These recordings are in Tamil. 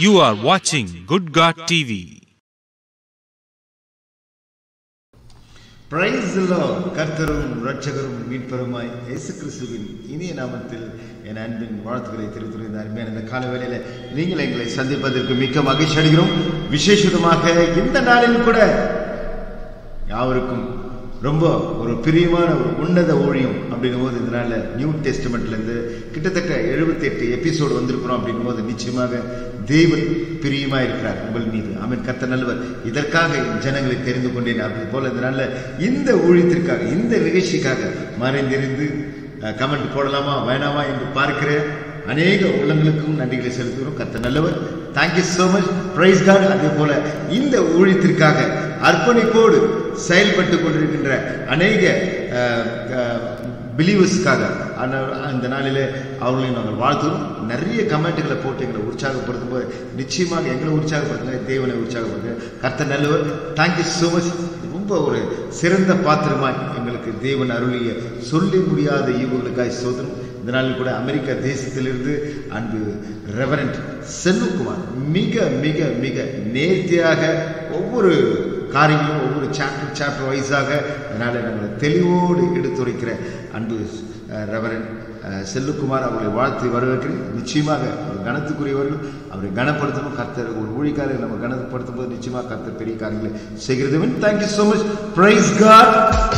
You are watching Good God TV. Praise கர்த்தரும் ரட்சகரும் மீட்பருமாய் இயேசு கிறிஸ்துவின் இனிய நாமத்தில் என் அன்பின் வாழ்த்துக்களை தெரிவித்துள்ள இந்த அருமையான இந்த கால வேளையில நீங்கள் எங்களை சந்திப்பதற்கு மிக்க மகிழ்ச்சி அடைகிறோம் விசேஷமாக இந்த நாளில் கூட யாவருக்கும் ரொம்ப ஒரு பிரியமான ஒரு உன்னத ஊழியம் அப்படின்னும் போது இதனால நியூ டெஸ்ட்மெண்ட்ல இருந்து கிட்டத்தட்ட எழுபத்தி எட்டு எபிசோடு வந்திருக்கிறோம் அப்படின்னும் போது நிச்சயமாக தேவன் பிரியமா இருக்கிறார் உங்கள் மீது அவன் கத்த நல்லவர் இதற்காக ஜனங்களை தெரிந்து கொண்டேன் அது போல இதனால இந்த ஊழியத்திற்காக இந்த நிகழ்ச்சிக்காக மறைந்திருந்து கமெண்ட் போடலாமா வேணாமா என்று பார்க்கிற அநேக உள்ளங்களுக்கும் நன்றிகளை செலுத்துகிறோம் கத்த நல்லவர் thank you so much praise God அதே போல இந்த ஊழியத்திற்காக அர்ப்பணிப்போடு செயல்பட்டு கொண்டிருக்கின்ற அநேக பிலீவர்ஸ்க்காக அந்த நாளிலே அவர்களையும் நாங்கள் வாழ்த்துகிறோம் நிறைய கமெண்ட்டுகளை போட்டு எங்களை உற்சாகப்படுத்தும் போது நிச்சயமாக எங்களை உற்சாகப்படுத்துங்க தேவனை உற்சாகப்படுத்துங்க கர்த்த நல்லவர் தேங்க்யூ ஸோ மச் ரொம்ப ஒரு சிறந்த பாத்திரமாய் எங்களுக்கு தேவன் அருளிய சொல்லி முடியாத ஈவுகளுக்காய் சோதனம் இந்த நாளில் கூட அமெரிக்க தேசத்திலிருந்து அன்பு ரெவரண்ட் செல்வகுமார் மிக மிக மிக நேர்த்தியாக ஒவ்வொரு காரியங்களும் ஒவ்வொரு சாப்டர் சாப்டர் வைஸாக அதனால் நாங்கள் தெளிவோடு எடுத்துரைக்கிற அன்பு ரெவரன் செல்லுக்குமார் அவர்களை வாழ்த்து வரவேற்கிறேன் நிச்சயமாக அவர் கனத்துக்குரியவர்கள் அவரை கனப்படுத்தணும் கர்த்தர் ஒரு ஊழிக்காரை நம்ம கனப்படுத்தும் போது நிச்சயமாக கர்த்தர் பெரிய காரியங்களை செய்கிறது thank you so much praise God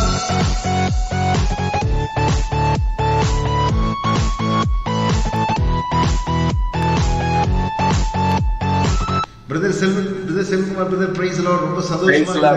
brother Selvan brother Selvakumar brother praise Lord ரொம்ப சந்தோஷமா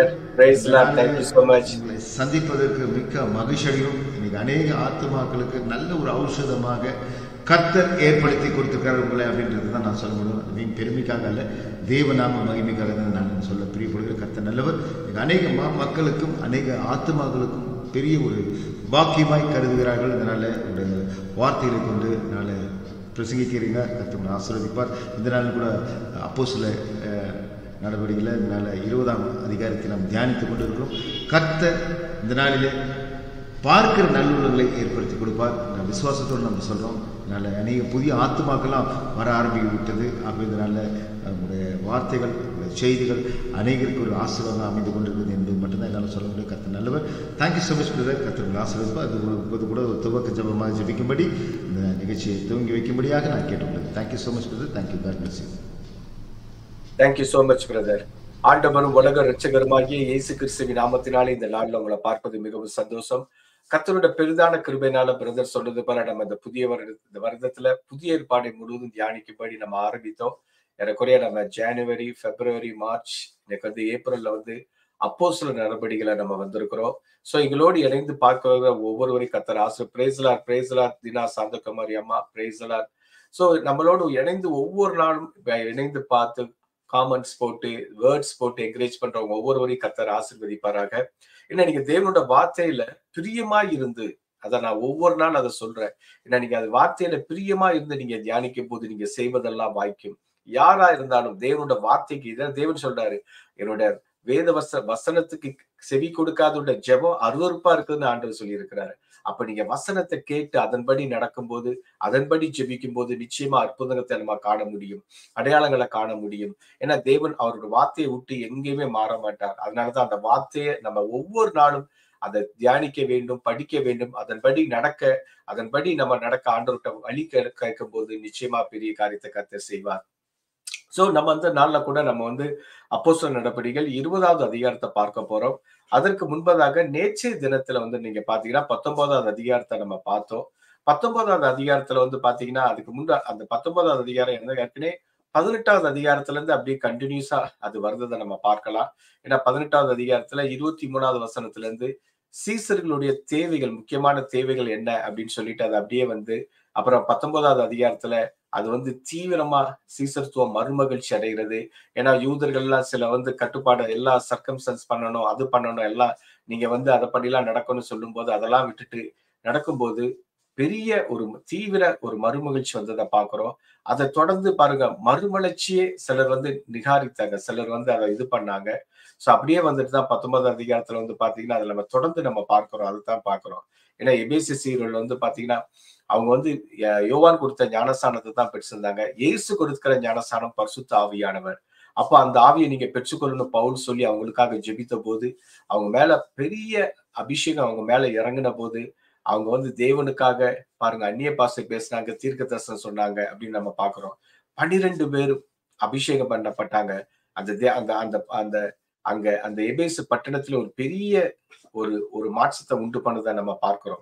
உங்களை சந்திப்பதற்கு மிக்க மகிழ்ச்சி அடைகிறோம் இன்னைக்கு அநேக ஆத்மாக்களுக்கு நல்ல ஒரு ஔஷதமாக கர்த்தர் ஏற்படுத்தி கொடுத்திருக்காரு உங்களை அப்படின்றது தான் நான் சொல்ல முடியும் நீங்க பெருமைக்காக அல்ல தேவநாம மகிமைக்காக தான் நான் சொல்ல பிரியப்படுகிற கர்த்தர் நல்லவர் அநேக மக்களுக்கும் அநேக ஆத்மாக்களுக்கும் பெரிய ஒரு பாக்கியமாய் கருதுகிறார்கள் இதனால ஒரு வார்த்தைகளை கொண்டு நாளை பிரசங்கிக்கிறீங்க கத்தவங்களை ஆசீர்வதிப்பார் இந்த நாள் கூட அப்போ சில நடவடிக்கையில் இதனால் இருபதாம் அதிகாரத்தை நாம் தியானித்து கொண்டு இருக்கிறோம் கத்த இந்த நாளிலே பார்க்கிற நல்லுள்ளங்களை ஏற்படுத்தி கொடுப்பார் நான் விசுவாசத்தோடு நம்ம சொல்கிறோம் அதனால் அநேக புதிய ஆத்மாக்கெல்லாம் வர ஆரம்பித்து விட்டது அப்படின்றனால நம்முடைய வார்த்தைகள் செய்திகள் அநேகருக்கு ஒரு ஆசீர்வாதம் அமைந்து கொண்டிருக்கிறது என்பது மட்டும்தான் என்னால் சொல்ல முடியும் கத்த நல்லவர் தேங்க்யூ ஸோ மச் பிரதர் கத்தவங்களை ஆசீர்வதிப்பார் அது இப்போது கூட ஒரு துவக்க ஜபமாக ஜபிக்கும்படி இந்த நிகழ்ச்சியை துவங்கி வைக்கும்படியாக நான் கேட்டுள்ளேன் thank you so much brother thank you God bless you thank you so much brother ஆண்டவரும் உலக ரட்சகருமாகிய இயேசு கிறிஸ்துவின் நாமத்தினாலே இந்த நாளில் உங்களை பார்ப்பது மிகவும் சந்தோஷம் கத்தரோட பெரிதான கிருபைனால பிரதர் சொல்றது போல நம்ம இந்த புதிய வருட இந்த வருடத்துல புதிய ஏற்பாடை முழுவதும் தியானிக்கும்படி நம்ம ஆரம்பித்தோம் ஏறக்குறைய நம்ம ஜனவரி பிப்ரவரி மார்ச் எனக்கு வந்து ஏப்ரல்ல வந்து அப்போ சில நடவடிக்கைகளை நம்ம வந்திருக்கிறோம் ஸோ எங்களோடு இணைந்து பார்க்கிற ஒவ்வொருவரையும் கத்தர் ஆசை பிரேசலார் பிரேசலார் தினா சாந்தகுமாரி அம்மா பிரேசலார் ஸோ நம்மளோடு இணைந்து ஒவ்வொரு நாளும் இணைந்து பார்த்து காமெண்ட்ஸ் போட்டு வேர்ட்ஸ் போட்டு என்கரேஜ் பண்றவங்க ஒவ்வொருவரையும் கத்தர் ஆசிர்வதிப்பாராக ஏன்னா நீங்க தேவனோட வார்த்தையில பிரியமா இருந்து அதை நான் ஒவ்வொரு நாள் அதை சொல்றேன் ஏன்னா நீங்க அது வார்த்தையில பிரியமா இருந்து நீங்க தியானிக்கும் போது நீங்க செய்வதெல்லாம் வாய்க்கும் யாரா இருந்தாலும் தேவனோட வார்த்தைக்கு இதான் தேவன் சொல்றாரு என்னோட வேத வச வசனத்துக்கு செவி கொடுக்காதோட ஜெபம் அருவறுப்பா இருக்குதுன்னு ஆண்டவர் சொல்லி இருக்கிறாரு அப்ப நீங்க வசனத்தை கேட்டு அதன்படி நடக்கும்போது அதன்படி ஜெபிக்கும் போது நிச்சயமா அற்புதத்தை நம்ம காண முடியும் அடையாளங்களை காண முடியும் ஏன்னா தேவன் அவரோட வார்த்தையை விட்டு எங்கேயுமே மாற மாட்டார் அதனாலதான் அந்த வார்த்தையை நம்ம ஒவ்வொரு நாளும் அதை தியானிக்க வேண்டும் படிக்க வேண்டும் அதன்படி நடக்க அதன்படி நம்ம நடக்க ஆண்டவர்கிட்ட வழி கேட்கும் போது நிச்சயமா பெரிய காரியத்தை கத்த செய்வார் சோ நம்ம அந்த நாள்ல கூட நம்ம வந்து அப்போச நடவடிக்கைகள் இருபதாவது அதிகாரத்தை பார்க்க போறோம் அதற்கு முன்பதாக நேற்றைய தினத்துல வந்து நீங்க பாத்தீங்கன்னா பத்தொன்பதாவது அதிகாரத்தை நம்ம பார்த்தோம் பத்தொன்பதாவது அதிகாரத்துல வந்து பாத்தீங்கன்னா அதுக்கு முன்ன அந்த பத்தொன்பதாவது அதிகாரம் என்ன ஏற்கனவே பதினெட்டாவது அதிகாரத்துல இருந்து அப்படியே கண்டினியூஸா அது வருவதை நம்ம பார்க்கலாம் ஏன்னா பதினெட்டாவது அதிகாரத்துல இருபத்தி மூணாவது வசனத்துல இருந்து சீசர்களுடைய தேவைகள் முக்கியமான தேவைகள் என்ன அப்படின்னு சொல்லிட்டு அது அப்படியே வந்து அப்புறம் பத்தொன்பதாவது அதிகாரத்துல அது வந்து தீவிரமா சீசர்த்துவம் மறுமகிழ்ச்சி அடைகிறது ஏன்னா யூதர்கள்லாம் சில வந்து கட்டுப்பாடு எல்லாம் சர்க்கம்சன்ஸ் பண்ணணும் அது பண்ணணும் எல்லாம் நீங்க வந்து அதை படிலாம் நடக்கணும்னு சொல்லும் போது அதெல்லாம் விட்டுட்டு நடக்கும்போது பெரிய ஒரு தீவிர ஒரு மறுமகிழ்ச்சி வந்ததை பாக்குறோம் அதை தொடர்ந்து பாருங்க மறுமலர்ச்சியே சிலர் வந்து நிகாரித்தாங்க சிலர் வந்து அதை இது பண்ணாங்க சோ அப்படியே வந்துட்டு தான் பத்தொன்பதாம் அதிகாரத்துல வந்து பாத்தீங்கன்னா அதை நம்ம தொடர்ந்து நம்ம பார்க்கிறோம் அதுதான் பார்க்கிறோம் ஏன்னா எபேசி சீரியல் வந்து பாத்தீங்கன்னா அவங்க வந்து ய- யோவான் கொடுத்த ஞானஸ்தானத்தை தான் பெற்றிருந்தாங்க இயேசு கொடுக்கிற ஞானஸ்தானம் பரிசுத்த ஆவியானவர் அப்ப அந்த ஆவியை நீங்க பெற்றுக்கொள்ளணும் பவுல் சொல்லி அவங்களுக்காக ஜெபித்த போது அவங்க மேல பெரிய அபிஷேகம் அவங்க மேல இறங்கின போது அவங்க வந்து தேவனுக்காக பாருங்க அந்நிய பாசை பேசினாங்க தீர்க்க தரிசனம் சொன்னாங்க அப்படின்னு நம்ம பாக்குறோம் பன்னிரெண்டு பேரும் அபிஷேகம் பண்ணப்பட்டாங்க அந்த தே- அந்த அந்த அந்த அங்க அந்த எபேசு பட்டணத்துல ஒரு பெரிய ஒரு ஒரு மாற்றத்தை உண்டு பண்ணதை நம்ம பார்க்கிறோம்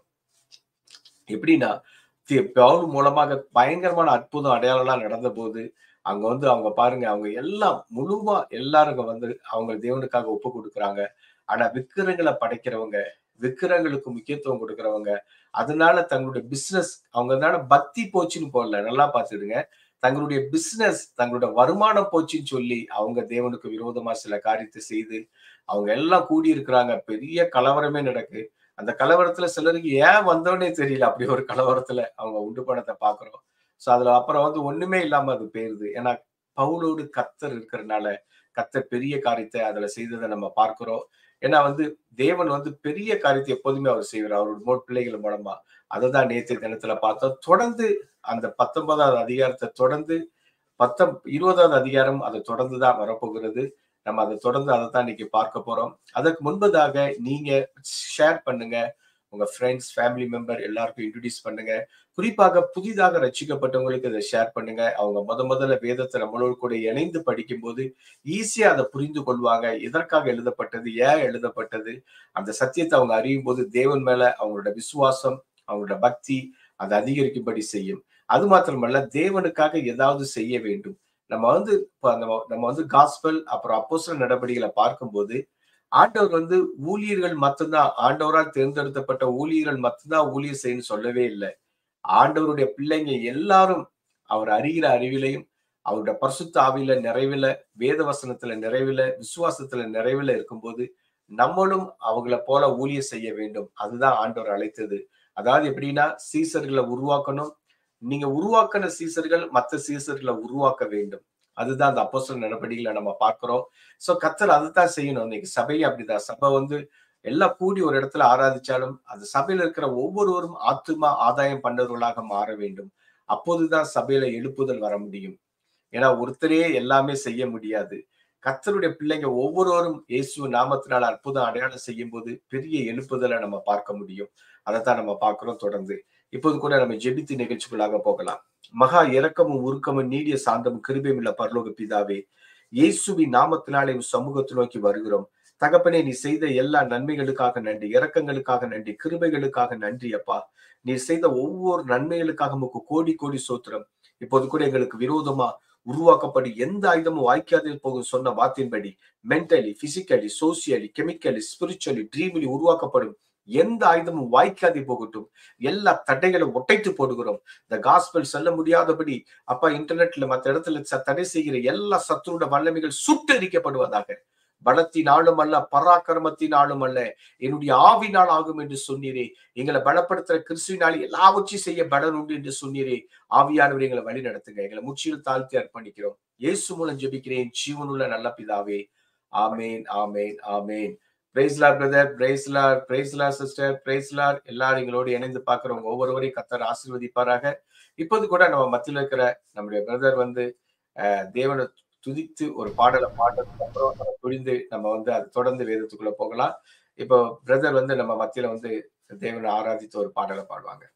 எப்படின்னா தி- பவுல் மூலமாக பயங்கரமான அற்புதம் அடையாளம்லாம் நடந்த போது அங்க வந்து அவங்க பாருங்க அவங்க எல்லாம் முழுவா எல்லாரும் வந்து அவங்க தேவனுக்காக ஒப்பு கொடுக்குறாங்க ஆனா விக்கிரங்களை படைக்கிறவங்க விக்கிரங்களுக்கு முக்கியத்துவம் கொடுக்கறவங்க அதனால தங்களுடைய பிசினஸ் அவங்கனால பக்தி போச்சுன்னு போடல நல்லா பார்த்துடுங்க தங்களுடைய பிசினஸ் தங்களுடைய வருமானம் போச்சுன்னு சொல்லி அவங்க தேவனுக்கு விரோதமா சில காரியத்தை செய்து அவங்க எல்லாம் கூடி இருக்கிறாங்க பெரிய கலவரமே நடக்கு அந்த கலவரத்துல சிலருக்கு ஏன் வந்தோன்னே தெரியல அப்படி ஒரு கலவரத்துல அவங்க உண்டு பண்ணத்தை பாக்குறோம் சோ அதுல அப்புறம் வந்து ஒண்ணுமே இல்லாம அது போயிருது ஏன்னா பவுலோடு கத்தர் இருக்கிறதுனால கத்தர் பெரிய காரியத்தை அதுல செய்ததை நம்ம பார்க்கிறோம் ஏன்னா வந்து தேவன் வந்து பெரிய காரியத்தை எப்போதுமே அவர் செய்வார் அவரோட மோ பிள்ளைகள் மூலமா அதை தான் நேற்று தினத்துல பார்த்தோம் தொடர்ந்து அந்த பத்தொன்பதாவது அதிகாரத்தை தொடர்ந்து பத்தம் இருபதாவது அதிகாரம் அதை தொடர்ந்து தான் வரப்போகிறது நம்ம அதை தொடர்ந்து அதை தான் இன்னைக்கு பார்க்க போறோம் அதற்கு முன்பதாக நீங்க ஷேர் பண்ணுங்க உங்க ஃப்ரெண்ட்ஸ் ஃபேமிலி மெம்பர் எல்லாருக்கும் இன்ட்ரடியூஸ் பண்ணுங்க குறிப்பாக புதிதாக ரட்சிக்கப்பட்டவங்களுக்கு இதை ஷேர் பண்ணுங்க அவங்க முத முதல்ல வேதத்தை நம்மளோடு கூட இணைந்து படிக்கும்போது ஈஸியா அதை புரிந்து கொள்வாங்க எதற்காக எழுதப்பட்டது ஏன் எழுதப்பட்டது அந்த சத்தியத்தை அவங்க அறியும் போது தேவன் மேல அவங்களோட விசுவாசம் அவங்களோட பக்தி அதை அதிகரிக்கும்படி செய்யும் அது மாத்திரமல்ல தேவனுக்காக ஏதாவது செய்ய வேண்டும் நம்ம வந்து இப்ப நம்ம நம்ம வந்து காஸ்பல் அப்புறம் அப்போஸ்தல நடவடிக்கைகளை பார்க்கும்போது ஆண்டவர் வந்து ஊழியர்கள் மட்டும்தான் ஆண்டவரால் தேர்ந்தெடுக்கப்பட்ட ஊழியர்கள் மட்டும்தான் ஊழியர் செய்யணும்னு சொல்லவே இல்லை ஆண்டவருடைய பிள்ளைங்க எல்லாரும் அவர் அறிகிற அறிவிலையும் அவருடைய பரிசுத்த ஆவியில நிறைவில வேத வசனத்துல நிறைவில விசுவாசத்துல நிறைவில இருக்கும்போது நம்மளும் அவங்கள போல ஊழியர் செய்ய வேண்டும் அதுதான் ஆண்டவர் அழைத்தது அதாவது எப்படின்னா சீசர்களை உருவாக்கணும் நீங்க உருவாக்கின சீசர்கள் மற்ற சீசர்களை உருவாக்க வேண்டும் அதுதான் அந்த அப்போஸ்தல நடவடிக்கைகளை நம்ம பார்க்கிறோம் சோ கத்தர் அதுதான் செய்யணும் இன்னைக்கு சபையும் அப்படிதான் சபை வந்து எல்லாம் கூடி ஒரு இடத்துல ஆராதிச்சாலும் அந்த சபையில இருக்கிற ஒவ்வொருவரும் ஆத்துமா ஆதாயம் பண்ணவர்களாக மாற வேண்டும் அப்போதுதான் சபையில எழுப்புதல் வர முடியும் ஏன்னா ஒருத்தரே எல்லாமே செய்ய முடியாது கத்தருடைய பிள்ளைங்க ஒவ்வொருவரும் இயேசு நாமத்தினால அற்புதம் அடையாளம் செய்யும் போது பெரிய எழுப்புதலை நம்ம பார்க்க முடியும் அதைத்தான் நம்ம பார்க்கிறோம் தொடர்ந்து இப்போது கூட நம்ம ஜெபித்து நிகழ்ச்சிக்குள்ளாக போகலாம் மகா இரக்கமும் உருக்கமும் நீடிய சாந்தமும் கிருபையும் உள்ள பரலோக பிதாவே இயேசுவின் நாமத்தினாலே உம் சமூகத்தை நோக்கி வருகிறோம் தகப்பனே நீ செய்த எல்லா நன்மைகளுக்காக நன்றி இரக்கங்களுக்காக நன்றி கிருபைகளுக்காக நன்றி அப்பா நீ செய்த ஒவ்வொரு நன்மைகளுக்காக உமக்கு கோடி கோடி சோத்திரம் இப்போது கூட எங்களுக்கு விரோதமா உருவாக்கப்படும் எந்த ஆயுதமும் வாய்க்காதே போகும் சொன்ன வார்த்தையின்படி mentally physically socially chemically spiritually dreamly உருவாக்கப்படும் எந்த ஆயுதமும் வாய்க்காதே போகட்டும் எல்லா தடைகளை ஒட்டைத்து போடுகிறோம் இந்த காஸ்பல் சொல்ல முடியாதபடி அப்பா இன்டர்நெட்ல மற்ற இடத்துல ச- தடை செய்கிற எல்லா சத்துருட வல்லமைகள் சுட்டரிக்கப்படுவதாக பலத்தினாலும் அல்ல பராக்கிரமத்தினாலும் அல்ல என்னுடைய ஆவினால் ஆகும் என்று சொன்னீரே எங்களை பலப்படுத்துற கிறிஸ்துவினால் எல்லாவற்றையும் செய்ய பலன் உண்டு என்று சொன்னீரே ஆவியானவர் எங்களை வழி நடத்துங்க எங்களை முற்றிலும் தாழ்த்தி அர்ப்பணிக்கிறோம் இயேசு மூலம் ஜெபிக்கிறேன் ஜீவனுள்ள நல்ல பிதாவே ஆமேன் ஆமேன் ஆமேன் பிரைஸ்லார் பிரதர் பிரைஸ்லார் பிரைஸ்லார் சிஸ்டர் பிரைஸ்லார் எல்லாரும் எங்களோடு இணைந்து பார்க்கிறவங்க ஒவ்வொருவரையும் கத்தர் ஆசீர்வதிப்பாராக இப்போது கூட நம்ம மத்தியில் இருக்கிற நம்முடைய பிரதர் வந்து அஹ், தேவனை துதித்து ஒரு பாடலை பாடுறதுக்கு அப்புறம் நம்ம புரிந்து நம்ம வந்து அது தொடர்ந்து வேதத்துக்குள்ள போகலாம் இப்போ பிரதர் வந்து நம்ம மத்தியில வந்து தேவனை ஆராதித்து ஒரு பாடலை பாடுவாங்க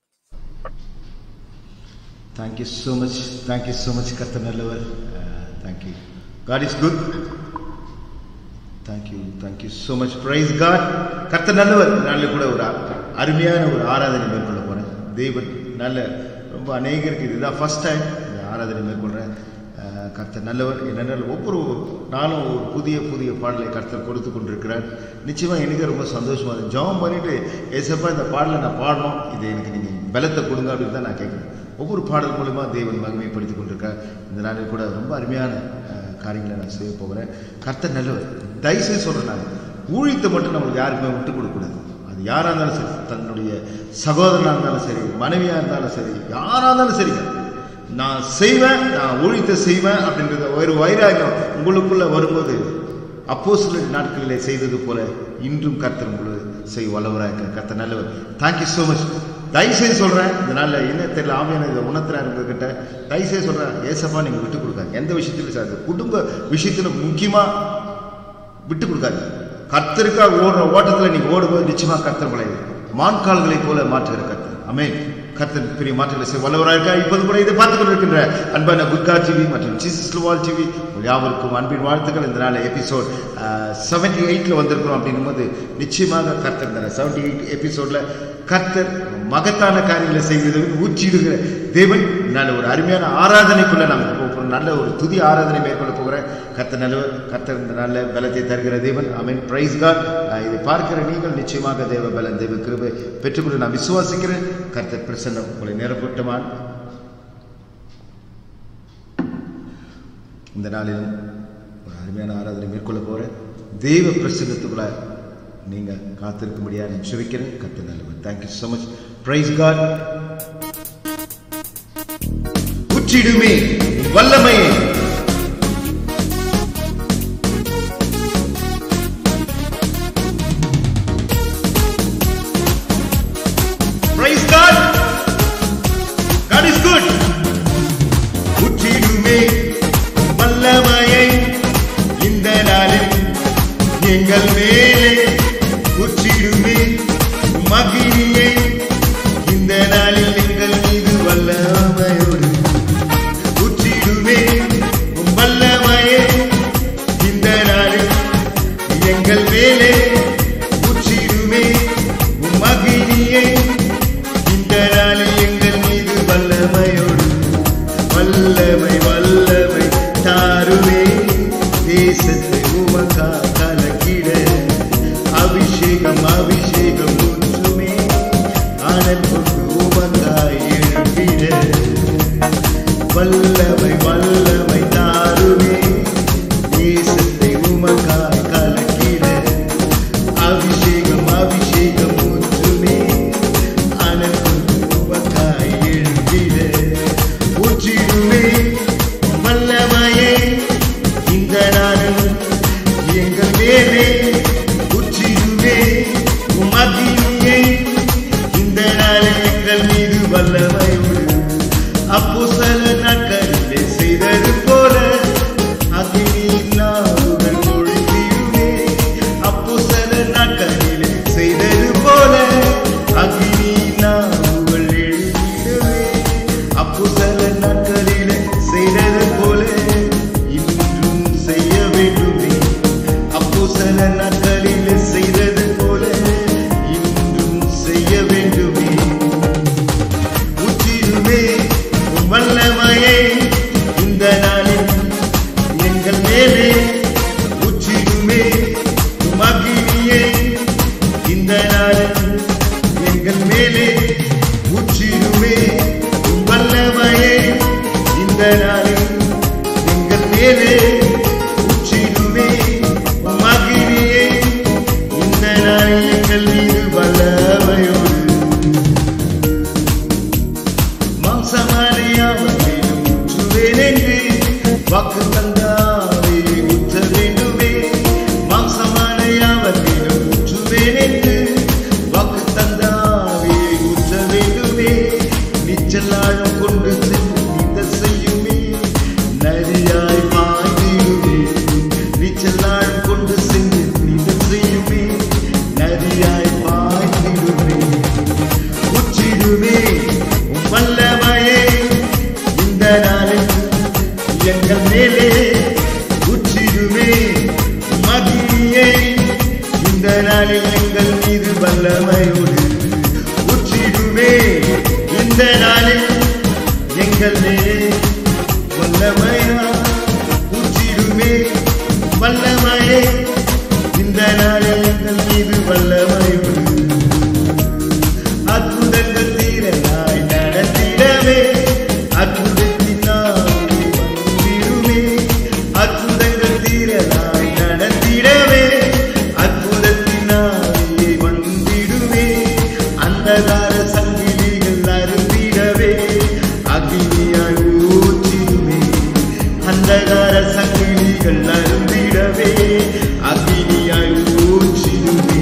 thank you so much thank you so much கர்த்தர் நல்லவர் thank you God is good thank you thank you so much praise God கர்த்தர் நல்லவர் நாளில் கூட ஒரு அ- அருமையான ஒரு ஆராதனை மேற்கொள்ள போகிறேன் தெய்வன் நல்ல ரொம்ப அநேகருக்கு இதுதான் ஃபர்ஸ்ட் டைம் இந்த ஆராதனை மேற்கொள்கிறேன் அஹ், கர்த்தர் நல்லவர் என்னென்ன ஒவ்வொரு நாளும் ஒரு புதிய புதிய பாடலை கர்த்தர் கொடுத்து கொண்டிருக்கிறார் நிச்சயமாக எனக்கு ரொம்ப சந்தோஷமா இருக்கு ஜெபம் பண்ணிட்டு ஏசப்பா இந்த பாடலை நான் பாடணும் இது எனக்கு நீங்கள் பலத்தை கொடுங்க அப்படின்னு தான் நான் கேட்குறேன் ஒவ்வொரு பாடல் மூலமா தேவன் மகிமைப்படுத்தி கொண்டிருக்கார் இந்த நாளில் கூட ரொம்ப அருமையான அஹ், காரியங்களை நான் செய்ய போகிறேன் கர்த்தர் நல்லவர் தயவுசெய்து சொல்கிறேன் நான் ஊழியத்தை மட்டும் நம்மளுக்கு யாருக்குமே விட்டு கொடுக்கக்கூடாது அது அது யாராக இருந்தாலும் சரி தன்னுடைய சகோதரனாக இருந்தாலும் சரி மனைவியாக இருந்தாலும் சரி யாராக இருந்தாலும் சரிங்க நான் செய்வேன் நான் ஊழியத்தை செய்வேன் அப்படின்றத ஒரு வைராகியம் உங்களுக்குள்ள வரும்போது அப்போ சில நாட்களிலே செய்தது போல இன்றும் கர்த்தர் உங்களுக்கு செய் வல்லவராக கர்த்தர் நல்லவர் தேங்க்யூ ஸோ மச் தயவுசெய்து சொல்கிறேன் இந்த நாளில் என்ன தெரியல ஆமையான இதை உணர்த்துறா இருந்ததுக்கிட்ட தயவுசெய்து சொல்கிறேன் ஏசப்பா நீங்கள் விட்டு கொடுக்காங்க எந்த விஷயத்திலும் சார் குடும்ப விஷயத்தில் முக்கியமாக விட்டு கொடுக்காது கர்த்தருக்காக ஓடுற ஓட்டத்தில் நீங்க ஓடும்போது நிச்சயமா கர்த்தர் உங்களை மான்கால்களைப் போல மாற்றுகிற கர்த்தர் அமேன் கர்த்தர் பெரிய மாற்றங்களை செய்ய வல்லவராக இருக்கா இப்போது கூட இதை பார்த்துக் கொண்டிருக்கின்ற அன்பான குட்கா டிவி மற்றும் ஜீசஸ் வால் டிவி யாவருக்கும் அன்பின் வாழ்த்துக்கள் இந்த நாள் எபிசோட் செவன்டி எயிட்டில் வந்திருக்கிறோம் அப்படின்னும் போது நிச்சயமாக கர்த்தர் இந்த செவன்டி எயிட் எபிசோடில் கர்த்தர் மகத்தான காரியங்களை செய்வது ஊற்றிடுகிற தேவன் நல்ல ஒரு அருமையான ஆராதனைக்குள்ள நாங்கள் போக போகிறோம் நல்ல ஒரு துதி ஆராதனை மேற்கொள்ள போகிறேன் கர்த்தர் நல்லவர் கர்த்தர் இந்த நல்ல பலத்தை தருகிற தேவன் அமீன் பிரைஸ் காட் இதை பார்க்கிற நீங்கள் நிச்சயமாக தேவ பலன் தேவ கிருபை பெற்றுக்கொண்டு நான் விசுவாசிக்கிறேன் கர்த்தர் பிரசன்னம் உங்களை நேரப்பட்டமான் இந்த நாளிலும் ஒரு அருமையான ஆராதனை மேற்கொள்ள போகிறேன் தெய்வ பிரசன்னத்துக்குள்ள நீங்க காத்திருக்கும்படியா நான் செவிக்கிறேன் கத்து நல்லவர் thank you so much praise God உச்சிடுமே வல்லமையே Praise God. God is good. உச்சிடுமே வல்லமையை இந்த நாளில் எங்கள் மேலே உச்சிடுமே மகிழியை இந்த நாளில் எங்கள் மீது வல்லமையோடு உச்சிடுமே வல்லமையை இந்த நாளில் எங்கள் மேலே உச்சிடுமே மகிழியை இந்த நாளில் எங்கள் மீது வல்லமையோடு வல்லமை வல்லமை தாருவே தேசத்தை உமக்கா கலக்கிட அபிஷேகம் அபிஷேகம் ஊற்றுமே ஆனந்தம் உமக்காய் எழுப்பிட வல்லமை வல்லமை தாருவே தேசத்தை உமக்காய் கலக்கிட அபிஷேகம் அபிஷேகம் ஊற்றுமே ஆனந்தம் உமக்காய் எழுப்பிட ஊற்றிடுமே வல்லமையே இந்த நாளில் எங்கள் மேலே உச்சிடுமே உமகினியை இந்த நாளில் எங்கள் மீது வல்லமை அப்போ சில நாட்களிலே செய்தது போல அகினியின் நாவுகள் ஒழுங்கிடுமே அப்போ சில நாட்களிலே செய்தது போல அகினியின் நாவுகள் எழுதிடுமே அப்போ சில நாட்களிலே செய்தது போல இன்றும் செய்ய வேண்டுமே அப்போ சில நாட்களிலே செய்தது போல இன்றும் செய்ய வேண்டுமே உச்சிடுமே உம் வல்லமையே இந்த நாளில் எங்கள் மேலே உச்சிடுமே உம் அக்கினியே இந்த நாளில் எங்கள் மேலே உச்சிடுமே உம் வல்லமையே இந்த நாளில் எங்கள் மேலே உச்சிடுமே உம் அக்கினியே இந்த நாளில் எங்கள் மீது வல்லமையோடு மாம்சமானையாவதிலும் உற்றுவேன் என்று வாக்கு தந்தாவே உற்ற வேண்டுமே மாம்சமானையாவதிலும் உற்றுவேன் என்று வாக்கு தந்தாவே உற்ற வேண்டுமே நிச்சலாழம் கொண்டு சென்று இந்த செய்யுமே நரியாய் பாய்ந்திடுவே நிச்சலாழம் கொண்டு சென்று இந்த செய்யுமே நரியாய் பாய்ந்திடுவே உச்சிடுமே உம் வல்லமையே இந்த நாளில் எங்கள் மேலே உச்சிடுமே மகிழியை இந்த நாளில் எங்கள் மீது வல்லமையோடு உச்சிடுமே இந்த நாளில் எங்கள் மேலே வல்லமையா உச்சிடுமே வல்லமையே இந்த நாளில் எங்கள் மீது வல்லமையோடு அற்புதங்கள் தீரனாய் நடத்திடவே அற்புதத்தினால் வந்திடுமே அற்புதங்கள் தீரனாய் நடத்திடவே அற்புதத்தினாலே வந்திடுமே அந்தகார சங்கிலிகள் அருந்திடவே அக்னியாய் ஊற்றிடுவே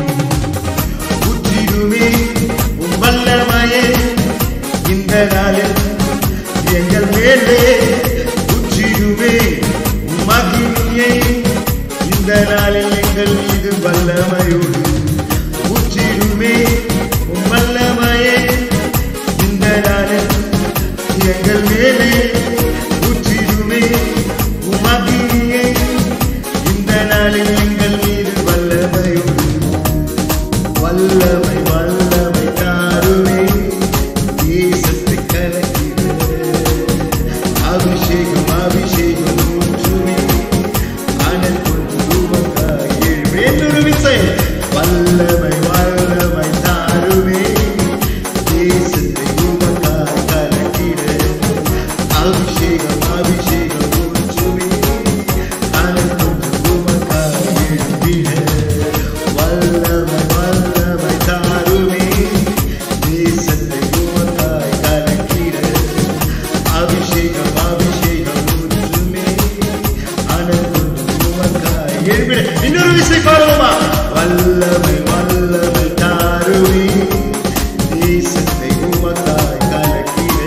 ஊற்றிடுவே உன் வல்லமையே இந்த நாளில் எங்கள் மேலே ஊற்றிடுவே உன் மகிமையை இந்த நாளில் எங்கள் மீது வல்லமையோடு ஊற்றிடுமே உன் வல்லமையே இந்த நாளில் எங்கள் மேலே ஊற்றிடுமே உன் மகிமையை இந்த நாளில் எங்கள் மீது வல்லமையோடு வல்லமை வல்லமை தாருமே தேசத்தை கலக்கிட அபிஷேகம் அபிஷேகம் ஊற்றுமே அனல் கொண்டு உமக்காய் எழுமே. இன்னொரு விசை வல்லமை வல்லமை தாருமே தேசத்தை உமக்காய் கலக்கிட அபிஷேகம் அபிஷேகம் ஊற்றுமே அனல் கொண்டு உமக்காய் எழும்பிட வல்லமை வல்லமை தாருமே தேசத்தை உமக்காய் கலக்கிட அபிஷேகம் அபிஷேகம் ஊற்றுமே அனல் கொண்டு உமக்காய் எழும்பிட இன்னொரு விசை பாருமா வல்லமை வல்லமை தாருமே தேசத்தை உமக்காய் கலக்கிட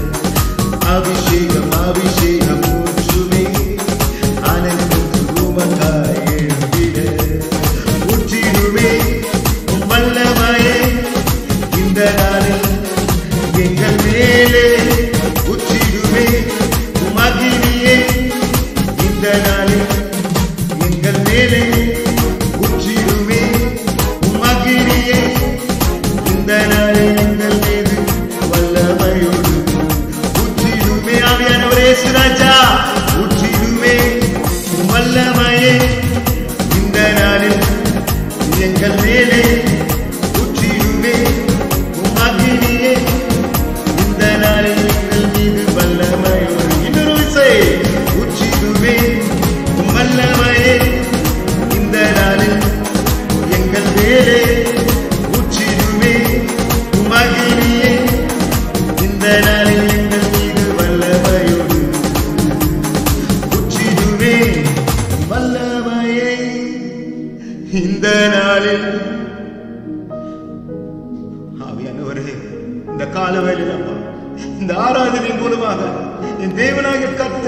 அபிஷேகம் அபிஷேகம் ஊற்றுமே அனல் கொண்டு உமக்காய் எழும்பிட ஊற்றிடுமே உம் வல்லமையே இந்த நாளில் எங்கள் மேலே ஊற்றிடுமே உம் அக்கினியே இந்த நாளில் எங்கள் மேலே ஊற்றிடுமே உம் அக்கினியே இந்த நாளில் எங்கள் மீது வல்லமையோடு ஊற்றிடுமே ஆவியானவரே சுராஜா ஊற்றிடுமே உம் வல்லமையே இந்த நாளில் எங்கள் மேலே ஊற்றிடுமே உம் அக்கினியே இந்த நாளில் எங்கள் மீது வல்லமையோடு இன்னொரு விசை ஊற்றிடுமே உம் வல்லமையே இந்த நாளில் எங்கள் மேலே ஊற்றிடுமே உம் அக்கினியே இந்த நாளில் எங்கள் மீது வல்லமையோடு ஊற்றிடுமே வல்லமையை இந்த நாளில் ஆவியானவரே இந்த கால வேளையில் அப்பா இந்த ஆராதனை மூலமாக என் தேவனாக கத்த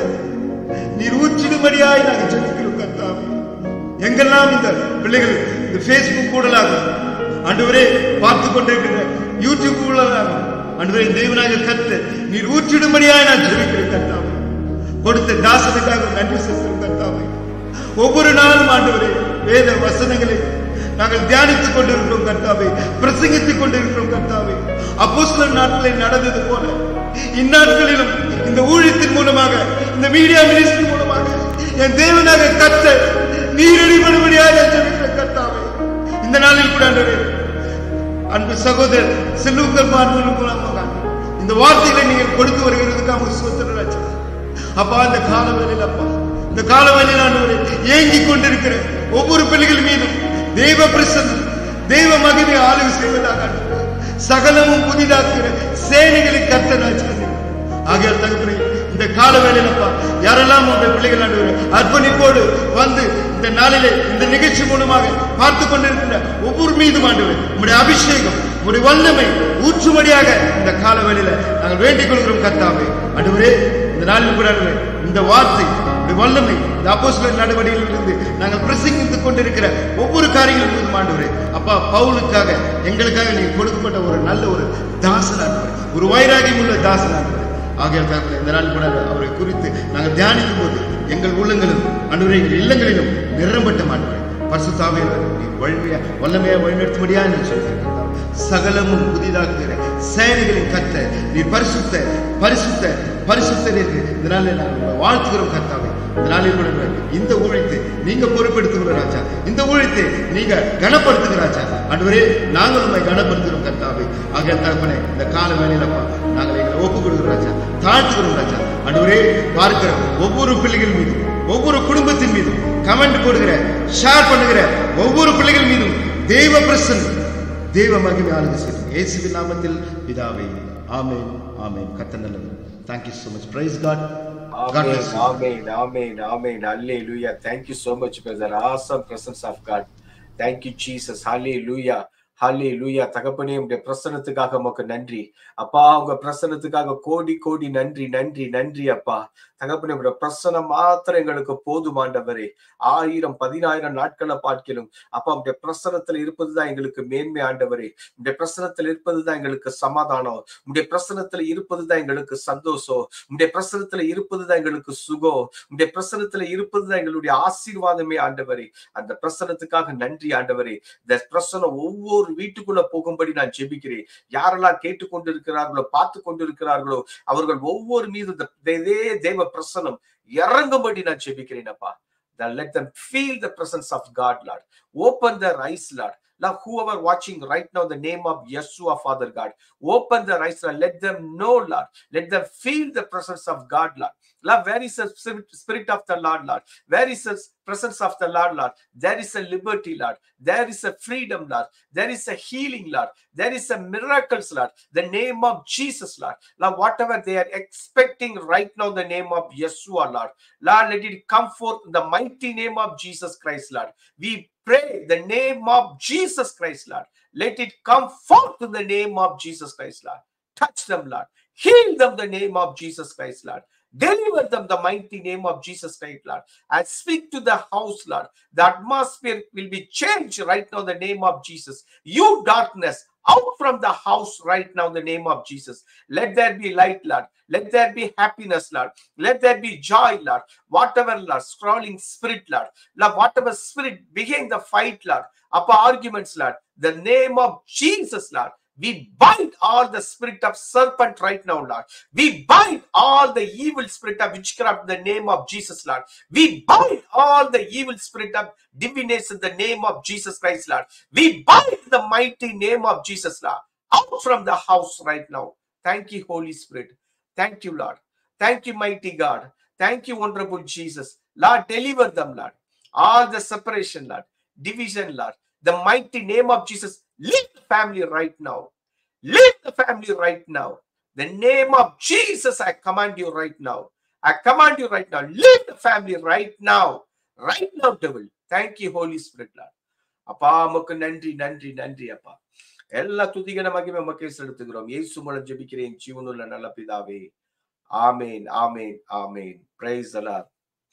நீர் ஊற்றிடும்படியாய் நாங்கள் ஜெபிக்கிறோம் கர்த்தாவே எங்கெல்லாம் இந்த பிள்ளைகள் இந்த ஃபேஸ்புக் கூடலாக ஆண்டவரே பார்த்து கொண்டிருக்கிற யூடியூப் கூடலாக ஆண்டவரே தேவனாக கத்த நீர் ஊற்றிடும்படியாய் நான் ஜெபிக்கிறேன் கர்த்தாவே கொடுத்த தாசனுக்காக நன்றி செலுத்தும் கர்த்தாவே ஒவ்வொரு நாளும் ஆண்டவரே வேத வசனங்களை நாங்கள் தியானித்துக் கொண்டிருக்கிறோம் கர்த்தாவே பிரசங்கித்துக் கொண்டிருக்கிறோம் கர்த்தாவே அப்போஸ்தலர் நாட்களில் நடந்தது போல இந்நாட்களிலும் இந்த ஊழியத்தின் மூலமாக இந்த மீடியா மினிஸ்ட்ரி மூலமாக என் தேவனாக கத்த நீரடிபடுபடியாக ஜெபிக்கிற கர்த்தாவே இந்த நாளில் கூட ஆண்டவரே அன்பு சகோதரர் செல்வங்கள் பார்ப்பதன் மூலமாக இந்த வார்த்தைகளை நீங்கள் கொடுத்து வருகிறதுக்காக சுத்தராஜா அப்பா இந்த கால வேலையில் அப்பா இந்த கால வேலையில் ஆண்டவரே ஏங்கிக் கொண்டிருக்கிற ஒவ்வொரு பிள்ளைகள் மீதும் தெய்வ பிரசன்னம் தெய்வ மகிமை ஆளுகை செய்வதாக ஆண்டவரே. சகலமும் புதிதாக்குற சேனைகளை கர்த்தராஜா ஆகியால் தகப்பனே இந்த கால வேலையிலப்பா யாரெல்லாம் உங்கள் பிள்ளைகள் ஆண்டவரே அர்ப்பணிப்போடு வந்து இந்த நாளிலே இந்த நிகழ்ச்சி மூலமாக பார்த்து கொண்டிருக்கின்ற ஒவ்வொரு மீதும் ஆண்டவரே உங்களுடைய அபிஷேகம் உங்களுடைய வல்லமை ஊற்றுமடியாக இந்த கால வேளையில நாங்கள் வேண்டிக் கொள்கிறோம் கர்த்தாவே ஆண்டவரே இந்த நாளில் கூட ஆண்டவரே, இந்த வார்த்தை உங்களுடைய வல்லமை இந்த அப்போஸ்தலர் நடவடிக்கையில் இருந்து நாங்கள் பிரசங்கித்துக் கொண்டிருக்கிற ஒவ்வொரு காரியங்களும் மீதும் ஆண்டவரே அப்பா பவுலுக்காக எங்களுக்காக நீங்க கொடுக்கப்பட்ட ஒரு நல்ல ஒரு தாசனாக ஒரு வைராகியம் உள்ள தாசனாக ஆகியால் தகப்பனே, இந்த நாள் கூட அவரை குறித்து நாங்கள் தியானிக்கும் போது எங்கள் உள்ளங்களும் அன்றுவரை எங்கள் இல்லங்களிலும் நிரம்பட்ட மாட்டோம் பரிசுத்தாவே நீ வலிமையா வல்லமையா வழிநடத்தும்படியா என்று சொல்கிறேன் சகலமும் புதிதாக்குகிற சேனைகளின் கத்த நீர் பரிசுத்த பரிசுத்த பரிசுத்தர் என்று இந்த நாளில் நாங்கள் உங்களை வாழ்த்துகிறோம் கர்த்தாவே இந்த நாளில் கூட இந்த ஊழியத்தை நீங்க பொறுப்பெடுத்துக்கிற ராஜா இந்த ஊழியத்தை நீங்க கனப்படுத்துகிற ராஜா அன்றுவரே நாங்கள் உண்மை கனப்படுத்துகிறோம் கர்த்தாவே ஆகிய தகப்பனே இந்த கால வேலையிலப்பா நாங்கள் எங்களை ஒப்பு கொடுக்கிறோம் ராஜா தாழ்த்துகிறோம் ராஜா அன்றுவரே பார்க்கிற ஒவ்வொரு பிள்ளைகள் மீதும் ஒவ்வொரு குடும்பத்தின் மீதும் கமெண்ட் போடுகிற ஷேர் பண்ணுகிற ஒவ்வொரு பிள்ளைகள் மீதும் தெய்வ பிரசன்னம் தெய்வ மகிமை ஆளுகை செய்யும் இயேசுவின் நாமத்தில் பிதாவே ஆமென் ஆமென் கத்த நல்லது thank you so much praise god God Amen, bless you. amen, amen, amen. Hallelujah. Thank you so much, brother. Awesome presence of God. Thank you, Jesus. Hallelujah. ஹalleluya தகப்பனே உடைய பிரசன்னத்துக்காக உமக்கு நன்றி அப்பா உங்க பிரசன்னத்துக்காக கோடி கோடி நன்றி நன்றி நன்றி அப்பா தகப்பனே உடைய பிரசனம் மாத்திரம் எங்களுக்கு போதுமாண்டவரே ஆயிரம் பதினாயிரம் நாட்களை பார்க்கலும் அப்பா உடைய பிரசனத்துல இருப்பதுதான் எங்களுக்கு மேன்மை ஆண்டவரே உடைய பிரசனத்துல இருப்பதுதான் எங்களுக்கு சமாதானம் உடைய பிரசனத்துல இருப்பதுதான் எங்களுக்கு சந்தோஷம் உடைய பிரசனத்துல இருப்பதுதான் எங்களுக்கு சுகம் உடைய பிரசனத்துல இருப்பதுதான் எங்களுடைய ஆசீர்வாதமே ஆண்டவரே அந்த பிரசனத்துக்காக நன்றி ஆண்டவரே இந்த பிரசனம் ஒவ்வொரு வீட்டுக்குள்ள போகும்படி நான் ஜெபிக்கிறேன் யாரெல்லாம் கேட்டுக்கொண்டிருக்கிறார்களோ பார்த்து கொண்டிருக்கிறார்களோ அவர்கள் ஒவ்வொரு மீது இந்த இதே தேவ பிரசனம் இறங்கும்படி நான் ஜெபிக்கிறேன் அப்பா that let them feel the presence of God, Lord. Open their eyes, Lord. Now, whoever watching right now, the name of Yeshua, Father God, open their eyes, Lord. Let them know, Lord. Let them feel the presence of God, Lord. Lord, where is the spirit- spirit of the Lord, Lord? Where is the presence of the Lord, Lord? There is a liberty, Lord. There is a freedom, Lord. There is a healing, Lord. There is a miracles, Lord. The name of Jesus, Lord. Lord, whatever they are expecting right now, the name of Yeshua, Lord. Lord, let it come forth in the mighty name of Jesus Christ, Lord. We pray the name of Jesus Christ, Lord. Let it come forth in the name of Jesus Christ, Lord. Touch them, Lord. Heal them the name of Jesus Christ, Lord. Deliver them the mighty name of Jesus Christ, Lord. And speak to the house, Lord. The atmosphere will be changed right now in the name of Jesus. You darkness, out from the house right now in the name of Jesus. Let there be light, Lord. Let there be happiness, Lord. Let there be joy, Lord. Whatever, Lord, scrawling spirit, Lord. Lord, whatever spirit began the fight, Lord. Upon arguments, Lord. The name of Jesus, Lord. We bind all the spirit of serpent right now, Lord. We bind all the evil spirit of witchcraft in the name of Jesus, Lord. We bind all the evil spirit of divination in the name of Jesus Christ, Lord. We bind the mighty name of Jesus, Lord. Out from the house right now. Thank you, Holy Spirit. Thank you, Lord. Thank you, mighty God. Thank you, wonderful Jesus. Lord, deliver them, Lord. All the separation, Lord. Division, Lord. The mighty name of Jesus. Lead the family right now. Lead the family right now. The name of Jesus, I command you right now. I command you right now. Lead the family right now. Right now, devil. Thank you, Holy Spirit, Lord. அப்பா உமக்கு நன்றி நன்றி நன்றி அப்பா எல்லா துதிகன மகிமை மக்கள் செலுத்துகிறோம் இயேசு மூலம் ஜெபிக்கிறேன் ஜீவனுள்ள நல்ல பிதாவே amen amen amen price அலார்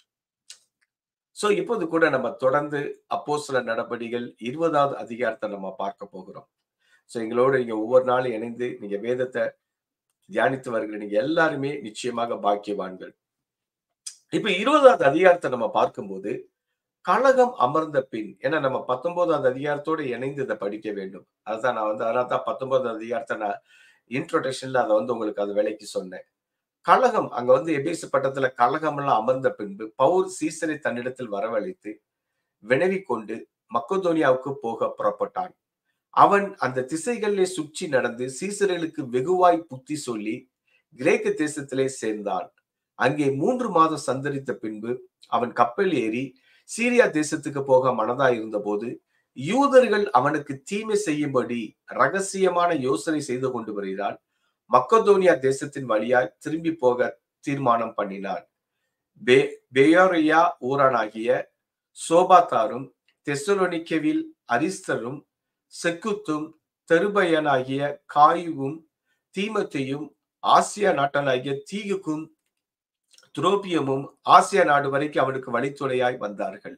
so இப்போது கூட நம்ம தொடர்ந்து அப்போ சில நடபடிகள் இருபதாவது அதிகாரத்தை நம்ம பார்க்க போகிறோம் சோ எங்களோட நீங்க ஒவ்வொரு நாளும் இணைந்து நீங்க வேதத்தை தியானித்து வருகிற நீங்க எல்லாருமே நிச்சயமாக பாக்கியவான்கள் இப்ப இருபதாவது அதிகாரத்தை நம்ம பார்க்கும்போது கழகம் அமர்ந்த பின் ஏன்னா நம்ம பத்தொன்பதாவது அதிகாரத்தோட இணைந்து இதை படிக்க வேண்டும் அதுதான் நான் வந்து அதனால தான் பத்தொன்பதாவது அதிகாரத்தை நான் இன்ட்ரோடக்ஷன்ல அதை வந்து உங்களுக்கு அது விலைக்கு சொன்னேன் கழகம் அங்க வந்து எபேசு பட்டத்துல கழகம் எல்லாம் அமர்ந்த பின்பு பவுல் சீசரை தன்னிடத்தில் வரவழைத்து வினவி கொண்டு மக்கதோனியாவுக்கு போக புறப்பட்டான் அவன் அந்த திசைகளிலே சுற்றி நடந்து சீசர்களுக்கு வெகுவாய் புத்தி சொல்லி கிரேக்க தேசத்திலே சேர்ந்தான் அங்கே மூன்று மாதம் சந்தரித்த பின்பு அவன் கப்பல் ஏறி சீரியா தேசத்துக்கு போக மனதா இருந்தபோது யூதர்கள் அவனுக்கு தீமை செய்யும்படி ரகசியமான யோசனை செய்து கொண்டு வருகிறான் மக்கதோனியா தேசத்தின் வழியாய் திரும்பி போக தீர்மானம் பண்ணினான் பே பேயோரியா ஊரானாகிய சோபாத்தாரும் தெசலோனிக்கவில் அரிஸ்தரும் செக்குத்தும் தெருபயனாகிய காயுவும் தீமத்தையும் ஆசியா நாட்டனாகிய தீகுக்கும் துரோபியமும் ஆசியா நாடு வரைக்கும் அவனுக்கு வழித்துணையாய் வந்தார்கள்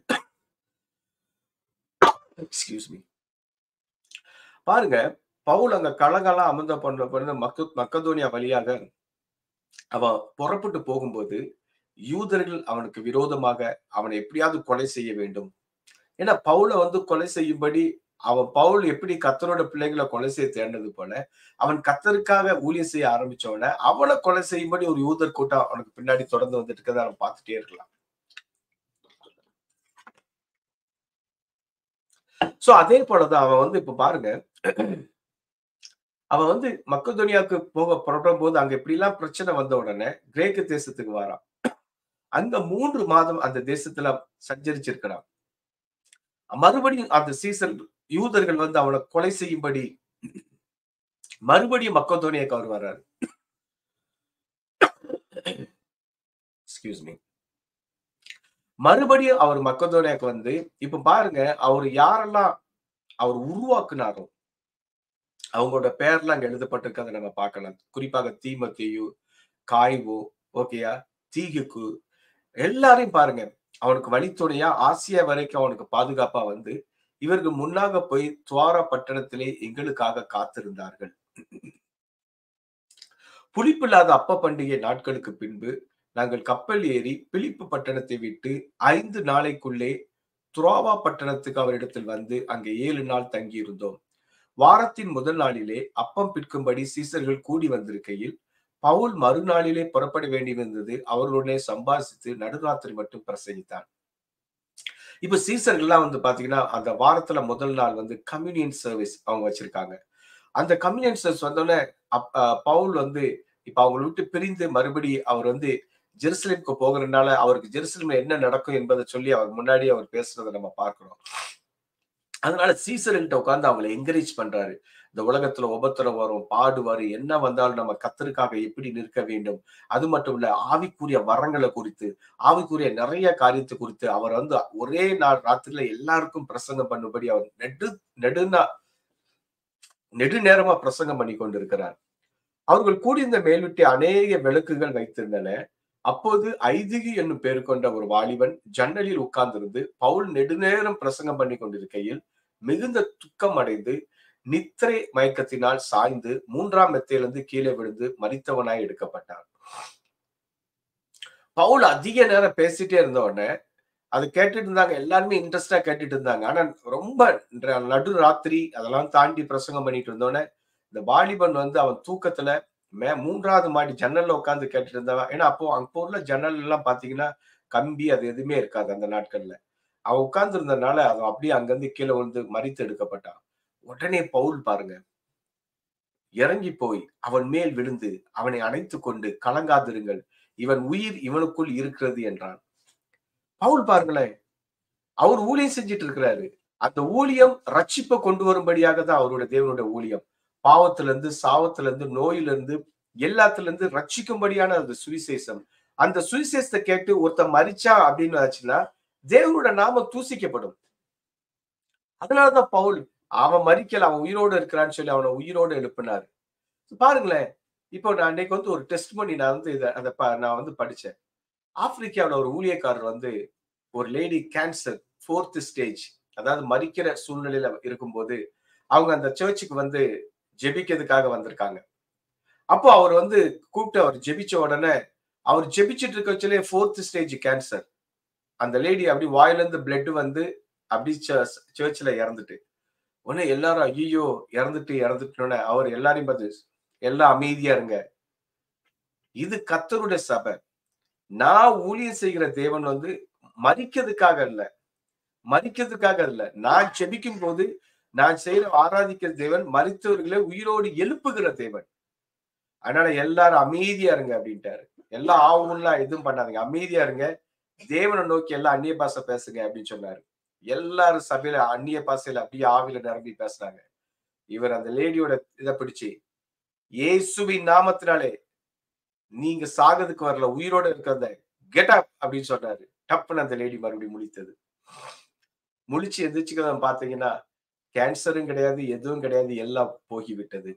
எக்ஸ்கியூஸ் மீ பாருங்க பவுல் அங்க கலகலாம் அமர்ந்த பண்ண பண்ண மக்க மக்கதோனியா வழியாக அவன் புறப்பட்டு போகும்போது யூதர்கள் அவனுக்கு விரோதமாக அவனை எப்படியாவது கொலை செய்ய வேண்டும் ஏன்னா பவுலை வந்து கொலை செய்யும்படி அவன் பவுல் எப்படி கத்தரோட பிள்ளைகளை கொலை செய்ய தேர்ந்தது போல அவன் கத்தருக்காக ஊழியம் செய்ய ஆரம்பிச்சவன அவனை கொலை செய்யும்படி ஒரு யூதர் கூட்டம் அவனுக்கு பின்னாடி தொடர்ந்து வந்துட்டு இருக்கதை அவன் பார்த்துட்டே இருக்கலாம் சோ அதே போலதான் அவன் வந்து இப்ப பாருங்க அவன் வந்து மக்கதுனியாவுக்கு போக புறப்படும் போது அங்க இப்படி எல்லாம் பிரச்சனை வந்த உடனே கிரேக்க தேசத்துக்கு வரான் அங்க மூன்று மாதம் அந்த தேசத்துல சஞ்சரிச்சிருக்கிறான் மறுபடியும் அந்த சீசன் யூதர்கள் வந்து அவனை கொலை செய்யும்படி மறுபடியும் மக்கதோனியாக்கு அவர் வர்றாரு எக்ஸ்கியூஸ் மீ மறுபடியும் அவர் மக்கதோனியாக்கு வந்து இப்ப பாருங்க அவர் யாரெல்லாம் அவர் உருவாக்குனாரோ அவங்களோட பேர்லாம் அங்க எழுதப்பட்டிருக்கதை நம்ம பார்க்கலாம் குறிப்பாக தீமத்தேயு காய்வோ ஓகேயா தீகுக்கு எல்லாரையும் பாருங்க அவனுக்கு வழித்துணையா ஆசியா வரைக்கும் அவனுக்கு பாதுகாப்பா வந்து இவருக்கு முன்னாக போய் துவாரா பட்டணத்திலே எங்களுக்காக காத்திருந்தார்கள் புளிப்பில்லாத அப்ப பண்டிகை நாட்களுக்கு பின்பு நாங்கள் கப்பல் ஏறி பிலிப்பு பட்டணத்தை விட்டு ஐந்து நாளைக்குள்ளே துராவா பட்டணத்துக்கு அவரிடத்தில் வந்து அங்கே ஏழு நாள் தங்கியிருந்தோம் வாரத்தின் முதல் நாளிலே அப்பம் பிற்கும்படி சீசர்கள் கூடி வந்திருக்கையில் பவுல் மறுநாளிலே புறப்பட வேண்டியிருந்தது அவர்களுடனே சம்பாசித்து நடுராத்திரி மட்டும் பிரசங்கித்தான் இப்ப சீசர்கள்லாம் வந்து பாத்தீங்கன்னா அந்த வாரத்துல முதல் நாள் வந்து கம்யூனியன் சர்வீஸ் அவங்க வச்சிருக்காங்க அந்த கம்யூனியன் சர்வீஸ் வந்தோடனே பவுல் வந்து இப்ப அவங்களை விட்டு பிரிந்து மறுபடி அவர் வந்து ஜெருசலேமுக்கு போகிறதுனால அவருக்கு ஜெருசலேம்ல என்ன நடக்கும் என்பதை சொல்லி அவர் முன்னாடி அவர் பேசுறதை நம்ம பார்க்கிறோம் அதனால சீசர்கிட்ட உட்கார்ந்து அவங்களை என்கரேஜ் பண்றாரு இந்த உலகத்துல உபத்திரம் வரும் பாடு வரும் என்ன வந்தாலும் நம்ம கத்தருக்காக எப்படி நிற்க வேண்டும் அது மட்டும் இல்ல ஆவிக்குரிய வரங்களை குறித்து ஆவிக்குரிய நிறைய காரியத்தை குறித்து அவர் வந்து ஒரே நாள் ராத்திரில எல்லாருக்கும் பிரசங்கம் பண்ணும்படி அவர் நெடு நெடுநா நெடுநேரமா பிரசங்கம் பண்ணி கொண்டிருக்கிறார் அவர்கள் கூடியிருந்த மேல்விட்டு அநேக விளக்குகள் வைத்திருந்தன அப்போது ஐதிகி என்னும் பேர் கொண்ட ஒரு வாலிபன் ஜன்னலில் உட்கார்ந்திருந்து பவுல் நெடுநேரம் பிரசங்கம் பண்ணி கொண்டிருக்கையில் மிகுந்த துக்கம் அடைந்து நித்திரை மயக்கத்தினால் சாய்ந்து மூன்றாம் மெத்தையிலிருந்து கீழே விழுந்து மறித்தவனாய் எடுக்கப்பட்டான் பவுல் அதிக நேரம் பேசிட்டே இருந்த உடனே அது கேட்டுட்டு இருந்தாங்க எல்லாருமே இன்ட்ரெஸ்டா கேட்டுட்டு இருந்தாங்க ஆனா ரொம்ப நடு ராத்திரி அதெல்லாம் தாண்டி பிரசங்கம் பண்ணிட்டு இருந்தோடனே இந்த வாலிபன் வந்து அவன் தூக்கத்துல மே மூன்றாவது மாடி ஜன்னல்ல உட்காந்து கேட்டுட்டு இருந்தவன் ஏன்னா அப்போ அங்க உள்ள ஜன்னல் எல்லாம் பாத்தீங்கன்னா கம்பி அது எதுவுமே இருக்காது அந்த நாட்கள்ல அவன் உட்கார்ந்து இருந்ததுனால அவன் அப்படியே அங்கிருந்து கீழே விழுந்து மறித்து எடுக்கப்பட்டான் உடனே பவுல் பாருங்க இறங்கி போய் அவன் மேல் விழுந்து அவனை அணைத்து கொண்டு கலங்காதிருங்கள் இவன் உயிர் இவனுக்குள் இருக்கிறது என்றான் பவுல் பாருங்களேன் அவர் ஊழியம் செஞ்சிட்டு இருக்கிறாரு அந்த ஊழியம் ரட்சிப்பை கொண்டு வரும்படியாக தான் அவருடைய தேவனுடைய ஊழியம் பாவத்துல இருந்து சாவத்துல இருந்து நோயில இருந்து எல்லாத்துல இருந்து ரட்சிக்கும்படியான அந்த சுவிசேஷம் அந்த சுவிசேஷத்தை கேட்டு ஒருத்தன் மறிச்சா அப்படின்னு ஆச்சுன்னா தேவனோட நாம தூசிக்கப்படும் அதனாலதான் பவுல் அவன் மறிக்கல அவன் உயிரோடு இருக்கிறான்னு சொல்லி அவனை உயிரோடு எழுப்பினாரு பாருங்களேன் இப்போ நான் அன்னைக்கு வந்து ஒரு டெஸ்ட் பண்ணி நான் வந்து இதை அந்த நான் வந்து படிச்சேன் ஆப்பிரிக்காவில் ஒரு ஊழியக்காரர் வந்து ஒரு லேடி கேன்சர் ஃபோர்த் ஸ்டேஜ் அதாவது மறிக்கிற சூழ்நிலையில இருக்கும்போது அவங்க அந்த சர்ச்சுக்கு வந்து ஜெபிக்கிறதுக்காக வந்திருக்காங்க அப்போ அவர் வந்து கூப்பிட்டு அவர் ஜெபிச்ச உடனே அவர் ஜெபிச்சுட்டு இருக்கச்சுலே ஃபோர்த் ஸ்டேஜ் கேன்சர் அந்த லேடி அப்படி வாயில இருந்து பிளட் வந்து அப்படி சர்ச்சில் இறந்துட்டு உடனே எல்லாரும் ஐயோ இறந்துட்டு இறந்துட்டோன்னே அவர் எல்லாரையும் பார்த்து எல்லாம் அமைதியா இருங்க இது கத்தருடைய சபை நான் ஊழியம் செய்கிற தேவன் வந்து மறிக்கிறதுக்காக இல்ல மறிக்கிறதுக்காக இல்ல நான் செபிக்கும் போது நான் செய்யற ஆராதிக்கிற தேவன் மறித்தவர்களை உயிரோடு எழுப்புகிற தேவன் அதனால எல்லாரும் அமைதியா இருங்க அப்படின்ட்டாரு எல்லாம் ஆகும்லாம் எதுவும் பண்ணாதீங்க அமைதியா இருங்க தேவனை நோக்கி எல்லாம் அந்நிய பாசை பேசுங்க அப்படின்னு சொன்னாரு எல்லாரும் சபையில அந்நிய பாசையில அப்படியே ஆவில நிரம்பி பேசுனாங்க இவர் அந்த லேடியோட இதை பிடிச்சு ஏசுவின் நாமத்தினாலே நீங்க சாகதுக்கு வரல உயிரோட இருக்கிறத கெட் அப் அப்படின்னு சொன்னாரு டப்புன்னு அந்த லேடி மறுபடியும் முழித்தது முழிச்சு எந்திரிச்சுக்கிறத பாத்தீங்கன்னா கேன்சரும் கிடையாது எதுவும் கிடையாது எல்லாம் போகிவிட்டது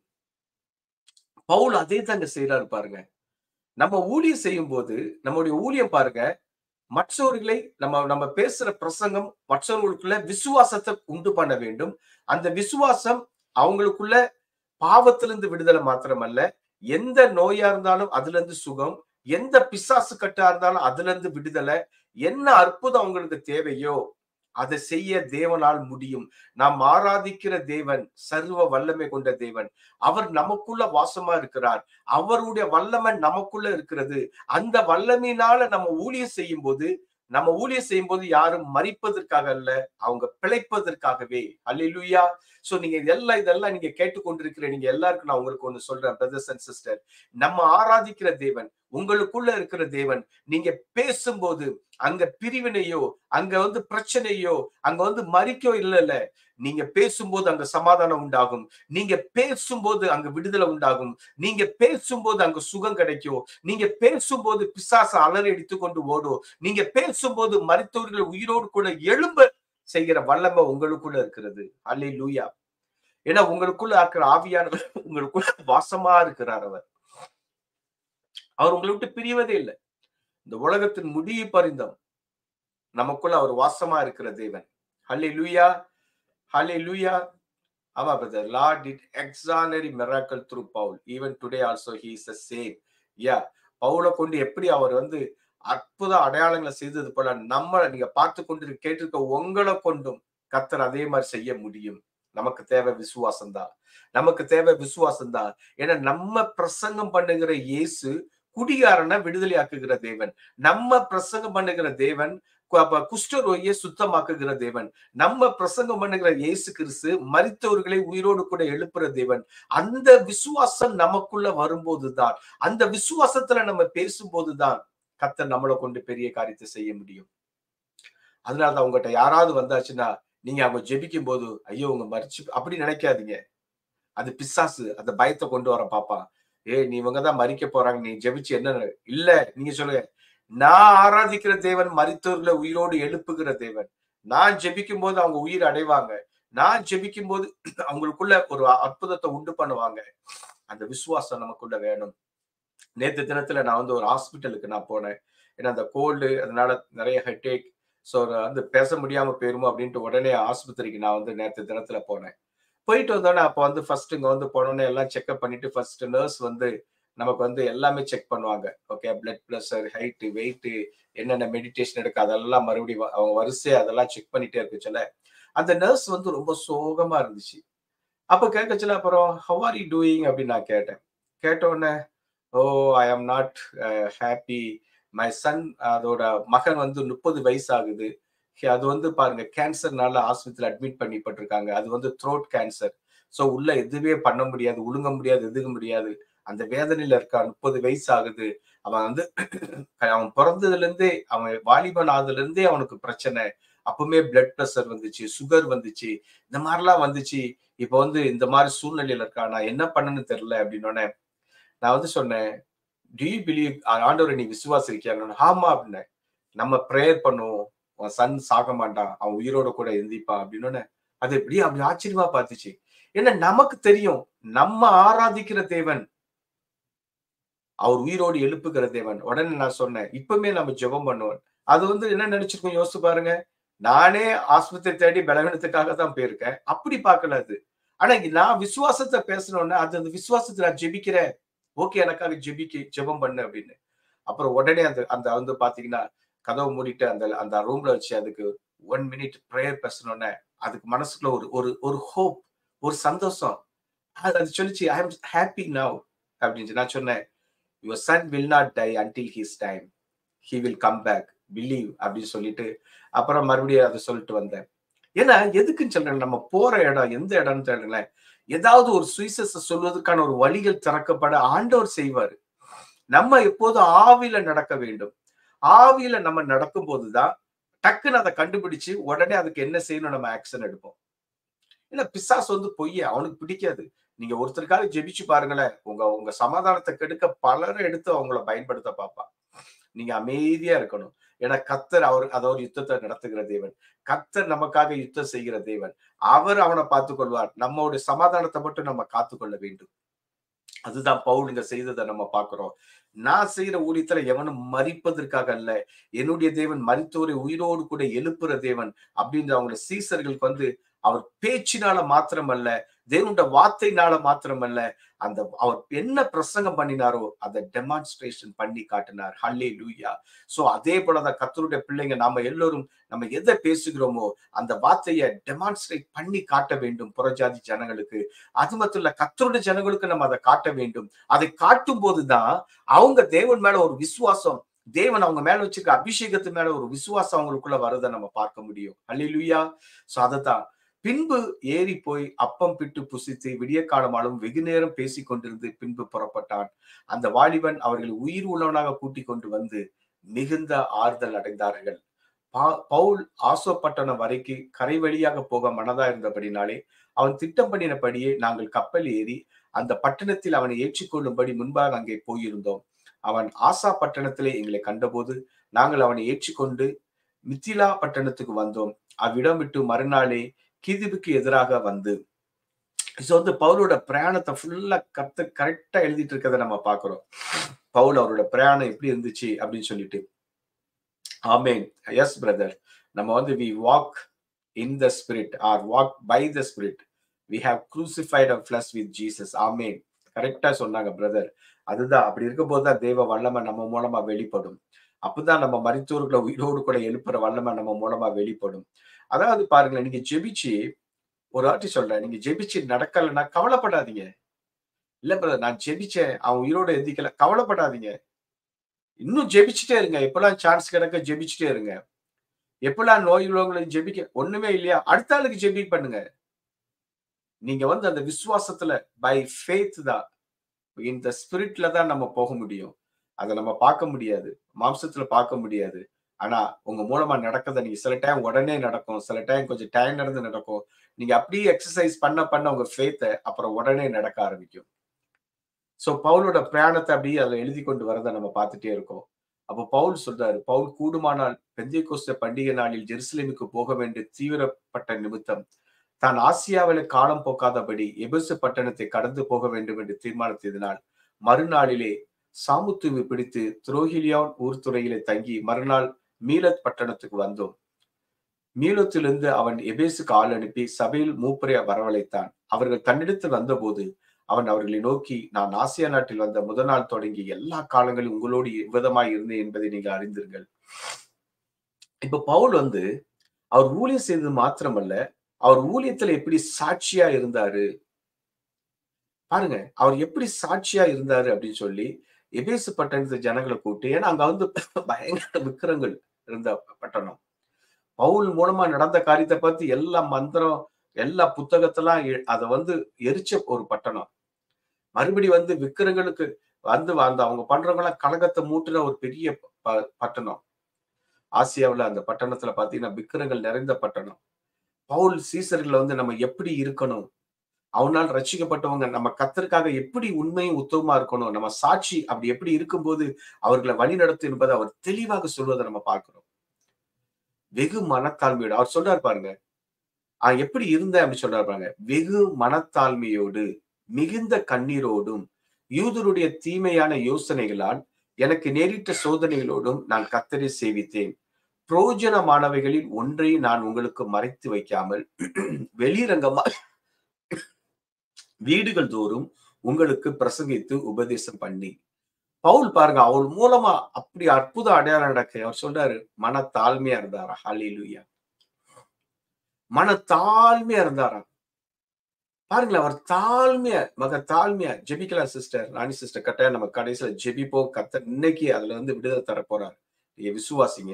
பவுல் அதே தாங்க செய்யறாரு பாருங்க நம்ம ஊழியம் செய்யும் போது நம்மளுடைய ஊழியம் பாருங்க மற்றவர்களை நம்ம நம்ம பேசுற பிரசங்கம் மற்றவர்களுக்குள்ள விசுவாசத்தை உண்டு பண்ண வேண்டும் அந்த விசுவாசம் அவங்களுக்குள்ள பாவத்திலிருந்து விடுதலை மாத்திரமல்ல எந்த நோயா இருந்தாலும் அதுல இருந்து சுகம் எந்த பிசாசு கட்டா இருந்தாலும் அதுல இருந்து விடுதலை என்ன அற்புதம் அவங்களுக்கு தேவையோ அதை செய்ய தேவனால் முடியும் நாம் ஆராதிக்கிற தேவன் சர்வ வல்லமை கொண்ட தேவன் அவர் நமக்குள்ள வாசமா இருக்கிறார் அவருடைய வல்லமை நமக்குள்ள இருக்கிறது அந்த வல்லமையினால நம்ம ஊழியம் செய்யும் போது நம்ம ஊழியம் செய்யும் போது யாரும் மறிப்பதற்காக அல்ல அவங்க பிழைப்பதற்காகவே அல்லா சோ நீங்க இதெல்லாம் இதெல்லாம் நீங்க கேட்டுக்கொண்டிருக்கிற நீங்க எல்லாருக்கும் நான் உங்களுக்கு ஒண்ணு சொல்றேன் பிரதர்ஸ் அண்ட் சிஸ்டர் நம்ம ஆராதிக்கிற தேவன் உங்களுக்குள்ள இருக்கிற தேவன் நீங்க பேசும்போது அங்க பிரிவினையோ அங்க வந்து பிரச்சனையோ அங்க வந்து மறிக்கோ இல்ல இல்ல நீங்க பேசும்போது அங்க சமாதானம் உண்டாகும் நீங்க பேசும்போது அங்க விடுதலை உண்டாகும் நீங்க பேசும்போது அங்க சுகம் கிடைக்கும் நீங்க பேசும்போது பிசாச அலறி அடித்து கொண்டு ஓடும் நீங்க பேசும்போது மருத்துவர்கள் உயிரோடு கூட எழும்ப செய்கிற வல்லமை உங்களுக்குள்ள இருக்கிறது அல்லே லூயா ஏன்னா உங்களுக்குள்ள இருக்கிற ஆவியானவர் உங்களுக்குள்ள வாசமா இருக்கிறார் அவர் அவர் உங்களை விட்டு பிரிவதே இல்லை இந்த உலகத்தின் முடிவு பரிந்தம் நமக்குள்ள அவர் வாசமா இருக்கிற தேவன் ஹலே லூயா ஹலே லூயா ஆமா brother Lord did extraordinary miracle through Paul even today also he is the same யா பவுலை கொண்டு எப்படி அவர் வந்து அற்புத அடையாளங்களை செய்தது போல நம்ம நீங்க பார்த்து கொண்டு கேட்டிருக்க உங்களை கொண்டும் கத்தர் அதே மாதிரி செய்ய முடியும் நமக்கு தேவை விசுவாசம் தான் நமக்கு தேவை விசுவாசம் தான் ஏன்னா நம்ம பிரசங்கம் பண்ணுகிற இயேசு குடிகாரனை விடுதலையாக்குகிற தேவன் நம்ம பிரசங்கம் பண்ணுகிற தேவன் குஷ்டரோகியை சுத்தமாக்குகிற தேவன் நம்ம பிரசங்கம் பண்ணுகிற இயேசு கிறிஸ்து மரித்தவர்களை உயிரோடு கூட எழுப்புற தேவன் அந்த விசுவாசம் நமக்குள்ள வரும்போதுதான் அந்த விசுவாசத்துல நம்ம பேசும்போதுதான் கத்தர் நம்மளை கொண்டு பெரிய காரியத்தை செய்ய முடியும் அதனாலதான் உங்ககிட்ட யாராவது வந்தாச்சுன்னா நீங்க அவங்க ஜெபிக்கும் போது ஐயோ உங்க மறிச்சு அப்படி நினைக்காதீங்க அது பிசாசு அந்த பயத்தை கொண்டு வர பாப்பா ஏ நீ இவங்க தான் மறிக்க போறாங்க நீ ஜெபிச்சு என்ன இல்ல நீங்க சொல்லுங்க நான் ஆராதிக்கிற தேவன் மறித்தவர்களை உயிரோடு எழுப்புகிற தேவன் நான் ஜெபிக்கும் போது அவங்க உயிர் அடைவாங்க நான் ஜெபிக்கும் போது அவங்களுக்குள்ள ஒரு அற்புதத்தை உண்டு பண்ணுவாங்க அந்த விசுவாசம் நமக்குள்ள வேணும் நேற்று தினத்துல நான் வந்து ஒரு ஹாஸ்பிட்டலுக்கு நான் போனேன் ஏன்னா அந்த கோல்டு அதனால நிறைய ஹெட்டேக் ஸோ வந்து பேச முடியாம போயிருமோ அப்படின்ட்டு உடனே ஆஸ்பத்திரிக்கு நான் வந்து நேற்று தினத்துல போனேன் போயிட்டு வந்தோடனே அப்போ வந்து ஃபர்ஸ்ட் இங்க வந்து போனோடனே எல்லாம் செக்அப் பண்ணிட்டு ஃபர்ஸ்ட் நர்ஸ் வந்து நமக்கு வந்து எல்லாமே செக் பண்ணுவாங்க okay blood pressure height weight என்னென்ன மெடிடேஷன் எடுக்க அதெல்லாம் மறுபடியும் அவங்க வரிசை அதெல்லாம் செக் பண்ணிட்டே இருக்குச்சுல அந்த நர்ஸ் வந்து ரொம்ப சோகமா இருந்துச்சு அப்போ கேட்கச்சுல அப்புறம் ஹவ் ஆர் யூ டூயிங் அப்படின்னு நான் கேட்டேன் கேட்டோடனே ஓ ஐ am not happy my son அதோட மகன் வந்து முப்பது வயசு ஆகுது அது வந்து பாருங்க கேன்சர்னால ஆஸ்பத்திரியில் அட்மிட் பண்ணிப்பட்டிருக்காங்க அது வந்து த்ரோட் கேன்சர் ஸோ உள்ள எதுவுமே பண்ண முடியாது உழுங்க முடியாது எதுக்க முடியாது அந்த வேதனையில இருக்கா முப்பது வயசு ஆகுது அவன் வந்து அவன் பிறந்ததுல இருந்தே அவன் வாலிபன் ஆகுதுல இருந்தே அவனுக்கு பிரச்சனை அப்பவுமே பிளட் ப்ரெஷர் வந்துச்சு சுகர் வந்துச்சு இந்த மாதிரிலாம் வந்துச்சு இப்ப வந்து இந்த மாதிரி சூழ்நிலையில இருக்கா நான் என்ன பண்ணன்னு தெரியல அப்படின்னு நான் வந்து சொன்னேன் டு யூ பிலீவ் ஆண்டவரை நீ விசுவாசிருக்கியா ஆமா அப்படின்னேன் நம்ம ப்ரேயர் பண்ணுவோம் உன் சன் சாக மாட்டான் அவன் உயிரோட கூட எந்திப்பான் அப்படின்னு அது எப்படி அப்படி ஆச்சரியமா பார்த்துச்சு ஏன்னா நமக்கு தெரியும் நம்ம ஆராதிக்கிற தேவன் அவர் உயிரோடு எழுப்புகிற தேவன் உடனே நான் சொன்னேன் இப்பவுமே நம்ம ஜெபம் பண்ணுவோம் அது வந்து என்ன நினைச்சிருக்கோம் யோசிச்சு பாருங்க நானே ஆஸ்பத்திரி தேடி பலவீனத்துக்காக தான் போயிருக்கேன் அப்படி பார்க்கல அது ஆனா நான் விசுவாசத்தை பேசணும்னா அது அந்த விசுவாசத்தை நான் ஜெபிக்கிறேன் ஓகே எனக்காக ஜெபிக்க ஜெபம் பண்ணு அப்படின்னு அப்புறம் உடனே அந்த அந்த வந்து பாத்தீங்கன்னா கதவை மூடிட்டு அந்த அந்த ரூம்ல வச்சு அதுக்கு ஒன் மினிட் ப்ரேயர் பேசணும்னே அதுக்கு மனசுக்குள்ள ஒரு ஒரு ஒரு ஹோப் ஒரு சந்தோஷம் அது சொல்லிச்சு ஐ எம் ஹாப்பி நவ் அப்படின்னு நான் சொன்னேன் your son will not die until his time he will come back believe அப்படின்னு சொல்லிட்டு அப்புறம் மறுபடியும் அதை சொல்லிட்டு வந்தேன் ஏன்னா எதுக்குன்னு சொல்றேன் நம்ம போற இடம் எந்த இடம்னு தெரியல ஏதாவது ஒரு சுவிசஸ சொல்வதற்கான ஒரு வழிகள் திறக்கப்பட ஆண்டவர் செய்வாரு நம்ம எப்போதும் ஆவில நடக்க வேண்டும் ஆவியில நம்ம நடக்கும் போதுதான் டக்குன்னு அதை கண்டுபிடிச்சு உடனே அதுக்கு என்ன செய்யணும் நம்ம ஆக்ஷன் எடுப்போம் இல்ல பிசாஸ் வந்து பொய்ய அவனுக்கு பிடிக்காது நீங்க ஒருத்தருக்காக ஜெபிச்சு பாருங்களேன் உங்க உங்க சமாதானத்தை கெடுக்க பலரை எடுத்து அவங்கள பயன்படுத்த பார்ப்பா நீங்க அமைதியா இருக்கணும் ஏன்னா கத்தர் அவர் அதை ஒரு யுத்தத்தை நடத்துகிற தேவன் கத்தர் நமக்காக யுத்தம் செய்கிற தேவன் அவர் அவனை பார்த்து கொள்வார் நம்மளுடைய சமாதானத்தை மட்டும் நம்ம காத்துக்கொள்ள வேண்டும் அதுதான் பவுல் இங்க செய்ததை நம்ம பாக்குறோம் நான் செய்யற ஊழியத்துல எவனும் மறிப்பதற்காக அல்ல என்னுடைய தேவன் மறித்தோரை உயிரோடு கூட எழுப்புற தேவன் அப்படின்ற அவங்களோட சீசர்களுக்கு வந்து அவர் பேச்சினால மாத்திரமல்ல தேவனுடைய வார்த்தையினால மாத்திரமல்ல அந்த அவர் என்ன பிரசங்கம் பண்ணினாரோ அதை டெமான்ஸ்ட்ரேஷன் பண்ணி காட்டினார் ஹல்லே லூயா சோ அதே போலதான் கத்தருடைய பிள்ளைங்க நாம எல்லோரும் நம்ம எதை பேசுகிறோமோ அந்த வார்த்தையை டெமான்ஸ்ட்ரேட் பண்ணி காட்ட வேண்டும் புறஜாதி ஜனங்களுக்கு அது மட்டும் இல்ல கத்தருடைய ஜனங்களுக்கு நம்ம அதை காட்ட வேண்டும் அதை காட்டும் போதுதான் அவங்க தேவன் மேல ஒரு விசுவாசம் தேவன் அவங்க மேல வச்சிருக்க அபிஷேகத்து மேல ஒரு விசுவாசம் அவங்களுக்குள்ள வரதை நம்ம பார்க்க முடியும் அல்லையா சோ அதைத்தான் பின்பு ஏறி போய் அப்பம் பிட்டு புசித்து விடிய காலமாலும் வெகு நேரம் பேசிக் கொண்டிருந்து பின்பு புறப்பட்டான் அந்த வாலிபன் அவர்களை உயிர் உள்ளவனாக கூட்டிக் கொண்டு வந்து மிகுந்த ஆறுதல் அடைந்தார்கள் பா- பவுல் ஆசோ பட்டணம் வரைக்கு கரை வழியாக போக மனதா இருந்தபடினாலே அவன் திட்டம் பண்ணினபடியே நாங்கள் கப்பல் ஏறி அந்த பட்டணத்தில் அவனை ஏற்றிக்கொள்ளும்படி முன்பாக அங்கே போயிருந்தோம் அவன் ஆசா பட்டணத்திலே எங்களை கண்டபோது நாங்கள் அவனை ஏற்றிக்கொண்டு மித்திலா பட்டணத்துக்கு வந்தோம் அவ்விடம் விட்டு மறுநாளே கிதிபுக்கு எதிராக வந்து ஸோ வந்து பவுலோட பிரயாணத்தை ஃபுல்லா கத்து கரெக்டா எழுதிட்டு இருக்கதை நம்ம பாக்குறோம் பவுல் அவரோட பிரயாணம் எப்படி இருந்துச்சு அப்படின்னு சொல்லிட்டு ஆமேன் எஸ் பிரதர் நம்ம வந்து we walk in the spirit or walk by the spirit we have crucified our flesh with Jesus amen கரெக்டா சொன்னாங்க பிரதர் அதுதான் அப்படி இருக்கும்போது தான் தேவ வல்லமை நம்ம மூலமா வெளிப்படும் அப்பதான் நம்ம மருத்துவர்களை உயிரோடு கூட எழுப்புற வல்லமை நம்ம மூலமா வெளிப்படும் அதாவது பாருங்களேன் நீங்க ஜெபிச்சு ஒரு வாட்டி சொல்றேன் நீங்க ஜெபிச்சு நடக்கலைன்னா கவலைப்படாதீங்க இல்ல பிரதர் நான் ஜெபிச்சேன் அவன் உயிரோட எந்திக்கல கவலைப்படாதீங்க இன்னும் ஜெபிச்சுட்டே இருங்க எப்பெல்லாம் சான்ஸ் கிடைக்க ஜெபிச்சுட்டே இருங்க எப்பெல்லாம் நோய் உள்ளவங்களை ஜெபிக்க ஒண்ணுமே இல்லையா அடுத்த ஆளுக்கு ஜெபி பண்ணுங்க நீங்க வந்து அந்த விசுவாசத்துல பை ஃபேத் தான் இந்த ஸ்பிரிட்ல தான் நம்ம போக முடியும் அதை நம்ம பார்க்க முடியாது மாம்சத்துல பார்க்க முடியாது ஆனா உங்க மூலமா நடக்கிறத நீங்க சில டைம் உடனே நடக்கும் சில டைம் கொஞ்சம் டைம் நடந்து நடக்கும் நீங்க அப்படியே எக்ஸசைஸ் பண்ண பண்ண உங்க ஃபேத்தை அப்புறம் உடனே நடக்க ஆரம்பிக்கும் சோ பவுலோட பிரயாணத்தை அப்படியே அதுல எழுதி கொண்டு வரதை நம்ம பார்த்துட்டே இருக்கோம் அப்போ பவுல் சொல்றாரு பவுல் கூடுமானால் பெந்தைய கோஸ்த பண்டிகை நாளில் ஜெருசலேமுக்கு போக வேண்டிய தீவிரப்பட்ட நிமித்தம் தான் ஆசியாவில காலம் போக்காதபடி எபசு பட்டணத்தை கடந்து போக வேண்டும் என்று தீர்மானித்ததினால் மறுநாளிலே சாமுத்துவை பிடித்து துரோகிலியான் ஊர்துறையிலே தங்கி மறுநாள் மீலத் பட்டணத்துக்கு வந்தோம் மீலத்திலிருந்து அவன் எபேசுக்கு ஆள் அனுப்பி சபையில் மூப்பரை வரவழைத்தான் அவர்கள் தன்னிடத்தில் வந்தபோது அவன் அவர்களை நோக்கி நான் ஆசியா நாட்டில் வந்த முதல் நாள் தொடங்கி எல்லா காலங்களிலும் உங்களோடு விதமாய் இருந்தேன் என்பதை நீங்க அறிந்தீர்கள் இப்ப பவுல் வந்து அவர் ஊழியம் செய்தது மாத்திரமல்ல அவர் ஊழியத்துல எப்படி சாட்சியா இருந்தாரு பாருங்க அவர் எப்படி சாட்சியா இருந்தாரு அப்படின்னு சொல்லி எபேசு பட்டணத்து ஜனங்களை கூப்பிட்டு ஏன்னா அங்க வந்து பயங்கர விக்கிரங்கள் இருந்த பட்டணம் பவுல் மூலமா நடந்த காரியத்தை பார்த்து எல்லா மந்திரம் எல்லா புத்தகத்தெல்லாம் எ- அதை வந்து எரிச்ச ஒரு பட்டணம் மறுபடி வந்து விக்கிரங்களுக்கு வந்து அந்த அவங்க பண்றவங்க எல்லாம் கழகத்தை மூட்டுன ஒரு பெரிய ப- பட்டணம் ஆசியாவுல அந்த பட்டணத்துல பாத்தீங்கன்னா விக்கிரங்கள் நிறைந்த பட்டணம் பவுல் சீசர்களை வந்து நம்ம எப்படி இருக்கணும் அவனால் ரட்சிக்கப்பட்டவங்க நம்ம கத்தருக்காக எப்படி உண்மையும் உத்தமமா இருக்கணும் நம்ம சாட்சி அப்படி எப்படி இருக்கும்போது அவர்களை வழி நடத்தும் என்பதை அவர் தெளிவாக சொல்வதை நம்ம பார்க்கிறோம் வெகு மனத்தாழ்மையோடு அவர் சொல்றாரு பாருங்க ஆஹ் எப்படி இருந்தேன் அப்படி சொல்றாரு பாருங்க வெகு மனத்தாழ்மையோடு மிகுந்த கண்ணீரோடும் யூதருடைய தீமையான யோசனைகளால் எனக்கு நேரிட்ட சோதனைகளோடும் நான் கத்தரை சேவித்தேன் புரோஜனமானவைகளில் ஒன்றை நான் உங்களுக்கு மறைத்து வைக்காமல் வெளிரங்கமா வீடுகள் தோறும் உங்களுக்கு பிரசங்கித்து உபதேசம் பண்ணி பவுல் பாருங்க அவர் மூலமா அப்படி அற்புத அடையாளம் நடக்க அவர் சொல்றாரு மன தாழ்மையா இருந்தாரா ஹalleluya மன தாழ்மையா இருந்தாரா பாருங்களேன் அவர் தாழ்மையா மக தாழ்மையா ஜெபிக்கலாம் சிஸ்டர் ராணி சிஸ்டர் கட்டாயம் நம்ம கடைசியில ஜெபிப்போம் கத்த இன்னைக்கு அதுல இருந்து விடுதலை தர போறாரு நீங்க விசுவாசிங்க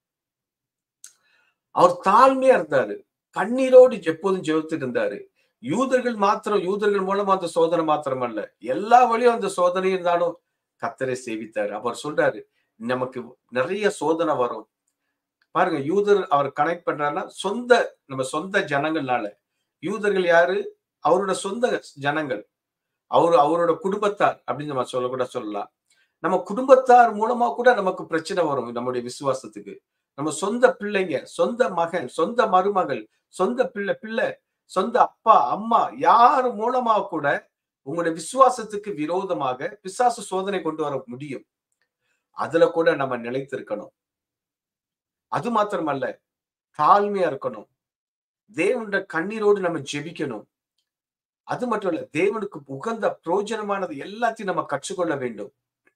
அவர் தாழ்மையா இருந்தாரு கண்ணீரோடு எப்போதும் ஜெபித்துட்டு இருந்தாரு யூதர்கள் மாத்திரம் யூதர்கள் மூலமா அந்த சோதனை மாத்திரம் அல்ல எல்லா வழியும் அந்த சோதனை இருந்தாலும் கத்தரை சேவித்தாரு அவர் சொல்றாரு நமக்கு நிறைய சோதனை வரும் பாருங்க யூதர் அவர் கனெக்ட் பண்றாருன்னா சொந்த நம்ம சொந்த ஜனங்கள்னால யூதர்கள் யாரு அவரோட சொந்த ஜனங்கள் அவரு அவரோட குடும்பத்தார் அப்படின்னு நம்ம சொல்ல கூட சொல்லலாம் நம்ம குடும்பத்தார் மூலமா கூட நமக்கு பிரச்சனை வரும் நம்முடைய விசுவாசத்துக்கு நம்ம சொந்த பிள்ளைங்க சொந்த மகன் சொந்த மருமகள் சொந்த பிள்ளை பிள்ளை சொந்த அப்பா அம்மா யார் மூலமா கூட உங்களுடைய விசுவாசத்துக்கு விரோதமாக பிசாசு சோதனை கொண்டு வர முடியும் அதுல கூட நம்ம நிலைத்திருக்கணும் அது மாத்திரமல்ல தாழ்மையா இருக்கணும் தேவனுடைய கண்ணீரோடு நம்ம ஜெபிக்கணும் அது மட்டும் இல்ல தேவனுக்கு உகந்த பிரயோஜனமானது எல்லாத்தையும் நம்ம கற்றுக்கொள்ள வேண்டும்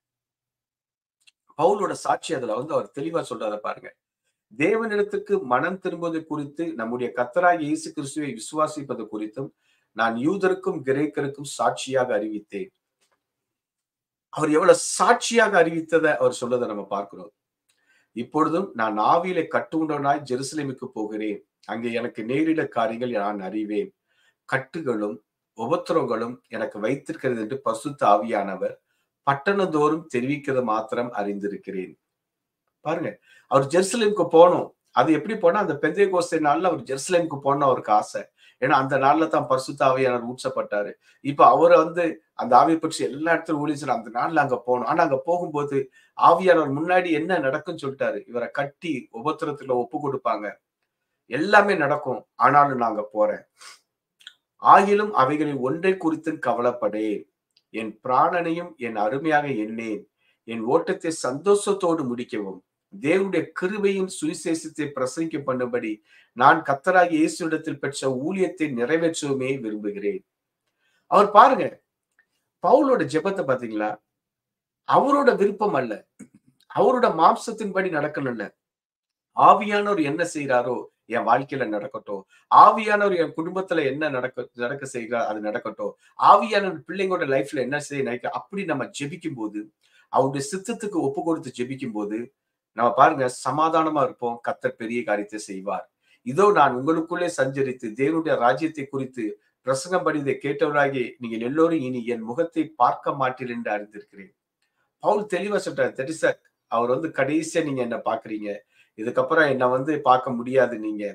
பவுலோட சாட்சி அதுல வந்து அவர் தெளிவா சொல்றாரு பாருங்க தேவனிடத்துக்கு மனம் திரும்புவது குறித்து நம்முடைய கத்தராக இயேசு கிறிஸ்துவை விசுவாசிப்பது குறித்தும் நான் யூதருக்கும் கிரேக்கருக்கும் சாட்சியாக அறிவித்தேன் அவர் எவ்வளவு சாட்சியாக அறிவித்ததை அவர் சொல்லதை நம்ம பார்க்கிறோம் இப்பொழுதும் நான் ஆவியிலே கட்டுண்டவனாய் ஜெருசலேமுக்கு போகிறேன் அங்கே எனக்கு நேரிட காரியங்கள் நான் அறிவேன் கட்டுகளும் உபத்திரவங்களும் எனக்கு வைத்திருக்கிறது என்று பசுத்த ஆவியானவர் பட்டணந்தோறும் தெரிவிக்கிறது மாத்திரம் அறிந்திருக்கிறேன் பாருங்க அவர் ஜெருசலேமுக்கு போகணும் அது எப்படி போனா அந்த பெந்தைய கோஸ்தை நாள்ல அவர் ஜெருசலேமுக்கு போகணும் அவருக்கு ஆசை ஏன்னா அந்த நாள்ல தான் பரிசுத்த ஆவியானவர் ஊற்றப்பட்டாரு இப்ப அவர் வந்து அந்த ஆவியை பற்றி எல்லா இடத்துலயும் ஊழிச்சு அந்த நாள்ல அங்க போகணும் ஆனா அங்க போகும்போது ஆவியானவர் முன்னாடி என்ன நடக்கும்னு சொல்லிட்டாரு இவரை கட்டி உபத்திரத்துல ஒப்பு கொடுப்பாங்க எல்லாமே நடக்கும் ஆனாலும் நாங்க போறேன் ஆகிலும் அவைகளில் ஒன்றை குறித்து கவலைப்படேன் என் பிராணனையும் என் அருமையாக எண்ணேன் என் ஓட்டத்தை சந்தோஷத்தோடு முடிக்கவும் தேவனுடைய கிருபையின் சுவிசேஷத்தை பிரசங்கிக்க பண்ணும்படி நான் கத்தராகி இயேசுடத்தில் பெற்ற ஊழியத்தை நிறைவேற்றவுமே விரும்புகிறேன் அவர் பாருங்க பவுலோட ஜெபத்தை பாத்தீங்களா அவரோட விருப்பம் அல்ல அவரோட மாம்சத்தின்படி நடக்கணும்ல ஆவியானவர் என்ன செய்யறாரோ என் வாழ்க்கையில நடக்கட்டும் ஆவியானவர் என் குடும்பத்துல என்ன நடக்க நடக்க செய்கிறார் அது நடக்கட்டும் ஆவியானவர் பிள்ளைங்களோட லைஃப்ல என்ன செய்ய நினைக்க அப்படி நம்ம ஜெபிக்கும் போது அவருடைய சித்தத்துக்கு ஒப்பு கொடுத்து ஜெபிக்கும் போது நம்ம பாருங்க சமாதானமா இருப்போம் கத்தர் பெரிய காரியத்தை செய்வார் இதோ நான் உங்களுக்குள்ளே சஞ்சரித்து தேவனுடைய ராஜ்யத்தை குறித்து பிரசங்கம் படிதை கேட்டவராகி நீங்கள் எல்லோரும் இனி என் முகத்தை பார்க்க மாட்டீர் என்று அறிந்திருக்கிறேன் பவுல் தெளிவா சொல்றாரு தெரிசா அவர் வந்து கடைசியா நீங்க என்ன பாக்குறீங்க இதுக்கப்புறம் என்ன வந்து பார்க்க முடியாது நீங்க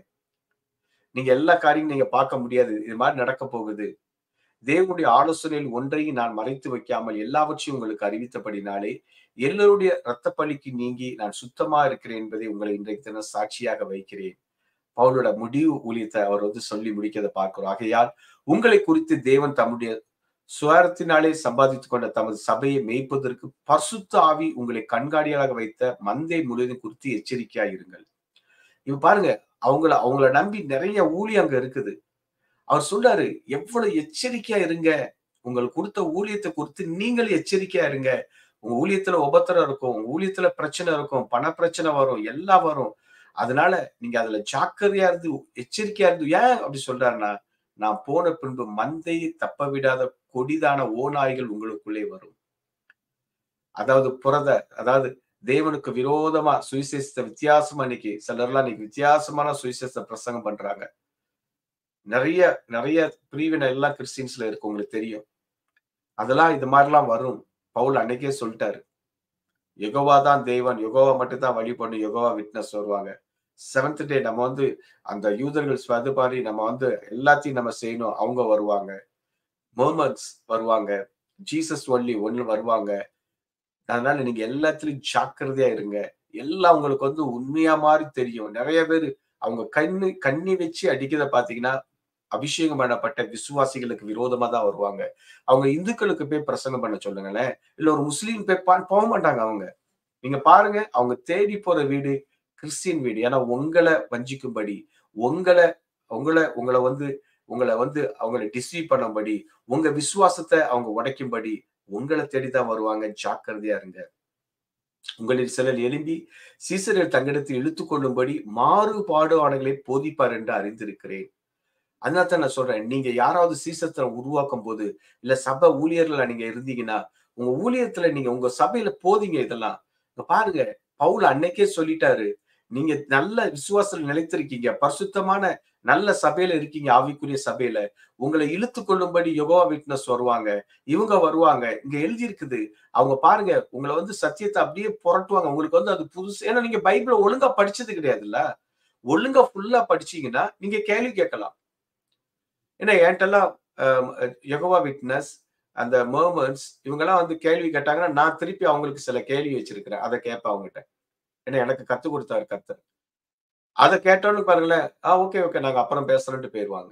நீங்க எல்லா காரியம் நீங்க பார்க்க முடியாது இது மாதிரி நடக்க போகுது தேவனுடைய ஆலோசனையில் ஒன்றையும் நான் மறைத்து வைக்காமல் எல்லாவற்றையும் உங்களுக்கு அறிவித்தபடினாலே எல்லோருடைய இரத்த பலிக்கு நீங்கி நான் சுத்தமா இருக்கிறேன் என்பதை உங்களை இன்றைக்கு தினம் சாட்சியாக வைக்கிறேன் பவுலோட முடிவு ஊழியத்தை அவர் வந்து சொல்லி முடிக்கிறத பார்க்கிறோம் ஆகையால் உங்களை குறித்து தேவன் தம்முடைய சுவாரத்தினாலே சம்பாதித்துக் கொண்ட தமது சபையை மேய்ப்பதற்கு பசுத்த ஆவி உங்களை கண்காணியாக வைத்த மந்தை முழுவதும் குறித்து எச்சரிக்கையா இருங்கள் இப்ப பாருங்க அவங்கள அவங்கள நம்பி நிறைய ஊழி அங்க இருக்குது அவர் சொல்றாரு எவ்வளவு எச்சரிக்கையா இருங்க உங்களுக்கு கொடுத்த ஊழியத்தை குறித்து நீங்களும் எச்சரிக்கையா இருங்க உங்க ஊழியத்துல உபத்திரம் இருக்கும் உங்க ஊழியத்துல பிரச்சனை இருக்கும் பண பிரச்சனை வரும் எல்லாம் வரும் அதனால நீங்க அதுல ஜாக்கிரதையா இருந்து எச்சரிக்கையா இருந்து ஏன் அப்படி சொல்றாருன்னா நான் போன பின்பு மந்தையை தப்ப விடாத கொடிதான ஓநாய்கள் உங்களுக்குள்ளே வரும் அதாவது புரத அதாவது தேவனுக்கு விரோதமா சுவிசேஷத்தை வித்தியாசமா இன்னைக்கு சிலர்லாம் இன்னைக்கு வித்தியாசமான சுவிசேஷ பிரசங்கம் பண்றாங்க நிறைய நிறைய பிரிவினை எல்லாம் கிறிஸ்டின்ஸ்ல இருக்கு உங்களுக்கு தெரியும் அதெல்லாம் இது மாதிரிலாம் வரும் பவுல் அன்னைக்கே சொல்லிட்டாரு யுகவா தான் தேவன் யுகோவா மட்டும் தான் வழிபடணும் யுகோவா விட்னஸ் வருவாங்க செவன்த் டே நம்ம வந்து அந்த யூதர்கள் அது மாதிரி நம்ம வந்து எல்லாத்தையும் நம்ம செய்யணும் அவங்க வருவாங்க மோமன்ஸ் வருவாங்க ஜீசஸ் ஒன்லி ஒன்னு வருவாங்க அதனால நீங்க எல்லாத்துலயும் ஜாக்கிரதையா இருங்க எல்லாம் உங்களுக்கு வந்து உண்மையா மாதிரி தெரியும் நிறைய பேர் அவங்க கண்ணு கண்ணி வச்சு அடிக்கிறத பாத்தீங்கன்னா அபிஷேகம் பண்ணப்பட்ட விசுவாசிகளுக்கு விரோதமா தான் வருவாங்க அவங்க இந்துக்களுக்கு போய் பிரசங்கம் பண்ண சொல்லுங்களேன் இல்ல ஒரு முஸ்லீம் போய் போக மாட்டாங்க அவங்க நீங்க பாருங்க அவங்க தேடி போற வீடு கிறிஸ்டின் வீடு ஏன்னா உங்களை வஞ்சிக்கும்படி உங்களை உங்களை உங்களை வந்து உங்களை வந்து அவங்களை டிசீவ் பண்ணும்படி உங்க விசுவாசத்தை அவங்க உடைக்கும்படி உங்களை தேடிதான் வருவாங்க ஜாக்கிரதையா இருங்க உங்களில் சிலர் எழும்பி சீசரில் தங்களிடத்தில் இழுத்து கொள்ளும்படி மாறுபாடுவானங்களை போதிப்பார் என்று அறிந்திருக்கிறேன் அதனால தான் நான் சொல்றேன் நீங்க யாராவது சீசத்தை உருவாக்கும் போது இல்ல சபை ஊழியர்களா நீங்க இருந்தீங்கன்னா உங்க ஊழியத்துல நீங்க உங்க சபையில போதிங்க இதெல்லாம் பாருங்க பவுல் அன்னைக்கே சொல்லிட்டாரு நீங்க நல்ல விசுவாசத்தில் நிலைத்திருக்கீங்க பரிசுத்தமான நல்ல சபையில இருக்கீங்க ஆவிக்குரிய சபையில உங்களை இழுத்து கொள்ளும்படி யோகா விட்னஸ் வருவாங்க இவங்க வருவாங்க இங்க எழுதி இருக்குது அவங்க பாருங்க உங்களை வந்து சத்தியத்தை அப்படியே புரட்டுவாங்க உங்களுக்கு வந்து அது புதுசு ஏன்னா நீங்க பைபிள ஒழுங்கா படிச்சது கிடையாதுல்ல ஒழுங்கா ஃபுல்லா படிச்சீங்கன்னா நீங்க கேள்வி கேட்கலாம் ஏன்னா என்கிட்டலாம் யகோவா விட்னஸ் அந்த மர்மன்ஸ் இவங்கெல்லாம் வந்து கேள்வி கேட்டாங்கன்னா நான் திருப்பி அவங்களுக்கு சில கேள்வி வச்சிருக்கிறேன் அதை கேட்பேன் அவங்ககிட்ட ஏன்னா எனக்கு கத்து கொடுத்தாரு கத்தர் அதை கேட்டோன்னு பாருங்களேன் ஆ ஓகே ஓகே நாங்க அப்புறம் பேசுறேன்ட்டு போயிருவாங்க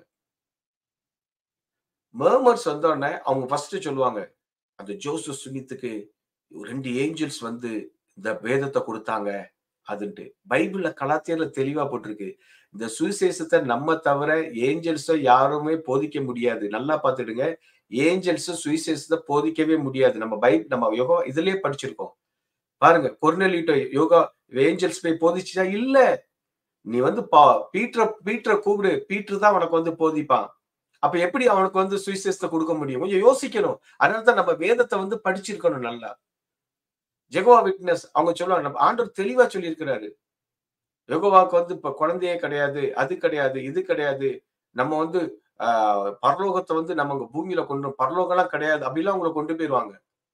மர்மர்ஸ் வந்தோடனே அவங்க ஃபர்ஸ்ட் சொல்லுவாங்க அந்த ஜோசப் சுமித்துக்கு ரெண்டு ஏஞ்சல்ஸ் வந்து இந்த வேதத்தை கொடுத்தாங்க அதுன்ட்டு பைபிள்ல கலாத்தியர்ல தெளிவா போட்டிருக்கு இந்த சுவிசேஷத்தை நம்ம தவிர ஏஞ்சல்ஸோ யாருமே போதிக்க முடியாது நல்லா பார்த்துடுங்க ஏஞ்சல்ஸும் சுவிசேஷத்தை போதிக்கவே முடியாது நம்ம பைப் நம்ம யோகா இதுலயே படிச்சிருக்கோம் பாருங்க கொர்னலிட்ட யோகா ஏஞ்சல்ஸ் போய் போதிச்சா இல்ல நீ வந்து பா பீட்ர பீட்ர கூப்பிடு பீட்ரு தான் உனக்கு வந்து போதிப்பான் அப்ப எப்படி அவனுக்கு வந்து சுவிசேஷத்தை கொடுக்க முடியும் கொஞ்சம் யோசிக்கணும் அதனாலதான் நம்ம வேதத்தை வந்து படிச்சிருக்கணும் நல்லா ஜெகோவா விட்னஸ் அவங்க சொல்லுவாங்க நம்ம ஆண்டவர் தெளிவா சொல்லியிருக்கிறாரு யோகோவாக்கு வந்து இப்ப குழந்தையே கிடையாது அது கிடையாது இது கிடையாது நம்ம வந்து ஆஹ் பரலோகத்தை வந்து நம்ம இங்க பூமியில கொண்டு பரலோகம்லாம் கிடையாது அப்படிலாம் உங்களை கொண்டு போயிருவாங்க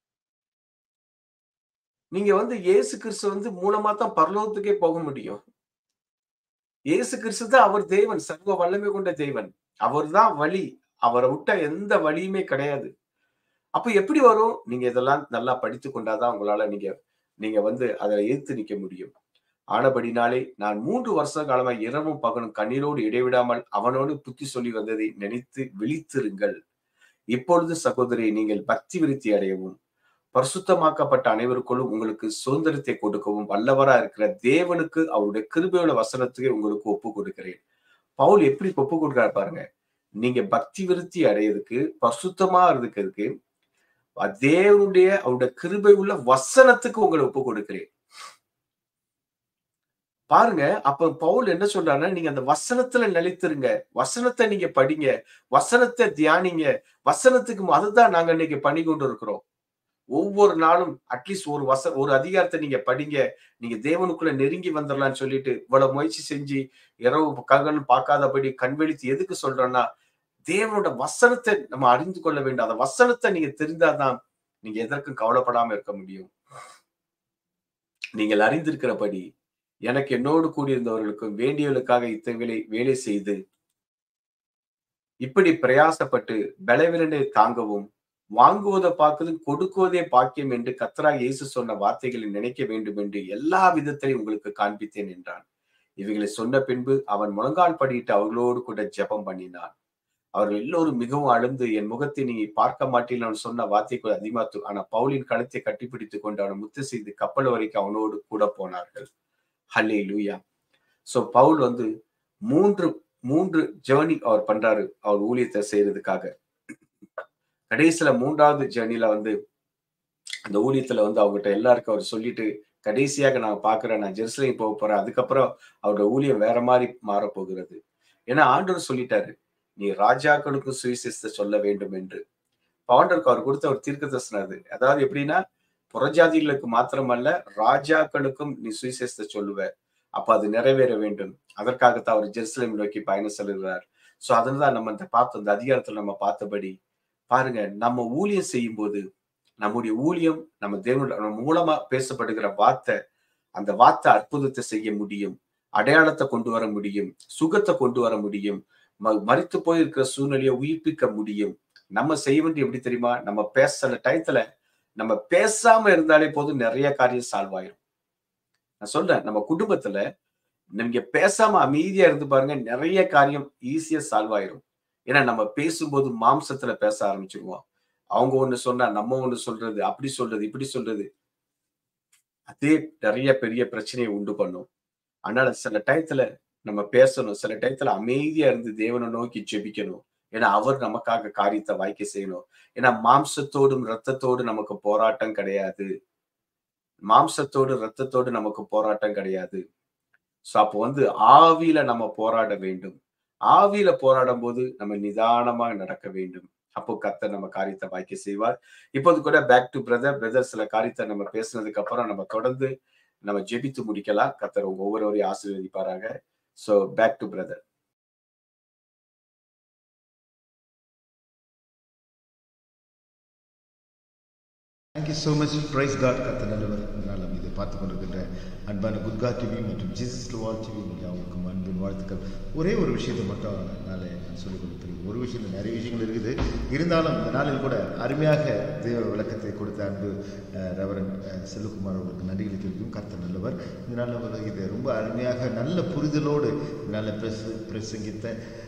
நீங்க வந்து இயேசு கிறிஸ்து வந்து மூலமா தான் பரலோகத்துக்கே போக முடியும் இயேசு கிறிஸ்து தான் அவர் தேவன் சர்வ வல்லமை கொண்ட தேவன் அவர்தான் வழி அவரை விட்ட எந்த வழியுமே கிடையாது அப்ப எப்படி வரும் நீங்க இதெல்லாம் நல்லா படித்து கொண்டாதான் உங்களால நீங்க நீங்க வந்து அதை எதிர்த்து நிக்க முடியும் ஆனபடினாலே நான் மூன்று வருஷ காலமா இரவும் பகலும் கண்ணீரோடு இடைவிடாமல் அவனோடு புத்தி சொல்லி வந்ததை நினைத்து விழித்திருங்கள் இப்பொழுது சகோதரி நீங்கள் பக்தி விருத்தி அடையவும் பரிசுத்தமாக்கப்பட்ட அனைவருக்குள்ளும் உங்களுக்கு சுதந்திரத்தை கொடுக்கவும் வல்லவரா இருக்கிற தேவனுக்கு அவருடைய கிருபையோட வசனத்துக்கு உங்களுக்கு ஒப்பு கொடுக்கிறேன் பவுல் எப்படி ஒப்பு கொடுக்கிறார் பாருங்க நீங்க பக்தி விருத்தி அடையறதுக்கு பரிசுத்தமா இருக்கிறதுக்கு தேவனுடைய அவருடைய கிருபை உள்ள வசனத்துக்கு உங்களை ஒப்பு கொடுக்கிறேன் பாருங்க அப்ப பவுல் என்ன சொல்றாருன்னா நீங்க அந்த வசனத்துல நிலைத்திருங்க வசனத்தை நீங்க படிங்க வசனத்தை தியானிங்க வசனத்துக்கு அதுதான் நாங்க இன்னைக்கு பண்ணி கொண்டு இருக்கிறோம் ஒவ்வொரு நாளும் அட்லீஸ்ட் ஒரு வச ஒரு அதிகாரத்தை நீங்க படிங்க நீங்க தேவனுக்குள்ள நெருங்கி வந்துடலாம்னு சொல்லிட்டு இவ்வளவு முயற்சி செஞ்சு இரவு ககன் பார்க்காதபடி கண்வெளித்து எதுக்கு சொல்றேன்னா தேவனோட வசனத்தை நம்ம அறிந்து கொள்ள வேண்டும் அந்த வசனத்தை நீங்க தெரிந்தாதான் நீங்க எதற்கும் கவலைப்படாம இருக்க முடியும் நீங்கள் அறிந்திருக்கிறபடி எனக்கு என்னோடு கூடியிருந்தவர்களுக்கும் வேண்டியவர்களுக்காக இத்தகைய வேலை செய்து இப்படி பிரயாசப்பட்டு பலவிரனை தாங்கவும் வாங்குவதை பார்க்குது கொடுக்குவதே பாக்கியம் என்று கத்தராக இயேசு சொன்ன வார்த்தைகளை நினைக்க வேண்டும் என்று எல்லா விதத்திலையும் உங்களுக்கு காண்பித்தேன் என்றான் இவைகளை சொன்ன பின்பு அவன் முழங்கால் படியிட்டு அவர்களோடு கூட ஜெபம் பண்ணினான் அவர்கள் எல்லோரும் மிகவும் அழுந்து என் முகத்தை நீ பார்க்க மாட்டேன் அவன் சொன்ன வார்த்தைக்கு அதிகமாத்து ஆனா பவுலின் கழுத்தை கட்டிப்பிடித்துக் கொண்டு அவனை முத்து செய்து கப்பல் வரைக்கும் அவனோடு கூட போனார்கள் ஹல்லே லூயா சோ பவுல் வந்து மூன்று மூன்று ஜேர்னி அவர் பண்றாரு அவர் ஊழியத்தை செய்யறதுக்காக கடைசியில மூன்றாவது ஜேர்னில வந்து அந்த ஊழியத்துல வந்து அவங்ககிட்ட எல்லாருக்கும் அவர் சொல்லிட்டு கடைசியாக நான் பாக்குறேன் நான் ஜெருசலேம் போக போறேன் அதுக்கப்புறம் அவரோட ஊழியம் வேற மாதிரி மாற போகிறது ஏன்னா ஆண்டவர் சொல்லிட்டாரு நீ ராஜாக்களுக்கு சுவிசேஷத்தை சொல்ல வேண்டும் என்று ஆண்டருக்கு அவர் கொடுத்த ஒரு தீர்க்க தரிசனம் அது அதாவது எப்படின்னா புறஜாதிகளுக்கு மாத்திரமல்ல ராஜாக்களுக்கும் நீ சுவிசேஷத்தை சொல்லுவ அப்ப அது நிறைவேற வேண்டும் அதற்காகத்தான் அவர் ஜெருசலேம் நோக்கி பயணம் செல்கிறார் சோ அதுதான் நம்ம இந்த பார்த்த இந்த அதிகாரத்துல நம்ம பார்த்தபடி பாருங்க நம்ம ஊழியம் செய்யும் போது நம்முடைய ஊழியம் நம்ம தேவனோட நம்ம மூலமா பேசப்படுகிற வார்த்தை அந்த வார்த்தை அற்புதத்தை செய்ய முடியும் அடையாளத்தை கொண்டு வர முடியும் சுகத்தை கொண்டு வர முடியும் மறித்து போயிருக்கிற சூழ்நிலையை உயிர்ப்பிக்க முடியும் நம்ம செய்ய வேண்டிய எப்படி தெரியுமா நம்ம பேசுற டயத்துல நம்ம பேசாம இருந்தாலே போதும் நிறைய காரியம் சால்வ் ஆயிரும் நான் சொல்றேன் நம்ம குடும்பத்துல நீங்க பேசாம அமைதியா இருந்து பாருங்க நிறைய காரியம் ஈஸியா சால்வ் ஆயிரும் ஏன்னா நம்ம பேசும்போது மாம்சத்துல பேச ஆரம்பிச்சிருவோம் அவங்க ஒண்ணு சொன்னா நம்ம ஒண்ணு சொல்றது அப்படி சொல்றது இப்படி சொல்றது அதே நிறைய பெரிய பிரச்சனையை உண்டு பண்ணும் அதனால சில டயத்துல நம்ம பேசணும் சில டயத்துல அமைதியா இருந்து தேவனை நோக்கி ஜெபிக்கணும் ஏன்னா அவர் நமக்காக காரியத்தை வாய்க்க செய்யணும் ஏன்னா மாம்சத்தோடும் ரத்தத்தோடு நமக்கு போராட்டம் கிடையாது மாம்சத்தோடு ரத்தத்தோடு நமக்கு போராட்டம் கிடையாது சோ அப்போ வந்து ஆவியில நம்ம போராட வேண்டும் ஆவியில போராடும் போது நம்ம நிதானமாக நடக்க வேண்டும் அப்போ கத்தர் நம்ம காரியத்தை வாய்க்க செய்வார் இப்போது கூட பேக் டு பிரதர் பிரதர் சில காரியத்தை நம்ம பேசுனதுக்கு அப்புறம் நம்ம தொடர்ந்து நம்ம ஜெபித்து முடிக்கலாம் கத்தர் உங்க ஒவ்வொருவரையும் ஆசீர்வதிப்பாராக so back to brother thank you so much praise God கத்த நல்லவர் நாள் இதை பார்த்து கொண்டிருக்கின்ற அன்பான குட்கா டிவி மற்றும் ஜீசஸ் வால் டிவி நீங்கள் அவங்களுக்கும் அன்பின் வாழ்த்துக்கள் ஒரே ஒரு விஷயத்தை மட்டும் நாளை நான் சொல்லிக் கொடுத்துருக்கேன் ஒரு விஷயம் நிறைய விஷயங்கள் இருக்குது இருந்தாலும் இந்த நாளில் கூட அருமையாக தேவ விளக்கத்தை கொடுத்த அன்பு ரெவரன் செல்வகுமார் அவர்களுக்கு நன்றிகளை தெரிவிக்கும் கர்த்த நல்லவர் இந்த நாளில் அவர் இதை ரொம்ப அருமையாக நல்ல புரிதலோடு இந்த நாளில் பிரஸ் பிரசங்கித்த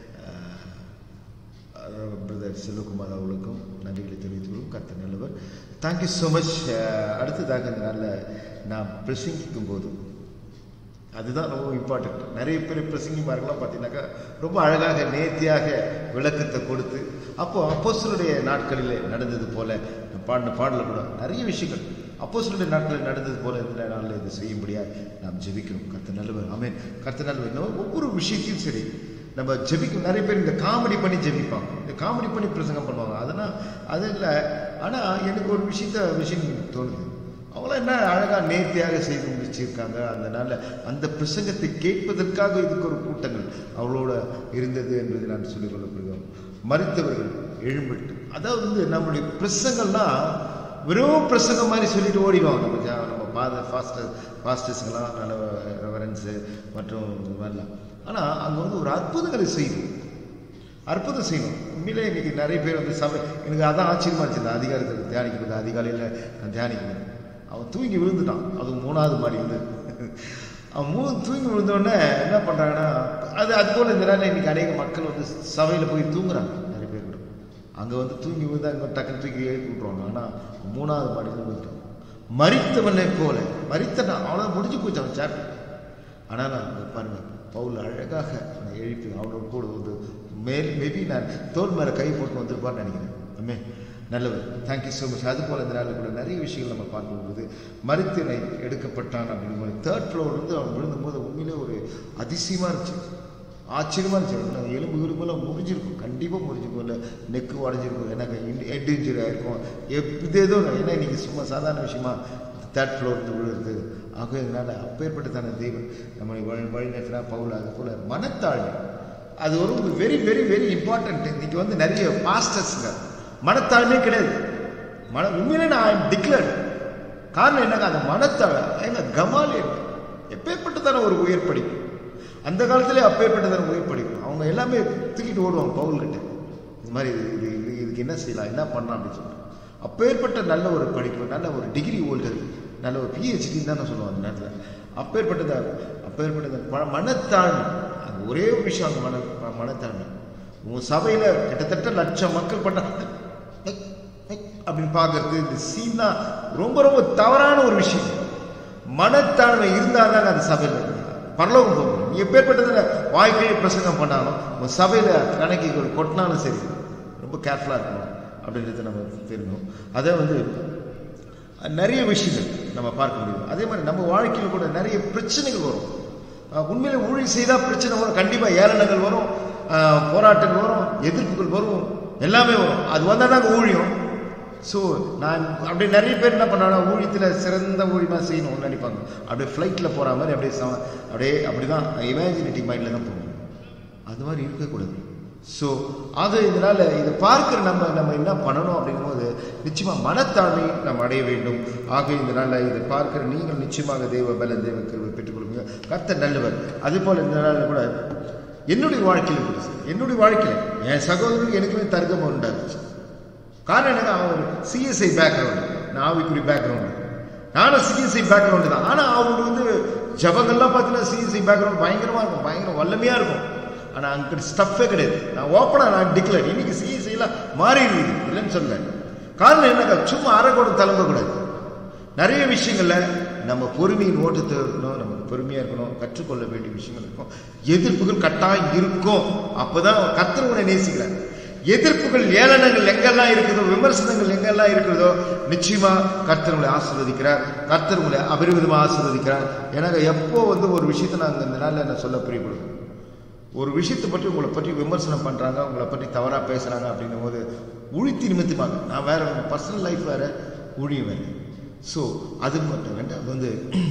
பிரதர் செல்வகுமார் அவர்களுக்கும் நன்றிகளை தெரிவித்துக்கொள்ளும் கர்த்த நல்லவர் தேங்க்யூ ஸோ மச் அடுத்ததாக இந்த நாளில் நான் பிரசங்கிக்கும் போது அதுதான் ரொம்ப இம்பார்ட்டண்ட் நிறைய பேர் பிரசங்கிமார்கள்லாம் பார்த்தீங்கன்னாக்கா ரொம்ப அழகாக நேர்த்தியாக விளக்கத்தை கொடுத்து அப்போ அப்போசனுடைய நாட்களில் நடந்தது போல பாடின பாடல கூட நிறைய விஷயங்கள் அப்போசனுடைய நாட்களில் நடந்தது போல இந்த நாளில் இது செய்யும்படியாக நாம் ஜெபிக்கணும் கர்த்த நல்லவர் ஆமேன் கர்த்த நல்லவர் ஒவ்வொரு விஷயத்தையும் சரி நம்ம ஜெபிக்கும் நிறைய பேர் இந்த காமெடி பண்ணி ஜெபிப்பாங்க இந்த காமெடி பண்ணி பிரசங்கம் பண்ணுவாங்க அதனால் அது இல்லை ஆனால் எனக்கு ஒரு விஷயத்த விஷயம் தோணுது அவங்களாம் என்ன அழகாக நேர்த்தியாக செய்து முடிச்சிருக்காங்க அதனால அந்த பிரசங்கத்தை கேட்பதற்காக இதுக்கு ஒரு கூட்டங்கள் அவளோட இருந்தது என்பதை நான் சொல்லிக் கொள்ளப்படுகிறோம் மறித்தவர்கள் எழும்பிட்டு அதாவது வந்து நம்முடைய பிரசங்கம்லாம் வெறும் பிரசங்கம் மாதிரி சொல்லிட்டு ஓடிடுவாங்க நம்ம ஜா- நம்ம பாத ஃபாஸ்டர் ஃபாஸ்டர்ஸுங்கெல்லாம் நல்ல ரெவரன்ஸு மற்றும் இது மாதிரிலாம் ஆனால் அங்கே வந்து ஒரு அற்புதங்களை செய்யும் அற்புதம் செய்யணும் உண்மையிலே இன்னைக்கு நிறைய பேர் வந்து சபை எனக்கு அதான் ஆச்சரியமா இருந்துச்சு இந்த அதிகாரத்தில் தியானிக்கிறது அதிகாலையில் நான் தியானிக்கிறேன் அவன் தூங்கி விழுந்துட்டான் அது மூணாவது மாடி வந்து அவன் மூணு தூங்கி விழுந்தோடனே என்ன பண்ணுறாங்கன்னா அது அது போல் இந்த நேரம் இன்னைக்கு அநேக மக்கள் வந்து சபையில் போய் தூங்குறாங்க நிறைய பேர் கூட அங்கே வந்து தூங்கி விழுந்தா அங்கே டக்குன்னு தூக்கி எழுப்பி விட்ருவாங்க ஆனால் மூணாவது மாடியில் விழுந்துட்டான் மறித்தவனை போல மறித்தனா அவ்வளோ முடிஞ்சு போச்சு அவன் சாப்டர் ஆனால் நான் அங்க பாருங்க பவுல் அழகாக அவனை எழுப்பி அவனோட கூட வந்து மேல் மேபி நான் தோல் மேலே கை போட்டு வந்திருப்பான்னு நினைக்கிறேன் அம்மே நல்லவர் தேங்க்யூ ஸோ மச் அது போல் இந்த நாளில் கூட நிறைய விஷயங்கள் நம்ம பார்க்கும்போது மருத்துவனை எடுக்கப்பட்டான் அப்படின்னு தேர்ட் ஃப்ளோர் வந்து அவன் விழுந்தபோது உண்மையிலே ஒரு அதிசயமாக இருந்துச்சு ஆச்சரியமாக இருந்துச்சு அவனுக்கு எலும்பு எலும்புலாம் முறிஞ்சிருக்கும் கண்டிப்பாக முறிஞ்சிருக்கும் இல்லை நெக்கு உடஞ்சிருக்கும் எனக்கு ஹெட் இன்ஜுரி ஆயிருக்கும் எப் ஏதோ ஏன்னா இன்னைக்கு சும்மா சாதாரண விஷயமா தேர்ட் ஃப்ளோர் விழுறது ஆகவே இதனால் அப்பேற்பட்டதான தெய்வம் நம்மளை வழி வழிநடத்தினா பவுல் அது போல் மனத்தாழ்மை அது ஒரு வெரி வெரி வெரி இம்பார்ட்டன்ட் இன்னைக்கு வந்து நிறைய பாஸ்டர்ஸுங்க மனத்தாழ்மையே கிடையாது மன உண்மையிலே நான் டிக்ளேர்டு காரணம் என்னங்க அந்த மனத்தாழ எங்க கமால் எப்பேற்பட்டதான ஒரு உயர் படிப்பு அந்த காலத்திலே அப்பேற்பட்டதான உயர் படிப்பு அவங்க எல்லாமே தூக்கிட்டு ஓடுவாங்க பவுல் கிட்ட இது மாதிரி இது இது இது இதுக்கு என்ன செய்யலாம் என்ன பண்ணலாம் அப்படின்னு சொல்லிட்டு அப்பேற்பட்ட நல்ல ஒரு படிப்பு நல்ல ஒரு டிகிரி ஹோல்டர் நல்ல ஒரு பிஹெச்டி தான் நான் சொல்லுவேன் அந்த நேரத்தில் அப்பேற்பட்டதா அப்பேற்பட்டது ப- மனத்தாழ்மை அது ஒரே ஒரு விஷயம் அந்த மன ப- மனத்தாழ்மை உன் சபையில் கிட்டத்தட்ட லட்சம் மக்கள் பண்ண அப்படின்னு பார்க்கறது இந்த சீன் தான் ரொம்ப ரொம்ப தவறான ஒரு விஷயம் மனத்தாழ்மை இருந்தால் தாங்க அந்த சபையில் பரலோகம் போக முடியும் நீ எப்பேற்பட்டதில் வாய்க்கையை பிரசங்கம் பண்ணாலும் உன் சபையில் கணக்கு ஒரு கொட்டினாலும் சரி ரொம்ப கேர்ஃபுல்லாக இருக்கணும் அப்படின்றத நம்ம தெரியும் அதே வந்து நிறைய விஷயங்கள் நம்ம பார்க்க முடியும் அதே மாதிரி நம்ம வாழ்க்கையில் கூட நிறைய பிரச்சனைகள் வரும் அஹ் உண்மையிலே ஊழியம் செய்தால் பிரச்சனை வரும் கண்டிப்பாக ஏளனங்கள் வரும் அஹ் போராட்டங்கள் வரும் எதிர்ப்புகள் வரும் எல்லாமே வரும் அது வந்தால் தாங்க ஊழியம் ஸோ நான் அப்படியே நிறைய பேர் என்ன பண்ணாங்கன்னா ஊழியத்தில் சிறந்த ஊழியமாக செய்யணும்னு நினைப்பாங்க அப்படியே ஃப்ளைட்டில் போகிற மாதிரி அப்படியே சம அப்படியே அப்படி தான் இமேஜினேட்டிவ் மைண்டில் தான் போகணும் அது மாதிரி இருக்கக்கூடாது ஸோ ஆக இதனால் இதை பார்க்குற நம்ம நம்ம என்ன பண்ணணும் அப்படிங்கும்போது நிச்சயமாக மனத்தாழ்மை நாம் அடைய வேண்டும் ஆக இதனால் இதை பார்க்குற நீங்கள் நிச்சயமாக தெய்வ பல தெய்வ கிருபை பெற்றுக்கொள்வீங்க கர்த்தர் நல்லவர் அதே போல் இந்த நாளில் கூட என்னுடைய வாழ்க்கையில் கூட சரி, என்னுடைய வாழ்க்கையில் என் சகோதரனுக்கு எனக்குமே தர்க்கம் உண்டாச்சு காரணம் என்னங்க அவன் ஒரு சிஎஸ்ஐ பேக்ரவுண்டு நான் ஆவிக்குறி பேக்ரவுண்டு நானும் சிஎஸ்ஐ பேக்ரவுண்டு தான் ஆனால் அவங்களுக்கு வந்து ஜபங்கள்லாம் பார்த்தீங்கன்னா சிஎஸ்ஐ பேக்ரவுண்ட் பயங்கரமாக இருக்கும் பயங்கர வல்லமையாக இருக்கும் ஆனால் அங்கே ஸ்டஃப்பே கிடையாது நான் ஓப்பனாக நான் டிக்ளேர் இன்னைக்கு சிஎஸ்ஐலாம் மாறி இருக்குது இல்லைன்னு சொல்ல காரணம் என்னக்கா சும்மா அரைக்கூடம் கிளம்பக்கூடாது நிறைய விஷயங்கள்ல நம்ம பொறுமையின் ஓட்டத்தை இருக்கணும் நம்ம பொறுமையா இருக்கணும் கற்றுக்கொள்ள வேண்டிய விஷயங்கள் இருக்கும் எதிர்ப்புகள் கட்டாயம் இருக்கும் அப்பதான் கர்த்தர் உன்னை நேசிக்கிறார் எதிர்ப்புகள் ஏளனங்கள் எங்கெல்லாம் இருக்குதோ விமர்சனங்கள் எங்கெல்லாம் இருக்கிறதோ நிச்சயமா கர்த்தர் உங்களை ஆசீர்வதிக்கிறார் கர்த்தர் உங்களை அபரிவிதமா ஆசீர்வதிக்கிறார் எனக்கு எப்போ வந்து ஒரு விஷயத்தை நாங்கள் இந்த நாளில் நான் சொல்ல பிரியப்படுது ஒரு விஷயத்தை பற்றி உங்களை பற்றி விமர்சனம் பண்ணுறாங்க உங்களை பற்றி தவறாக பேசுகிறாங்க அப்படின்னும் போது உழித்தி நிமித்தமாக நான் வேற பர்சனல் லைஃப் வேற ஊழியம் வேறு ஸோ அது மட்டும் வேண்டாம் வந்து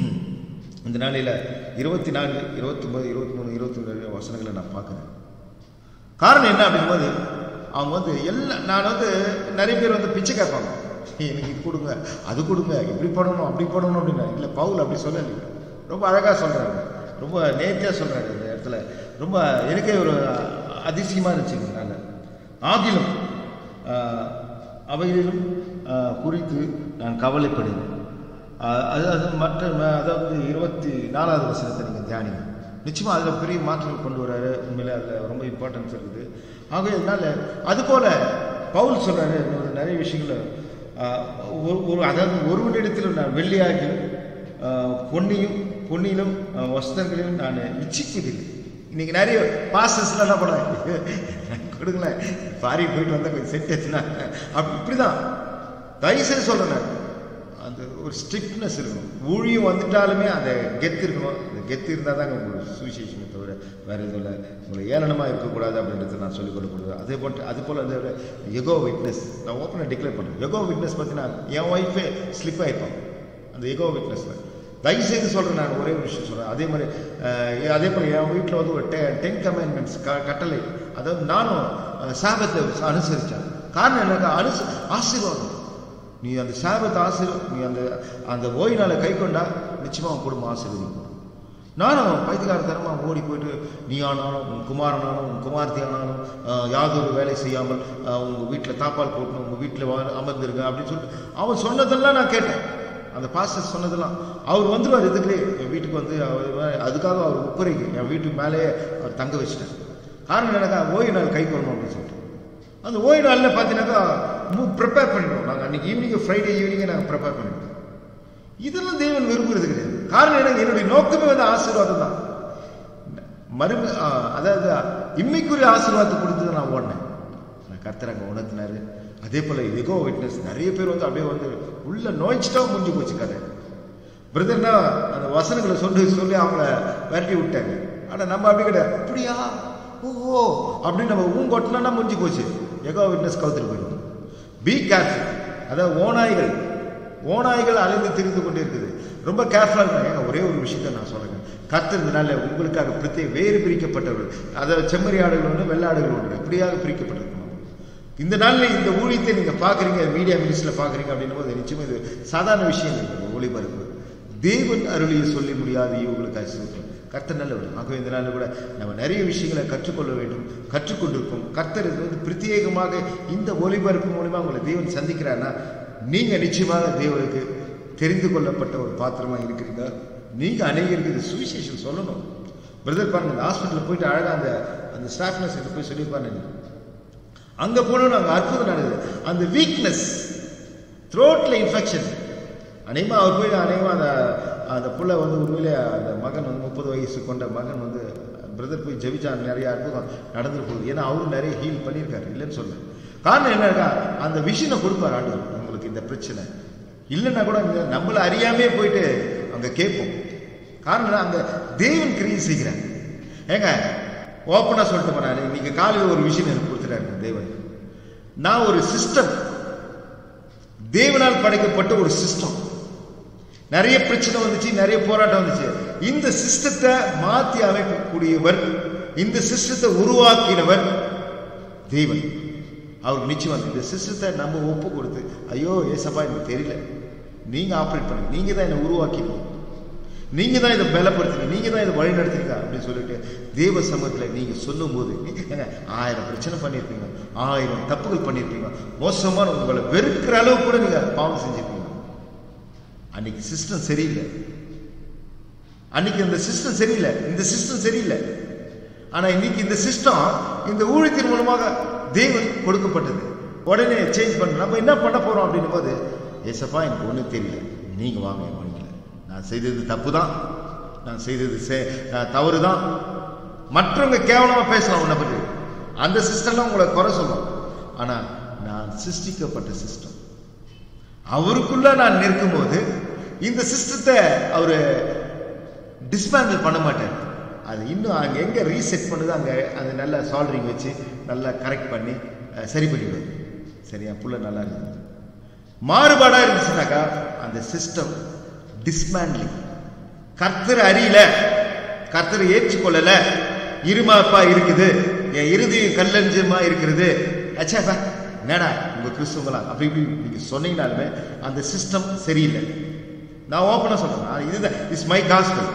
இந்த நாளில் இருபத்தி நாலு இருபத்தொம்பது இருபத்தி மூணு இருபத்தி ரெண்டு வசனங்களை நான் பார்க்குறேன் காரணம் என்ன அப்படிங்கும்போது அவங்க வந்து எல்லா நான் வந்து நிறைய பேர் வந்து பிச்சை கேட்பாங்க எனக்கு இது கொடுங்க அது கொடுங்க இப்படி பண்ணணும் அப்படி பண்ணணும் அப்படின்னா இல்லை பவுல் அப்படி சொல்லலை ரொம்ப அழகாக சொல்கிறாங்க ரொம்ப நேர்த்தியாக சொல்கிறாரு இந்த இடத்துல ரொம்ப எனக்கே ஒரு அதிசயமாக இருந்துச்சு இதனால ஆகிலும் ஆஹ், அவைகளிலும் ஆஹ், குறித்து நான் கவலைப்படுகிறேன் ஆஹ், அது அது மற்ற ம- அதாவது இருபத்தி நாலாவது வசனத்தை நீங்கள் தியானிங்க நிச்சயமாக அதில் பெரிய மாற்றங்கள் கொண்டு வராரு உண்மையிலே அதில் ரொம்ப இம்பார்ட்டன்ஸ் இருக்குது ஆகவே அதனால அதுபோல் பவுல் சொல்கிறாரு நிறைய விஷயங்கள் ஆஹ், ஒரு ஒரு அதாவது ஒருவனிடத்தில் நான் வெள்ளியாகிலும் ஆஹ், பொன்னியும் பொன்னிலும் ஆஹ், வஸ்திரங்களிலும் நான் இச்சிப்பதில்லை இன்னைக்கு நிறைய பாஸ்டர்ஸ்லாம் என்ன பண்ணுவாங்க கொடுங்களேன் பாரி போயிட்டு வந்தால் கொஞ்சம் செட் ஆச்சுன்னா அப்படி இப்படி தான் தயவுசெய்து சொல்கிறேன் நான் அந்த ஒரு ஸ்ட்ரிக்ட்னஸ் இருக்கணும் ஊழியம் வந்துட்டாலுமே அந்த கெத்து இருக்கணும் அந்த கெத்து இருந்தால் தாங்க உங்களுக்கு சுவிசேஷமே தவிர வேறு எதுவும் இல்லை உங்களை ஏளனமாக இருக்கக்கூடாது அப்படின்றத நான் சொல்லிக் கொடுக்கக்கூடாது அதே போட்டு அது போல் அந்த எகோ விட்னஸ் நான் ஓப்பனாக டிக்ளேர் பண்ணுறேன் எகோ விட்னஸ் பார்த்தீங்கன்னா என் ஒய்ஃபே ஸ்லிப் ஆயிருப்பான் அந்த எகோ விட்னஸில் தயவுசெய்து சொல்கிறேன் நான் ஒரே ஒரு விஷயம் சொல்கிறேன் அதே மாதிரி அஹ், அதே போல் என் வீட்டில் வந்து ஒரு டெ டென் கமெண்ட்மெண்ட்ஸ் க கட்டளை அதாவது நானும் சாபத்தை அனுசரித்தேன் காரணம் எனக்கு அனுச ஆசீர்வாதம் நீ அந்த சாபத்தை ஆசீர் நீ அந்த அந்த ஓய்வு நாளை கை கொண்டா நிச்சயமாக உன் குடும்பம் ஆசீர்வதிக்கும் நானும் பைத்தியகாரத்தனமாக ஓடி போயிட்டு நீ ஆனாலும் உன் குமாரனாலும் உன் குமார்த்தி ஆனாலும் ஆஹ், யாதொரு வேலை செய்யாமல் ஆஹ், உங்க வீட்டில் தாப்பால் போட்டணும் உங்க வீட்டில் அமர்ந்திருங்க அப்படின்னு சொல்லிட்டு அவன் சொன்னதெல்லாம் நான் கேட்டேன் அந்த பாஸ்டர் சொன்னதெல்லாம் அவர் வந்துடுவார் இதுக்குள்ளே என் வீட்டுக்கு வந்து அவர் அதுக்காக அவர் உப்புரைக்கு என் வீட்டுக்கு மேலேயே அவர் தங்க வச்சுட்டார் காரணம் எனக்கு ஓய்வு நாள் கை கொள்ளணும் அப்படின்னு சொல்லிட்டு அந்த ஓய்வு நாளில் பார்த்தீங்கன்னாக்கா ப்ரிப்பேர் பண்ணிடுவோம் நாங்கள் அன்றைக்கி ஈவினிங் ஃப்ரைடே ஈவினிங்கே நாங்கள் ப்ரிப்பேர் பண்ணிடுவோம் இதெல்லாம் தேவன் விரும்புறது கிடையாது காரணம் எனக்கு என்னுடைய நோக்கமே வந்து ஆசீர்வாதம் தான் மறுமை ஆ, அதாவது இம்மைக்குரிய ஆசீர்வாதத்தை கொடுத்து நான் ஓடினேன் நான் கர்த்தர் அங்கே உணர்த்தினாரு அதே போல் எகோ விட்னஸ் நிறைய பேர் வந்து அப்படியே வந்து உள்ள நோய்ச்சிட்டா முடிஞ்சு போச்சு கதை பிரதர்னா அந்த வசனங்களை சொல்லி சொல்லி அவங்கள விரட்டி விட்டாங்க ஆனால் நம்ம அப்படி கிடையாது அப்படியா ஓஹோ அப்படின்னு நம்ம ஊங்கொட்டினா முடிஞ்சு போச்சு எகோ விட்னஸ் கவுத்துட்டு போயிடும் பி கேர்ஃபுல் அதாவது ஓநாய்கள் ஓநாய்கள் அலைந்து திரிந்து கொண்டே இருக்குது ரொம்ப கேர்ஃபுல்லாக இருக்கணும் ஏங்க ஒரே ஒரு விஷயத்தை நான் சொல்லுங்க கத்திருந்தனால உங்களுக்காக பிரத்யேக வேறு பிரிக்கப்பட்டவர்கள் அதாவது செம்மறி ஆடுகள் ஒன்று வெள்ளாடுகள் ஒன்று எப்படியாக பிரிக்கப்பட்டிருக்கணும் இந்த நாளில் இந்த ஊழியத்தை நீங்கள் பார்க்குறீங்க மீடியா மினிஸ்டில் பார்க்குறீங்க அப்படின்னும் போது நிச்சயமாக இது சாதாரண விஷயம் இல்லை ஒளிபரப்பு தேவன் அருளியை சொல்லி முடியாது இவங்களுக்கு ஆசீர்வாதம் கர்த்தர் நல்லவர் ஆகவே இந்த நாளில் கூட நம்ம நிறைய விஷயங்களை கற்றுக்கொள்ள வேண்டும் கற்றுக்கொண்டிருக்கோம் கர்த்தர் இது வந்து பிரத்யேகமாக இந்த ஒளிபரப்பு மூலிமா உங்களை தேவன் சந்திக்கிறாருன்னா நீங்கள் நிச்சயமாக தேவனுக்கு தெரிந்து கொள்ளப்பட்ட ஒரு பாத்திரமா இருக்கிறீங்க நீங்கள் அநேகருக்கு இது சுவிசேஷம் சொல்லணும் பிரதர் பாருங்க இந்த ஹாஸ்பிட்டலில் போயிட்டு அழகாக அந்த அந்த ஸ்டாஃப் நர்ஸ் கிட்ட போய் சொல்லியிருப்பாரு அங்கே போனோம் அங்கே அற்புதம் நடக்குது அந்த வீக்னஸ் த்ரோட்டில் இன்ஃபெக்ஷன் அநேகமாக அவர் போய் அநேகமாக அந்த அந்த புள்ள வந்து உண்மையிலே அந்த மகன் வந்து முப்பது வயசு கொண்ட மகன் வந்து பிரதர் போய் ஜெபிச்சா நிறைய அற்புதம் நடந்துட்டு போகுது ஏன்னா அவரும் நிறைய ஹீல் பண்ணியிருக்காரு இல்லைன்னு சொல்ல காரணம் என்ன இருக்கா அந்த விஷனை கொடுப்பார் ஆண்டவர் உங்களுக்கு இந்த பிரச்சனை இல்லைன்னா கூட இங்க நம்மள அறியாமே போயிட்டு அங்கே கேட்போம் காரணம் என்ன? அங்க தேவன் கிரியை செய்கிறார் ஏங்க ஓப்பனாக சொல்லிட்டு போனாரு இன்னைக்கு காலையில் ஒரு விஷயம் எனக்கு கொடுத்துட்டாரு தேவன் நான் ஒரு சிஸ்டம் தேவனால் படைக்கப்பட்ட ஒரு சிஸ்டம் நிறைய பிரச்சனை வந்துச்சு நிறைய போராட்டம் வந்துச்சு இந்த சிஸ்டத்தை மாத்தி அமைக்கக்கூடியவர் இந்த சிஸ்டத்தை உருவாக்கினவர் தேவன் அவர் நிச்சயம் வந்து இந்த சிஸ்டத்தை நம்ம ஒப்பு கொடுத்து ஐயோ ஏசப்பா எனக்கு தெரியல நீங்க ஆப்ரேட் பண்ணுங்க நீங்க தான் என்னை உருவாக்கினீங்க நீங்க தான் இதை பலப்படுத்துங்க நீங்க தான் இதை வழி நடத்துறீங்க அப்படின்னு சொல்லிட்டு தேவ சமூகத்தில் நீங்க சொல்லும்போது ஏங்க, ஆயிரம் பிரச்சனை பண்ணியிருப்பீங்க ஆயிரம் தப்புகள் பண்ணியிருப்பீங்க மோசமான உங்களை வெறுக்கிற அளவு கூட நீங்க பாவம் செஞ்சிருப்பீங்க அன்னைக்கு சிஸ்டம் சரியில்லை அன்னைக்கு இந்த சிஸ்டம் சரியில்லை இந்த சிஸ்டம் சரியில்லை ஆனா இன்னைக்கு இந்த சிஸ்டம் இந்த ஊழியத்தின் மூலமாக தேவன் கொடுக்கப்பட்டது உடனே சேஞ்ச் பண்ண நம்ம என்ன பண்ண போறோம் அப்படின்னும் போது ஏசப்பா எனக்கு ஒன்றும் தெரியல நீங்க வாங்க என் வாழ்க்கையில நான் செய்தது தப்பு தான் நான் செய்தது செ- நான் தவறு தான் மற்றவங்க கேவலமா பேசலாம் உன்னை பற்றி அந்த சிஸ்டம்லாம் உங்களை குறை சொல்லும் ஆனா நான் சிருஷ்டிக்கப்பட்ட சிஸ்டம் அவருக்குள்ள நான் நிற்கும்போது இந்த சிஸ்டத்தை அவரு டிஸ்மேண்டில் பண்ண மாட்டார் அது இன்னும் அங்கே எங்கே ரீசெட் பண்ணுதோ அங்கே அந்த நல்ல சால்ரிங் வச்சு நல்லா கரெக்ட் பண்ணி அஹ், சரி பண்ணிவிடுவார் சரியா புள்ள நல்லா இருக்குது மாறுபாடாக இருந்துச்சுனாக்கா அந்த சிஸ்டம் டிஸ்மேண்ட்லிங் கர்த்தர் அறியல கர்த்தர் ஏற்றுக்கொள்ளல இருமாப்பா இருக்குது என் இறுதியும் கல்லஞ்சமா இருக்கிறது அச்சாப்பா என்னடா உங்க கிறிஸ்துவங்களா அப்படி இப்படி நீங்க சொன்னீங்கனாலுமே அந்த சிஸ்டம் சரியில்லை நான் ஓப்பனாக சொல்றேன் நான் இதுதான் is my gospel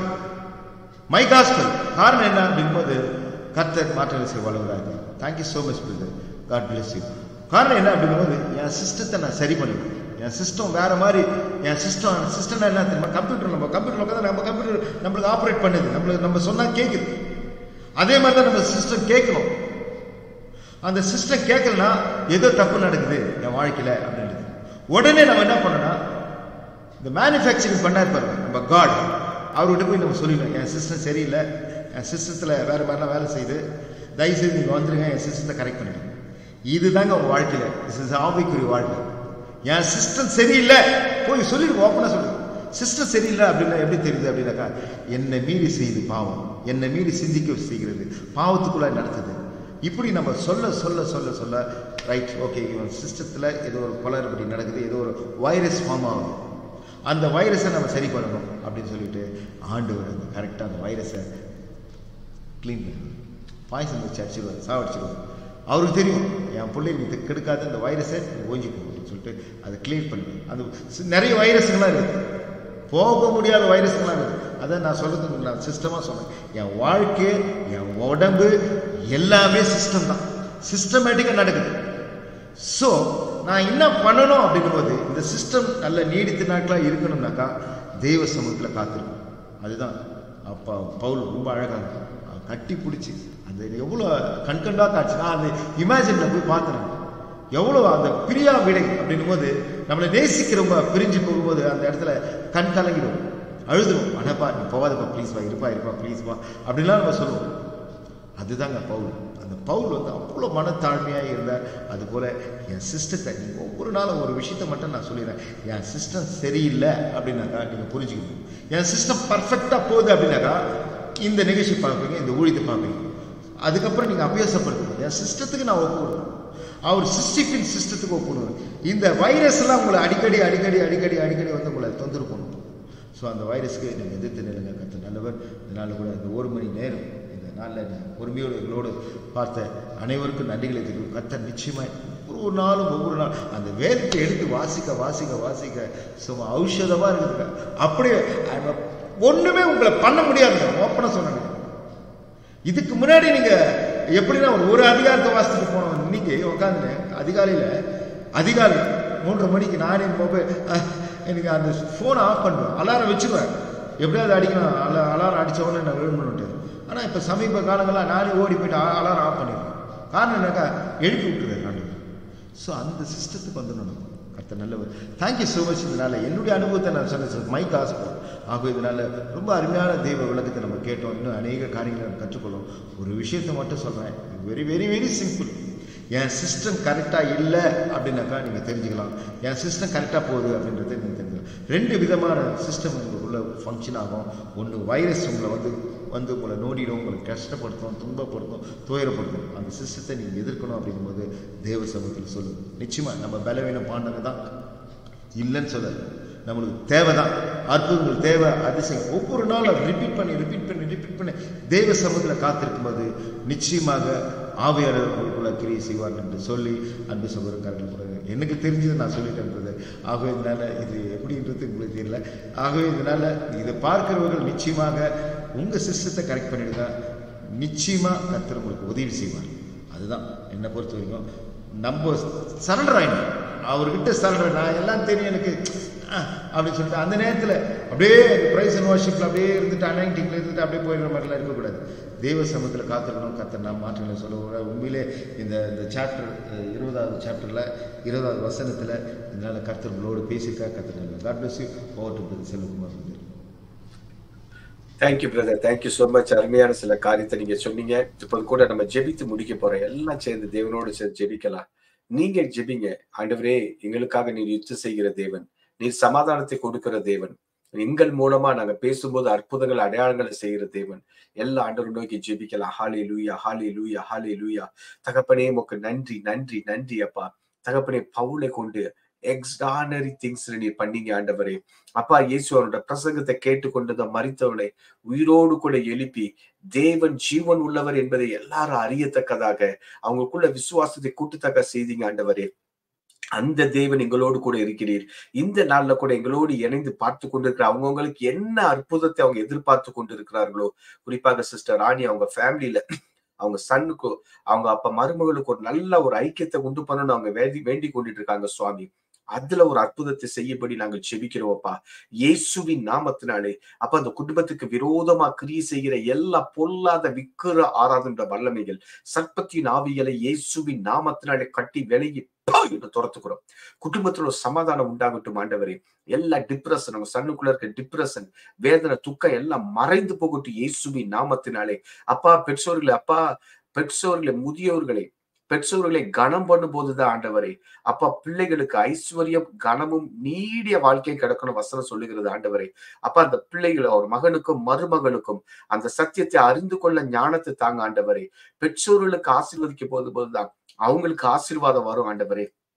my gospel காரணம் என்ன அப்படிங்கும்போது கர்த்தர் மாற்றங்கள் செய்ய வளர்கிறாங்க thank you so much brother God bless you காரணம் என்ன அப்படிங்கும்போது என் சிஸ்டத்தை நான் சரி பண்ணிடுவேன் என் சிஸ்டம் வேற மாதிரி என் சிஸ்டம் சிஸ்டம் என்ன தெரியுமா கம்ப்யூட்டர் நம்ம கம்ப்யூட்டர் உட்காந்து நம்ம கம்ப்யூட்டர் நம்மளுக்கு ஆப்ரேட் பண்ணுது நம்மளுக்கு நம்ம சொன்னா கேட்குது அதே மாதிரி தான் நம்ம சிஸ்டம் கேட்கணும் அந்த சிஸ்டம் கேட்கலனா ஏதோ தப்பு நடக்குது என் வாழ்க்கையில அப்படின்றது உடனே நம்ம என்ன பண்ணோம்னா இந்த மேனுஃபேக்சரிங் பண்ணார் பாருங்க நம்ம காட் அவர்கிட்ட போய் நம்ம சொல்லிடணும் என் சிஸ்டம் சரியில்லை என் சிஸ்டத்தில் வேறு மாதிரிலாம் வேலை செய்யுது தயவுசெய்து நீங்கள் வந்துருங்க என் சிஸ்டத்தை கரெக்ட் பண்ணிடுங்க இதுதாங்க உங்கள் வாழ்க்கையில் திஸ் இஸ் ஆவிக்குரிய வாழ்க்கை என் சிஸ்டம் சரியில்லை போய் சொல்லிடுங்க ஓப்பனாக சொல்லுங்க சிஸ்டம் சரியில்லை அப்படின்னா எப்படி தெரியுது அப்படின்னாக்கா என்னை மீறி செய்யுது பாவம் என்னை மீறி சிந்திக்க செய்கிறது பாவத்துக்குள்ள நடத்துது இப்படி நம்ம சொல்ல சொல்ல சொல்ல சொல்ல ரைட் ஓகே இவன் சிஸ்டத்தில் ஏதோ ஒரு குளறுபடி நடக்குது ஏதோ ஒரு வைரஸ் ஃபார்ம் ஆகுது அந்த வைரஸை நம்ம சரி பண்ணணும் அப்படின்னு சொல்லிட்டு ஆண்டவர் அந்த கரெக்டாக அந்த வைரஸை க்ளீன் பண்ணி பாய்சன் வச்சு அடிச்சிடுவார் சாவடிச்சிடுவார் அவருக்கு தெரியும் என் பிள்ளை நீ இது கெடுக்காத இந்த வைரஸை நீ ஓஞ்சிக்கும் அப்படின்னு சொல்லிட்டு அதை க்ளீன் பண்ணி அந்த சி- நிறைய வைரஸுங்களாம் இருக்குது போக முடியாத வைரஸ்லாம் இருக்குது அதான் நான் சொல்றது நான் சிஸ்டமாக சொன்னேன் என் வாழ்க்கை என் உடம்பு எல்லாமே சிஸ்டம் தான் சிஸ்டமேட்டிக்காக நடக்குது ஸோ நான் என்ன பண்ணணும் அப்படின்னும் போது இந்த சிஸ்டம் நல்ல நீடித்த நாட்களாக இருக்கணும்னாக்கா தெய்வ சமூகத்தில் காத்திருக்கும் அதுதான் அப்பா பவுல் ரொம்ப அழகாக இருக்கும். அவன் கட்டி பிடிச்சி அந்த எவ்வளோ கண்கண்டா காட்சி நான் அந்த இமேஜினில் போய் பார்த்தேன் எவ்வளோ அந்த பிரியா விடை அப்படின்னும் போது நம்மளை நேசிக்கிறவங்க பிரிஞ்சு போகும்போது அந்த இடத்துல கண் கலங்கிடும் அழுதுடும் அடப்பா நீ போகாதப்பா ப்ளீஸ் வா இருப்பா இருப்பா ப்ளீஸ் வா அப்படின்லாம் நம்ம சொல்லுவோம் அதுதாங்க பவுல் அந்த பவுல் வந்து அவ்வளோ மனத்தாழ்மையாக இருந்தார் அதுபோல் என் சிஸ்டத்தை நீங்கள் ஒவ்வொரு நாளும் ஒரு விஷயத்தை மட்டும் நான் சொல்லிடுறேன் என் சிஸ்டம் சரியில்லை அப்படின்னாக்கா நீங்கள் புரிஞ்சுக்கணும் என் சிஸ்டம் பர்ஃபெக்டாக போகுது அப்படின்னாக்கா இந்த நிகழ்ச்சி பார்ப்பீங்க இந்த ஊழியத்தை பார்ப்பீங்க அதுக்கப்புறம் நீங்கள் அபியாசப்படுத்தணும் என் சிஸ்டத்துக்கு நான் ஒப்புக்கணும் அவர் சிஸ்டிஃபின் சிஸ்டத்துக்கு ஒப்புக்கணும் இந்த வைரஸ்லாம் உங்களை அடிக்கடி அடிக்கடி அடிக்கடி அடிக்கடி வந்து உங்களை தொந்தரவு பண்ணும் ஸோ அந்த வைரஸ்க்கு நீங்கள் எதிர்த்து நிலுங்க கத்த நல்லவர் இதனால் கூட இந்த ஒரு மணி நேரம் இந்த நாளில் நீங்கள் பொறுமையோடு எங்களோடு பார்த்த அனைவருக்கும் நன்றிகளை தெரியும் கத்த நிச்சயமாய் ஒவ்வொரு நாளும் ஒவ்வொரு நாள் அந்த வேதத்தை எடுத்து வாசிக்க வாசிக்க வாசிக்க சும்மா ஔஷதமாக இருக்குதுங்க அப்படியே I'm a- ஒண்ணுமே உங்களை பண்ண முடியாதுங்க ஓப்பனாக சொன்னாங்க இதுக்கு முன்னாடி நீங்க எப்படின்னா ஒரு ஒரு அதிகாரத்தை வாசிச்சுட்டு போனோம் இன்னைக்கு உட்காந்து அதிகாலையில அதிகாலை மூன்றரை மணிக்கு நானே மொபைல் எனக்கு அந்த ஃபோனை ஆஃப் பண்ணுவேன் அலாரம் வச்சுக்குவேன் எப்படியாவது அடிக்கணும் அல அலாரம் அடிச்ச உடனே நான் விழுமணுட்டு ஆனால் இப்போ சமீப காலங்களாக நானே ஓடி போயிட்டு அ- அலாரம் ஆஃப் பண்ணிடுவேன் காரணம் என்னக்கா எழுப்பி விட்டுருவேன் நான் ஸோ அந்த சிஸ்டத்துக்கு வந்து நம்ம கத்த நல்லவர் தேங்க்யூ ஸோ மச் இதனால என்னுடைய அனுபவத்தை நான் சொன்னேன் சார் மைக் ஹாஸ்பிட்டல் ஆக இதனால ரொம்ப அருமையான தெய்வ விளக்கத்தை நம்ம கேட்டோம் இன்னும் அநேக காரியங்களை நம்ம கற்றுக்கொள்ளும் ஒரு விஷயத்தை மட்டும் சொல்கிறேன் வெரி வெரி வெரி சிம்பிள் என் சிஸ்டம் கரெக்டாக இல்லை அப்படின்னாக்கா நீங்கள் தெரிஞ்சுக்கலாம் என் சிஸ்டம் கரெக்டாக போகுது அப்படின்றத நீங்கள் தெரிஞ்சுக்கலாம் ரெண்டு விதமான சிஸ்டம் உங்களுக்குள்ள ஃபங்க்ஷன் ஆகும் ஒன்று வைரஸ் உங்களை வந்து வந்து உங்களை நோடிடும் உங்களை கஷ்டப்படுத்தும் துன்பப்படுத்தும் துயரப்படுத்தும் அந்த சிஸ்டத்தை நீங்கள் எதிர்க்கணும் அப்படிங்கும்போது தேவ சமூகத்தில் சொல்லுங்க நிச்சயமாக நம்ம பலவீனம் பாண்டவங்க தான் இல்லைன்னு சொல்ல நம்மளுக்கு தேவை தான் அற்புதங்கள் தேவை அதிசயம் ஒவ்வொரு நாளும் ரிப்பீட் பண்ணி ரிப்பீட் பண்ணி ரிப்பீட் பண்ணி தேவ சமூகத்தில் காத்திருக்கும் போது நிச்சயமாக ஆவியாளர் உங்களுக்குள்ள கிரியை செய்வார் என்று சொல்லி அன்பு சகோதரக்காரர்கள் கூட எனக்கு தெரிஞ்சதை நான் சொல்லிட்டேன்றது ஆகவே இதனால இது எப்படின்றது உங்களுக்கு தெரியல ஆகவே இதனால இதை பார்க்கிறவர்கள் நிச்சயமாக உங்க சிஸ்டத்தை கரெக்ட் பண்ணிடுங்க நிச்சயமா கர்த்தர் உங்களுக்கு உதவி செய்வார் அதுதான் என்னை பொறுத்த வரைக்கும் நம்ம சரண்டர் ஆயிடும் அவர்கிட்ட சரண்டர் நான் எல்லாம் தெரியும் எனக்கு அஹ், அப்படின்னு சொல்லிட்டு அந்த நேரத்தில் அப்படியே பிரைஸ் அண்ட் வார்ஷிப்பில் அப்படியே இருந்துட்டு அனைட்டிங்கில் இருந்துட்டு அப்படியே போயிடுற மாதிரிலாம் இருக்கக்கூடாது தேவ சமூகத்தில் காத்திருக்கணும் கத்த நான் மாற்றங்களை சொல்ல உண்மையிலே இந்த இந்த சாப்டர் இருபதாவது சாப்டரில் இருபதாவது வசனத்தில் இதனால் கர்த்தர்களோடு பேசியிருக்கா கர்த்தர் God bless you over to Selvakumar வந்து thank you brother thank you so much அருமையான சில காரியத்தை நீங்க சொன்னீங்க இப்போது கூட நம்ம ஜெபித்து முடிக்க போறோம் எல்லாம் சேர்ந்து தேவனோடு சேர்ந்து ஜெபிக்கலாம் நீங்க ஜெபிங்க ஆண்டவரே எங்களுக்காக நீர் யுத்தம் செய்கிற தேவன் நீர் சமாதானத்தை கொடுக்கிற தேவன் எங்கள் மூலமா நாங்க பேசும்போது அற்புதங்கள் அடையாளங்களை செய்கிற தேவன் எல்லா ஆண்டவரும் நோக்கி ஜெபிக்கலாம் ஹாலே லூயா ஹாலே லூயா ஹாலே லூயா தகப்பனே உமக்கு நன்றி நன்றி நன்றி அப்பா தகப்பனே பவுலை கொண்டு எக்ஸ்ட்ரானரி திங்ஸ் நீர் பண்ணீங்க ஆண்டவரே அப்பா இயேசு அவரோட பிரசங்கத்தை கேட்டுக்கொண்டு அந்த மறித்தவளை உயிரோடு கூட எழுப்பி தேவன் ஜீவன் உள்ளவர் என்பதை எல்லாரும் அறியத்தக்கதாக அவங்களுக்குள்ள விசுவாசத்தை கூட்டத்தக்க செய்தீங்க ஆண்டவரே அந்த தேவன் எங்களோடு கூட இருக்கிறீர் இந்த நாள்ல கூட எங்களோடு இணைந்து பார்த்து கொண்டிருக்கிற அவங்கவுங்களுக்கு என்ன அற்புதத்தை அவங்க எதிர்பார்த்து கொண்டிருக்கிறார்களோ குறிப்பாக சிஸ்டர் ராணி அவங்க ஃபேமிலியில அவங்க சன்னுக்கு அவங்க அப்ப மருமகளுக்கு ஒரு நல்ல ஒரு ஐக்கியத்தை உண்டு பண்ணணும்னு அவங்க வேண்டி வேண்டி கொண்டுட்டு இருக்காங்க சுவாமி அதுல ஒரு அற்புதத்தை செய்யபடி நாங்கள் ஜெபிக்கிறோம்ப்பா இயேசுவின் நாமத்தினாலே அப்ப அந்த குடும்பத்துக்கு விரோதமா கிரியை செய்கிற எல்லா பொல்லாத விக்கிர ஆராதன்ற வல்லமைகள் சர்ப்பத்தின் ஆவிகளை இயேசுவின் நாமத்தினாலே கட்டி விலகி பா என்று துரத்துக்கிறோம் குடும்பத்துல ஒரு சமாதானம் உண்டாகட்டும் ஆண்டவரே எல்லா டிப்ரெஷன் நம்ம சன்னுக்குள்ள இருக்க டிப்ரெஷன் வேதனை துக்கம் எல்லாம் மறைந்து போகட்டும் இயேசுவின் நாமத்தினாலே அப்பா பெற்றோர்களை அப்பா பெற்றோர்களை முதியோர்களை பெற்றோர்களை கனம் பண்ணும் போதுதான் ஆண்டவரே அப்பா பிள்ளைகளுக்கு ஐஸ்வர்யம் கனமும் நீடிய வாழ்க்கை கிடக்கணும் வசனம் சொல்லுகிறது ஆண்டவரே அப்ப அந்த பிள்ளைகள் அவர் மகனுக்கும் மருமகனுக்கும் அந்த சத்தியத்தை அறிந்து கொள்ள ஞானத்தை தாங்க ஆண்டவரே பெற்றோர்களுக்கு ஆசீர்வதிக்க போது போதுதான் அவங்களுக்கு ஆசீர்வாதம் வரும் ஆண்டவரே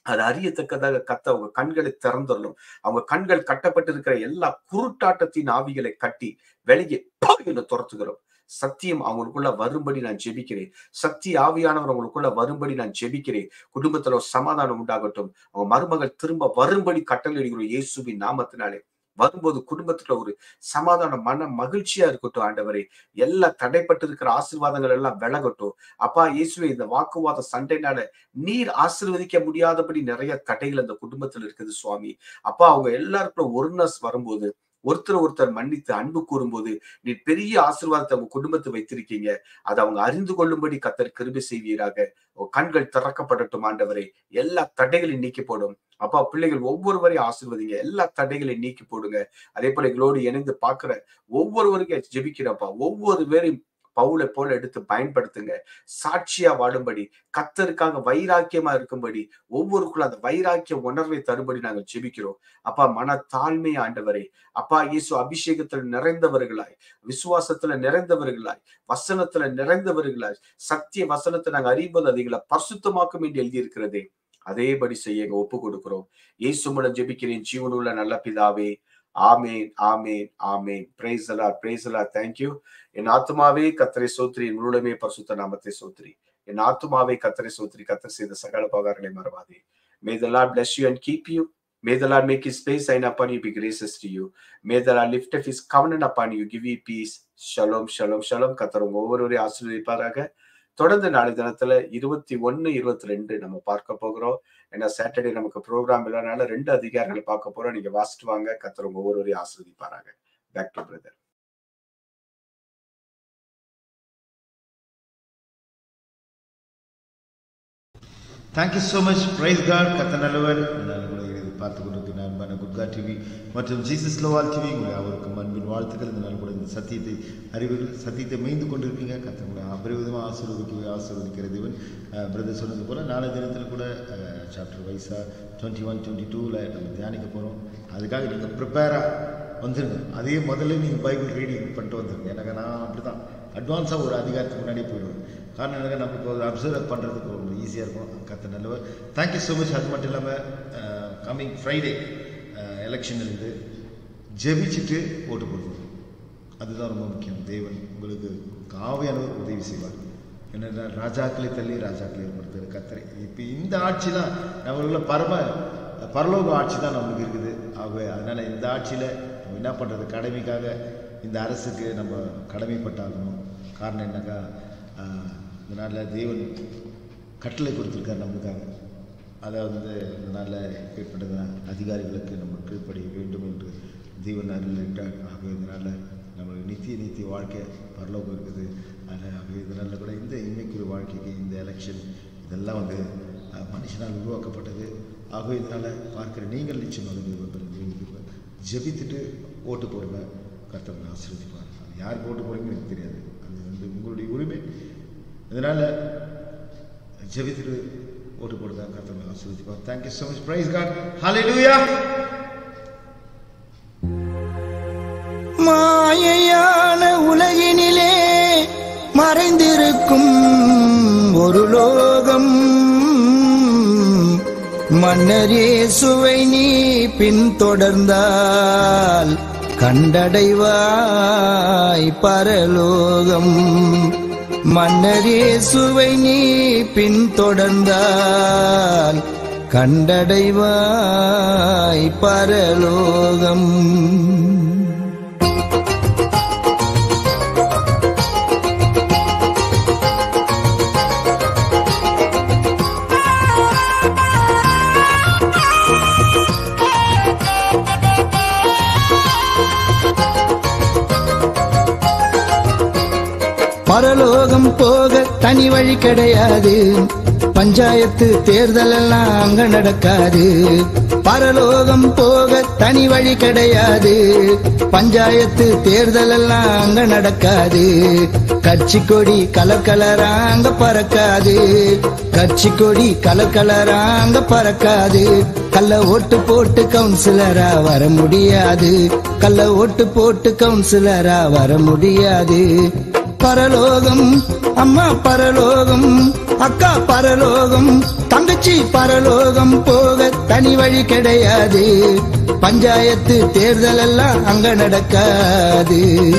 அது அறியத்தக்கதாக கத்த அவங்க கண்களை திறந்துடணும் அவங்க கண்கள் கட்டப்பட்டிருக்கிற எல்லா குருட்டாட்டத்தின் ஆவிகளை கட்டி வெளியே என்று துரத்துகிறோம் சத்தியம் அவங்களுக்குள்ள வரும்படி நான் ஜெபிக்கிறேன் சக்தி ஆவியானவர் அவங்களுக்குள்ள வரும்படி நான் ஜெபிக்கிறேன் குடும்பத்துல ஒரு சமாதானம் உண்டாகட்டும் அவங்க மருமகள் திரும்ப வரும்படி கட்டளையிடுகிறோம் இயேசுவின் நாமத்தினாலே வரும்போது குடும்பத்துல ஒரு சமாதான மன மகிழ்ச்சியா இருக்கட்டும் ஆண்டவரே எல்லா தடைப்பட்டு இருக்கிற ஆசீர்வாதங்கள் எல்லாம் விலகட்டும் அப்பா இயேசுவே இந்த வாக்குவாத சண்டைனால நீர் ஆசீர்வதிக்க முடியாதபடி நிறைய தடைகள் அந்த குடும்பத்துல இருக்குது சுவாமி அப்பா அவங்க எல்லாருக்கும் ஒருனஸ் வரும்போது ஒருத்தர் ஒருத்தர் மன்னித்து அன்பு கூறும்போது நீ பெரிய ஆசீர்வாதத்தை அவங்க குடும்பத்தை வைத்திருக்கீங்க அதை அவங்க அறிந்து கொள்ளும்படி கத்தர் கிருபை செய்வீராக உங்க கண்கள் திறக்கப்படட்டும் ஆண்டவரை எல்லா தடைகளையும் நீக்கி போடும் அப்பா பிள்ளைகள் ஒவ்வொருவரையும் ஆசீர்வதிங்க எல்லா தடைகளையும் நீக்கி போடுங்க அதே போல எங்களோடு இணைந்து பாக்குற ஒவ்வொருவருக்கும் ஜெபிக்கிறப்பா ஒவ்வொரு பேரையும் பவுலை போல எடுத்து பயன்படுத்துங்க சாட்சியா வாழும்படி கத்தருக்காக வைராக்கியமா இருக்கும்படி ஒவ்வொருக்குள்ள அந்த வைராக்கிய உணர்வை தரும்படி நாங்கள் ஜெபிக்கிறோம் அப்பா மன தாழ்மை ஆண்டவரை அப்பா இயேசு அபிஷேகத்துல நிறைந்தவர்களாய் விசுவாசத்துல நிறைந்தவர்களாய் வசனத்துல நிறைந்தவர்களாய் சத்திய வசனத்தை நாங்க அறியும்போது அதுகளை பரிசுத்தமாக்கும் என்று எழுதியிருக்கிறதே அதேபடி செய்ய எங்க ஒப்பு கொடுக்கிறோம் இயேசு மூலம் ஜெபிக்கிறேன் ஜீவனுள்ள நல்ல பிதாவே ஆமேன் ஆமேன் ஆமேன் பிரைஸ் அலா பிரைஸ் அலா தேங்க்யூ என் ஆத்மாவே கத்தரை சோத்ரி என் முழுமே பரிசுத்த நாமத்தை சோத்ரி என் ஆத்மாவே கத்தரை சோத்ரி கத்தர் செய்த சகல பகாரங்களை மறவாதே May the Lord bless you and keep you. May the Lord make his face shine upon you, be gracious to you. May the Lord lift up his covenant upon you, give you peace. Shalom, shalom, shalom. கத்தர் உங்க ஒவ்வொருவரையும் ஆசீர்வதிப்பாராக தொடர்ந்து நாளை தினத்துல இருபத்தி ஒன்னு இருபத்தி ரெண்டு நம்ம பார்க்க போகிறோம் ஏன்னா சாட்டர்டே நமக்கு ப்ரோக்ராம் இல்லைனால ரெண்டு அதிகாரங்களை பார்க்க போறோம் நீங்க வாசிட்டு வாங்க கத்தர் உங்க ஒவ்வொருவரையும் ஆசீர்வதிப்பாராக back to brother thank you so much praise God கத்த நல்லவர் நான் உங்களை இது பார்த்து கொண்டிருக்கிற அன்பான குட்கா டிவி மற்றும் ஜீசஸ் லோவால் டிவி உங்களை அவருக்கு அன்பின் வாழ்த்துக்கள் இந்த நாள் கூட இந்த சத்தியத்தை அறிவுகள் சத்தியத்தை மேய்ந்து கொண்டிருக்கீங்க கத்த உங்களை அபரிவிதமாக ஆசீர்வதிக்க ஆசீர்வதிக்கிற தேவன் பிரதர் சொன்னது போல் நாளை தினத்தில் கூட சாப்டர் வைஸாக டுவெண்ட்டி ஒன் டுவெண்ட்டி டூவில் நம்ம தியானிக்க போகிறோம் அதுக்காக நீங்கள் ப்ரிப்பேராக வந்துருங்க அதே முதல்ல நீங்கள் பைபிள் ரீடிங் பண்ணிட்டு வந்துருங்க எனக்கு நான் அப்படி தான் அட்வான்ஸாக ஒரு அதிகாரத்துக்கு முன்னாடியே போயிடுவேன் காரணம் எனக்கு நமக்கு ஒரு அப்சர்வ் பண்ணுறதுக்கு ரொம்ப ஈஸியாக இருக்கும் கத்த நல்லவர் தேங்க்யூ ஸோ மச் அது மட்டும் இல்லாமல் கம்மிங் ஃப்ரைடே எலெக்ஷன் இருந்து ஜெபிச்சுட்டு ஓட்டு போடுவோம் அதுதான் ரொம்ப முக்கியம் தேவன் உங்களுக்கு காவியானவர் உதவி செய்வார் என்னென்னா ராஜாக்களை தள்ளி ராஜாக்களை ஏற்படுத்துகிற கத்தரை இப்போ இந்த ஆட்சிலாம் நம்மளுக்குள்ள பரம பரலோக ஆட்சி தான் நம்மளுக்கு இருக்குது ஆகவே அதனால் இந்த ஆட்சியில் நம்ம என்ன பண்ணுறது கடமைக்காக இந்த அரசுக்கு நம்ம கடமைப்பட்டாகணும் காரணம் என்னக்கா இதனால் தேவன் கட்டளை கொடுத்துருக்கார் நமக்காக அதாவது இதனால் ஏற்பட்டது அதிகாரிகளுக்கு நம்ம கீழ்ப்படி வேண்டும் என்று தேவன் அருளிட்டார் ஆகவே இதனால் நம்மளுக்கு நித்திய நித்திய வாழ்க்கை பரலோகம் இருக்குது அதில் ஆகவே இதனால் கூட இந்த இன்னைக்கு வாழ்க்கைக்கு இந்த எலெக்ஷன் இதெல்லாம் வந்து மனுஷனால் உருவாக்கப்பட்டது ஆகவே இதனால் பார்க்குற நீங்கள் நிச்சயமாக ஜெபித்துட்டு ஓட்டு போடுங்க கர்த்தவங்க ஆசீர்வதிப்பார் அது யாருக்கு ஓட்டு போடுறீங்கன்னு எனக்கு தெரியாது அது வந்து உங்களுடைய உரிமை இதனால் ஜெபித்துட்டு ஓட்டு போடுங்க கர்த்தவங்க ஆசீர்வதிப்பார் thank you so much praise God ஹalleluya மாயையான உலகினிலே மறைந்திருக்கும் ஒரு லோகம் மன்னரே சுவை நீ பின்தொடர்ந்தால் கண்டடைவாய் பரலோகம் மன்னரே சுவை நீ பின்தொடர்ந்தால் கண்டடைவாய் பரலோகம் பரலோகம் போக தனி வழி கிடையாது பஞ்சாயத்து தேர்தல் எல்லாம் அங்க நடக்காது பரலோகம் போக தனி வழி கிடையாது பஞ்சாயத்து தேர்தல் எல்லாம் அங்க நடக்காது கட்சி கொடி கலர் கலரா அங்க பறக்காது கட்சி கொடி கலர் கலரா அங்க பறக்காது கல்ல ஓட்டு போட்டு கவுன்சிலரா வர முடியாது கல்ல ஓட்டு போட்டு கவுன்சிலரா வர முடியாது பரலோகம் அம்மா பரலோகம் அக்கா பரலோகம் தங்கச்சி பரலோகம் போக தனி வழி கிடையாது பஞ்சாயத்து தேர்தல் எல்லாம் அங்க நடக்காது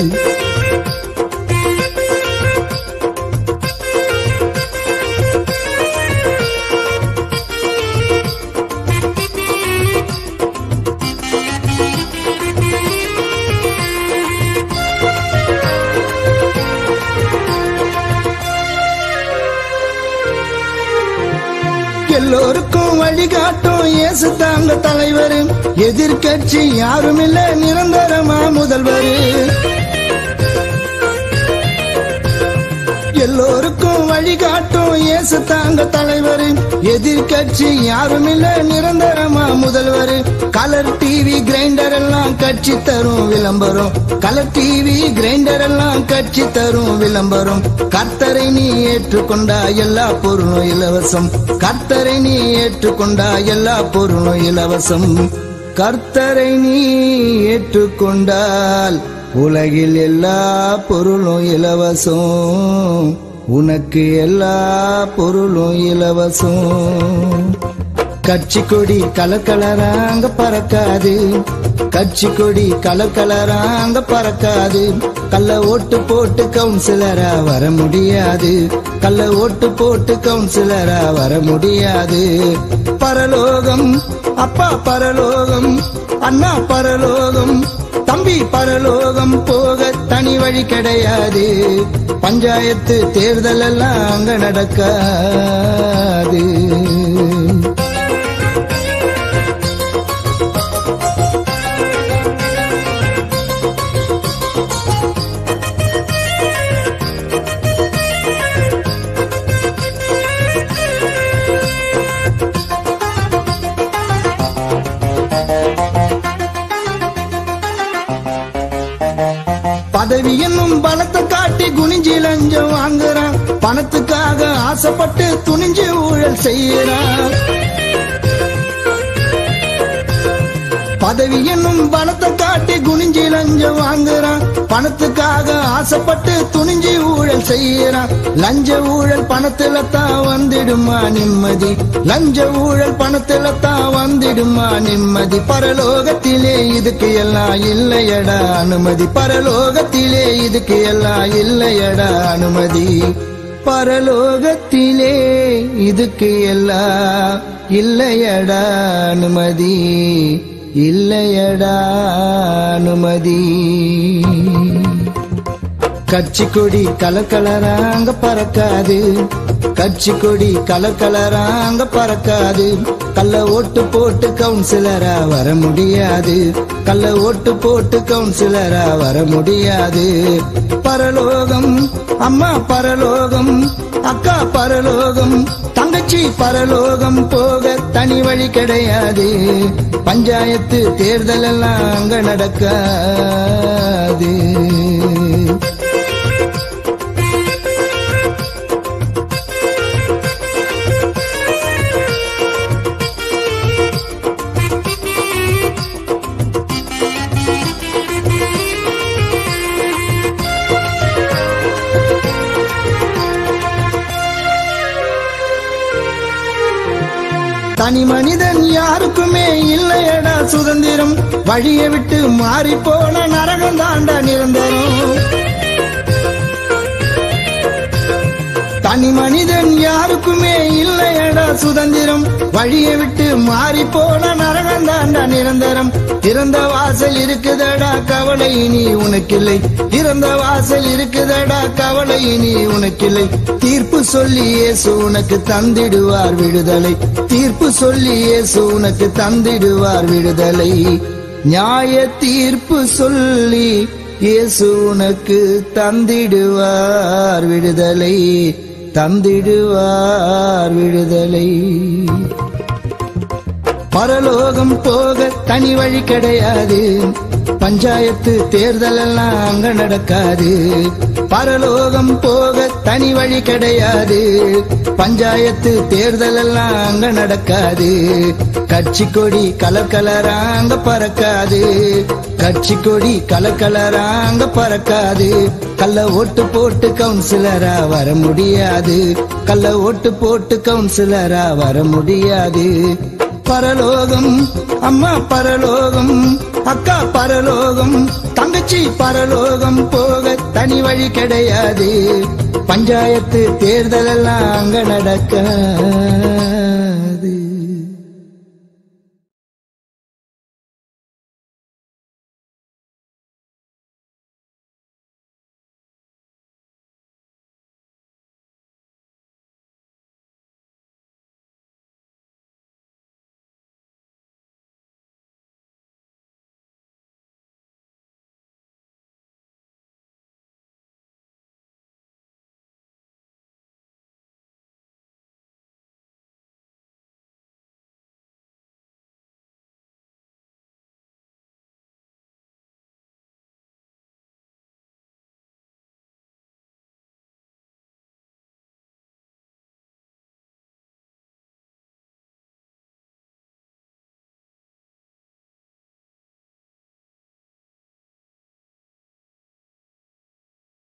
எல்லோருக்கும் வழிகாட்டும் இயேசு தாங்க தலைவர் எதிர்கட்சி யாரும் இல்ல நிரந்தரமா முதல்வர் எல்லோருக்கும் வழிகாட்டும் இயேசு தாங்க தலைவர் எதிர்கட்சி யாரும் இல்ல நிரந்தரமா முதல்வர் கலர் டிவி கிரைண்டர் எல்லாம் கட்சி தரும் விளம்பரம் கலர் டிவி கிரைண்டர் எல்லாம் கட்சி தரும் விளம்பரம் கர்த்தரை நீ ஏற்றுக்கொண்டா எல்லா பொருளும் இலவசம் கர்த்தரை நீ ஏற்றுக்கொண்டா எல்லா பொருளும் இலவசம் கர்த்தரை நீ ஏற்றுக்கொண்டால் உலகில் எல்லா பொருளும் இலவசம் உனக்கு எல்லா பொருளும் இலவசம் கட்சி கொடி கலக்கலராங்க பறக்காது கட்சி கொடி கலக்கலராங்க பறக்காது கள்ள ஓட்டு போட்டு கவுன்சிலரா வர முடியாது கள்ள ஓட்டு போட்டு கவுன்சிலரா வர முடியாது பரலோகம் அப்பா பரலோகம் அண்ணா பரலோகம் தம்பி பரலோகம் போக தனி வழி கிடையாது பஞ்சாயத்து தேர்தல் எல்லாம் அங்க நடக்காது பதவி என்னும் பலத்தை காட்டி குனிஞ்சி லஞ்சம் வாங்குறான் பணத்துக்காக ஆசைப்பட்டு துணிஞ்சு ஊழல் செய்யறான் பதவி என்னும் பலத்தை காட்டி குனிஞ்சி லஞ்சம் வாங்குறான் பணத்துக்காக ஆசைப்பட்டு துணிஞ்சி ஊழல் செய்யறான் லஞ்ச ஊழல் பணத்துல தான் வந்துடுமா நிம்மதி லஞ்ச ஊழல் பணத்துல தான் வந்துடுமா நிம்மதி பரலோகத்திலே இதுக்கு எல்லாம் இல்லையடா அனுமதி பரலோகத்திலே இதுக்கு எல்லாம் இல்லையடா அனுமதி பரலோகத்திலே இதுக்கு எல்லாம் இல்லையடா அனுமதி இல்லையடா அனுமதி கட்சி கொடி கலக்கலராங்க பறக்காது கட்சி கொடி கலக்கலராங்க பறக்காது கள்ள ஓட்டு போட்டு கவுன்சிலரா வர முடியாது கள்ள ஓட்டு போட்டு கவுன்சிலரா வர முடியாது பரலோகம் அம்மா பரலோகம் அக்கா பரலோகம் தங்கச்சி பரலோகம் போக தனி வழி கிடையாது பஞ்சாயத்து தேர்தல் எல்லாம் அங்க நடக்காது தனி மனிதன் யாருக்குமே இல்லையடா சுதந்திரம் வழியை விட்டு மாறி போன நரகம் தாண்டா நிரந்தரம் தனி மனிதன் யாருக்குமே இல்லையடா சுதந்திரம் வழியை விட்டு மாறி போன நரகம் தாண்டா நிரந்தரம் திறந்த வாசல் இருக்குதடா கவலை இனி உனக்கில்லை திறந்த வாசல் இருக்குதடா கவலை இனி உனக்கில்லை தீர்ப்பு சொல்லி இயேசு உனக்கு தந்திடுவார் விடுதலை தீர்ப்பு சொல்லி இயேசு உனக்கு தந்திடுவார் விடுதலை நியாய தீர்ப்பு சொல்லி இயேசு உனக்கு தந்திடுவார் விடுதலை தந்திடுவார் விடுதலை பரலோகம் போக தனி வழி கிடையாது பஞ்சாயத்து தேர்தல் எல்லாம் அங்க நடக்காது பரலோகம் போக தனி வழி கிடையாது பஞ்சாயத்து தேர்தல் எல்லாம் அங்க நடக்காது கட்சி கொடி கலர் கலராங்க பறக்காது கட்சி கொடி கலர் கலராங்க பறக்காது கள்ள ஓட்டு போட்டு கவுன்சிலரா வர முடியாது கள்ள ஓட்டு போட்டு கவுன்சிலரா வர முடியாது பரலோகம் அம்மா பரலோகம் அக்கா பரலோகம் தங்கச்சி பரலோகம் போக தனி வழி கிடையாது பஞ்சாயத்து தேர்தல் எல்லாம் அங்க நடக்க